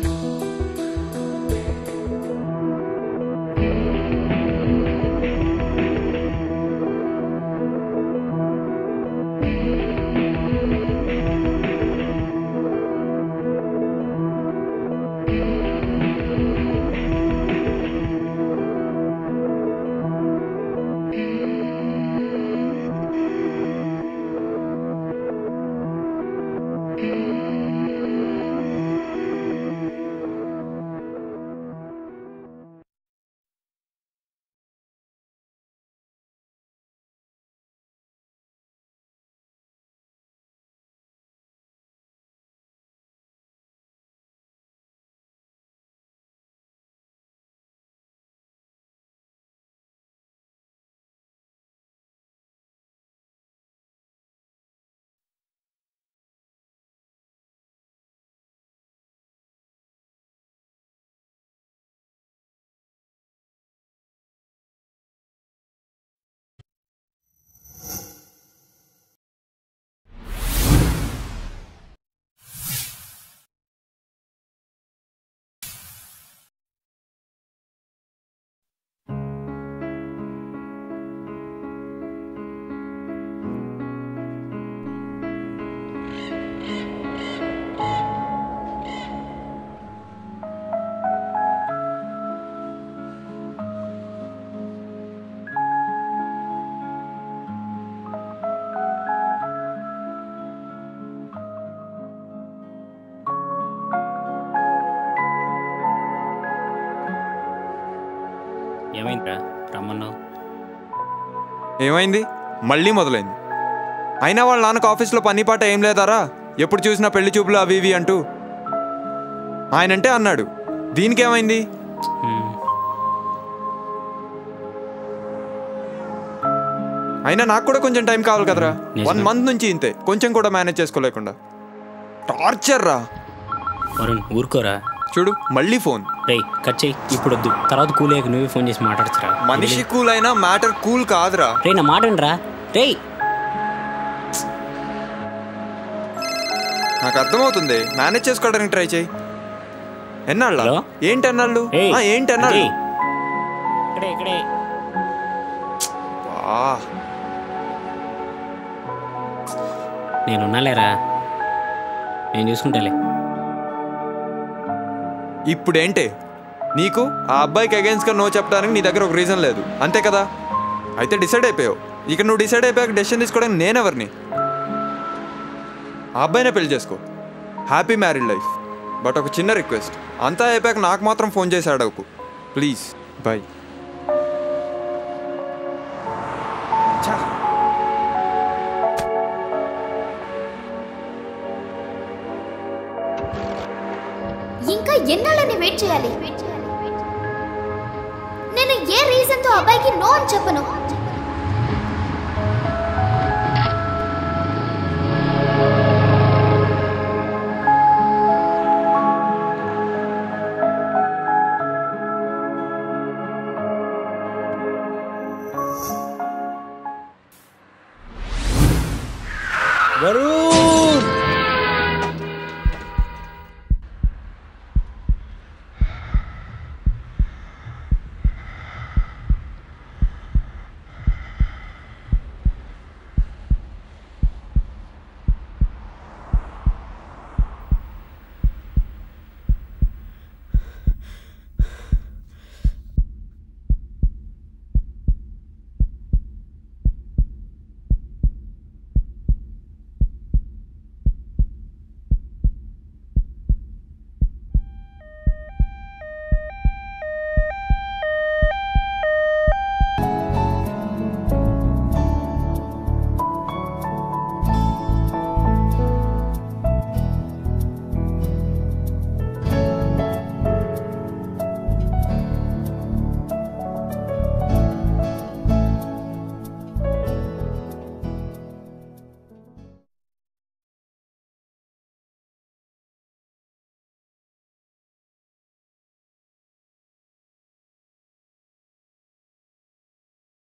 Speaker 1: ఏమైందిరా రమ్మన్నావు
Speaker 2: ఏమైంది మళ్ళీ మొదలైంది అయినా వాళ్ళ నాన్నకు ఆఫీస్లో పని పాట ఏం లేదారా ఎప్పుడు చూసినా పెళ్లి చూపులు అవి ఇవి అంటూ ఆయనంటే అన్నాడు దీనికేమైంది అయినా నాకు కూడా కొంచెం టైం కావాలి కదరా వన్ మంత్ నుంచి ఇంతే కొంచెం కూడా మేనేజ్ చేసుకోలేకుండా టార్చర్ రా
Speaker 1: వరుణ్ ఊరుకోరా
Speaker 2: చూడు మళ్ళీ ఫోన్
Speaker 1: రేయ్ కట్ చేయి ఇప్పుడు వద్దు తర్వాత కూల్ అయ్యాక నువ్వే ఫోన్ చేసి మాట్లాడచ్చురా
Speaker 2: మనిషి కూల్ అయినా మ్యాటర్ కూల్ కాదురా
Speaker 1: రే నా మాట రా రేయ్
Speaker 2: నాకు అర్థమవుతుంది మేనేజ్ చేసుకోవడానికి ట్రై చేయి ఎన్నాళ్ళ
Speaker 1: హలో?
Speaker 2: ఏంటి అన్నాళ్ళు
Speaker 1: ఏయ్,
Speaker 2: ఆ, ఏంటి అన్నాళ్ళు
Speaker 1: అజయ్. ఇక్కడే ఇక్కడే
Speaker 2: ఆ,
Speaker 1: నేనున్నాలేరా నేను చూసుకుంటాలే
Speaker 2: ఇప్పుడేంటి నీకు ఆ అబ్బాయికి అగేన్స్ట్గా నో చెప్పడానికి నీ దగ్గర ఒక రీజన్ లేదు అంతే కదా అయితే డిసైడ్ అయిపోయావు ఇక నువ్వు డిసైడ్ అయిపోయాక డెసిషన్ తీసుకోవడానికి నేనెవరిని ఆ అబ్బాయినే పెళ్లి చేసుకో హ్యాపీ మ్యారీడ్ లైఫ్ బట్ ఒక చిన్న రిక్వెస్ట్ అంతా అయిపోయాక నాకు మాత్రం ఫోన్ చేసి అడగకు ప్లీజ్ బాయ్
Speaker 3: ఇంకా ఎన్నాళ్ళని వెయిట్ చేయాలి నేను ఏ రీజన్ తో అబ్బాయికి నో అని చెప్పను
Speaker 12: వరుణ్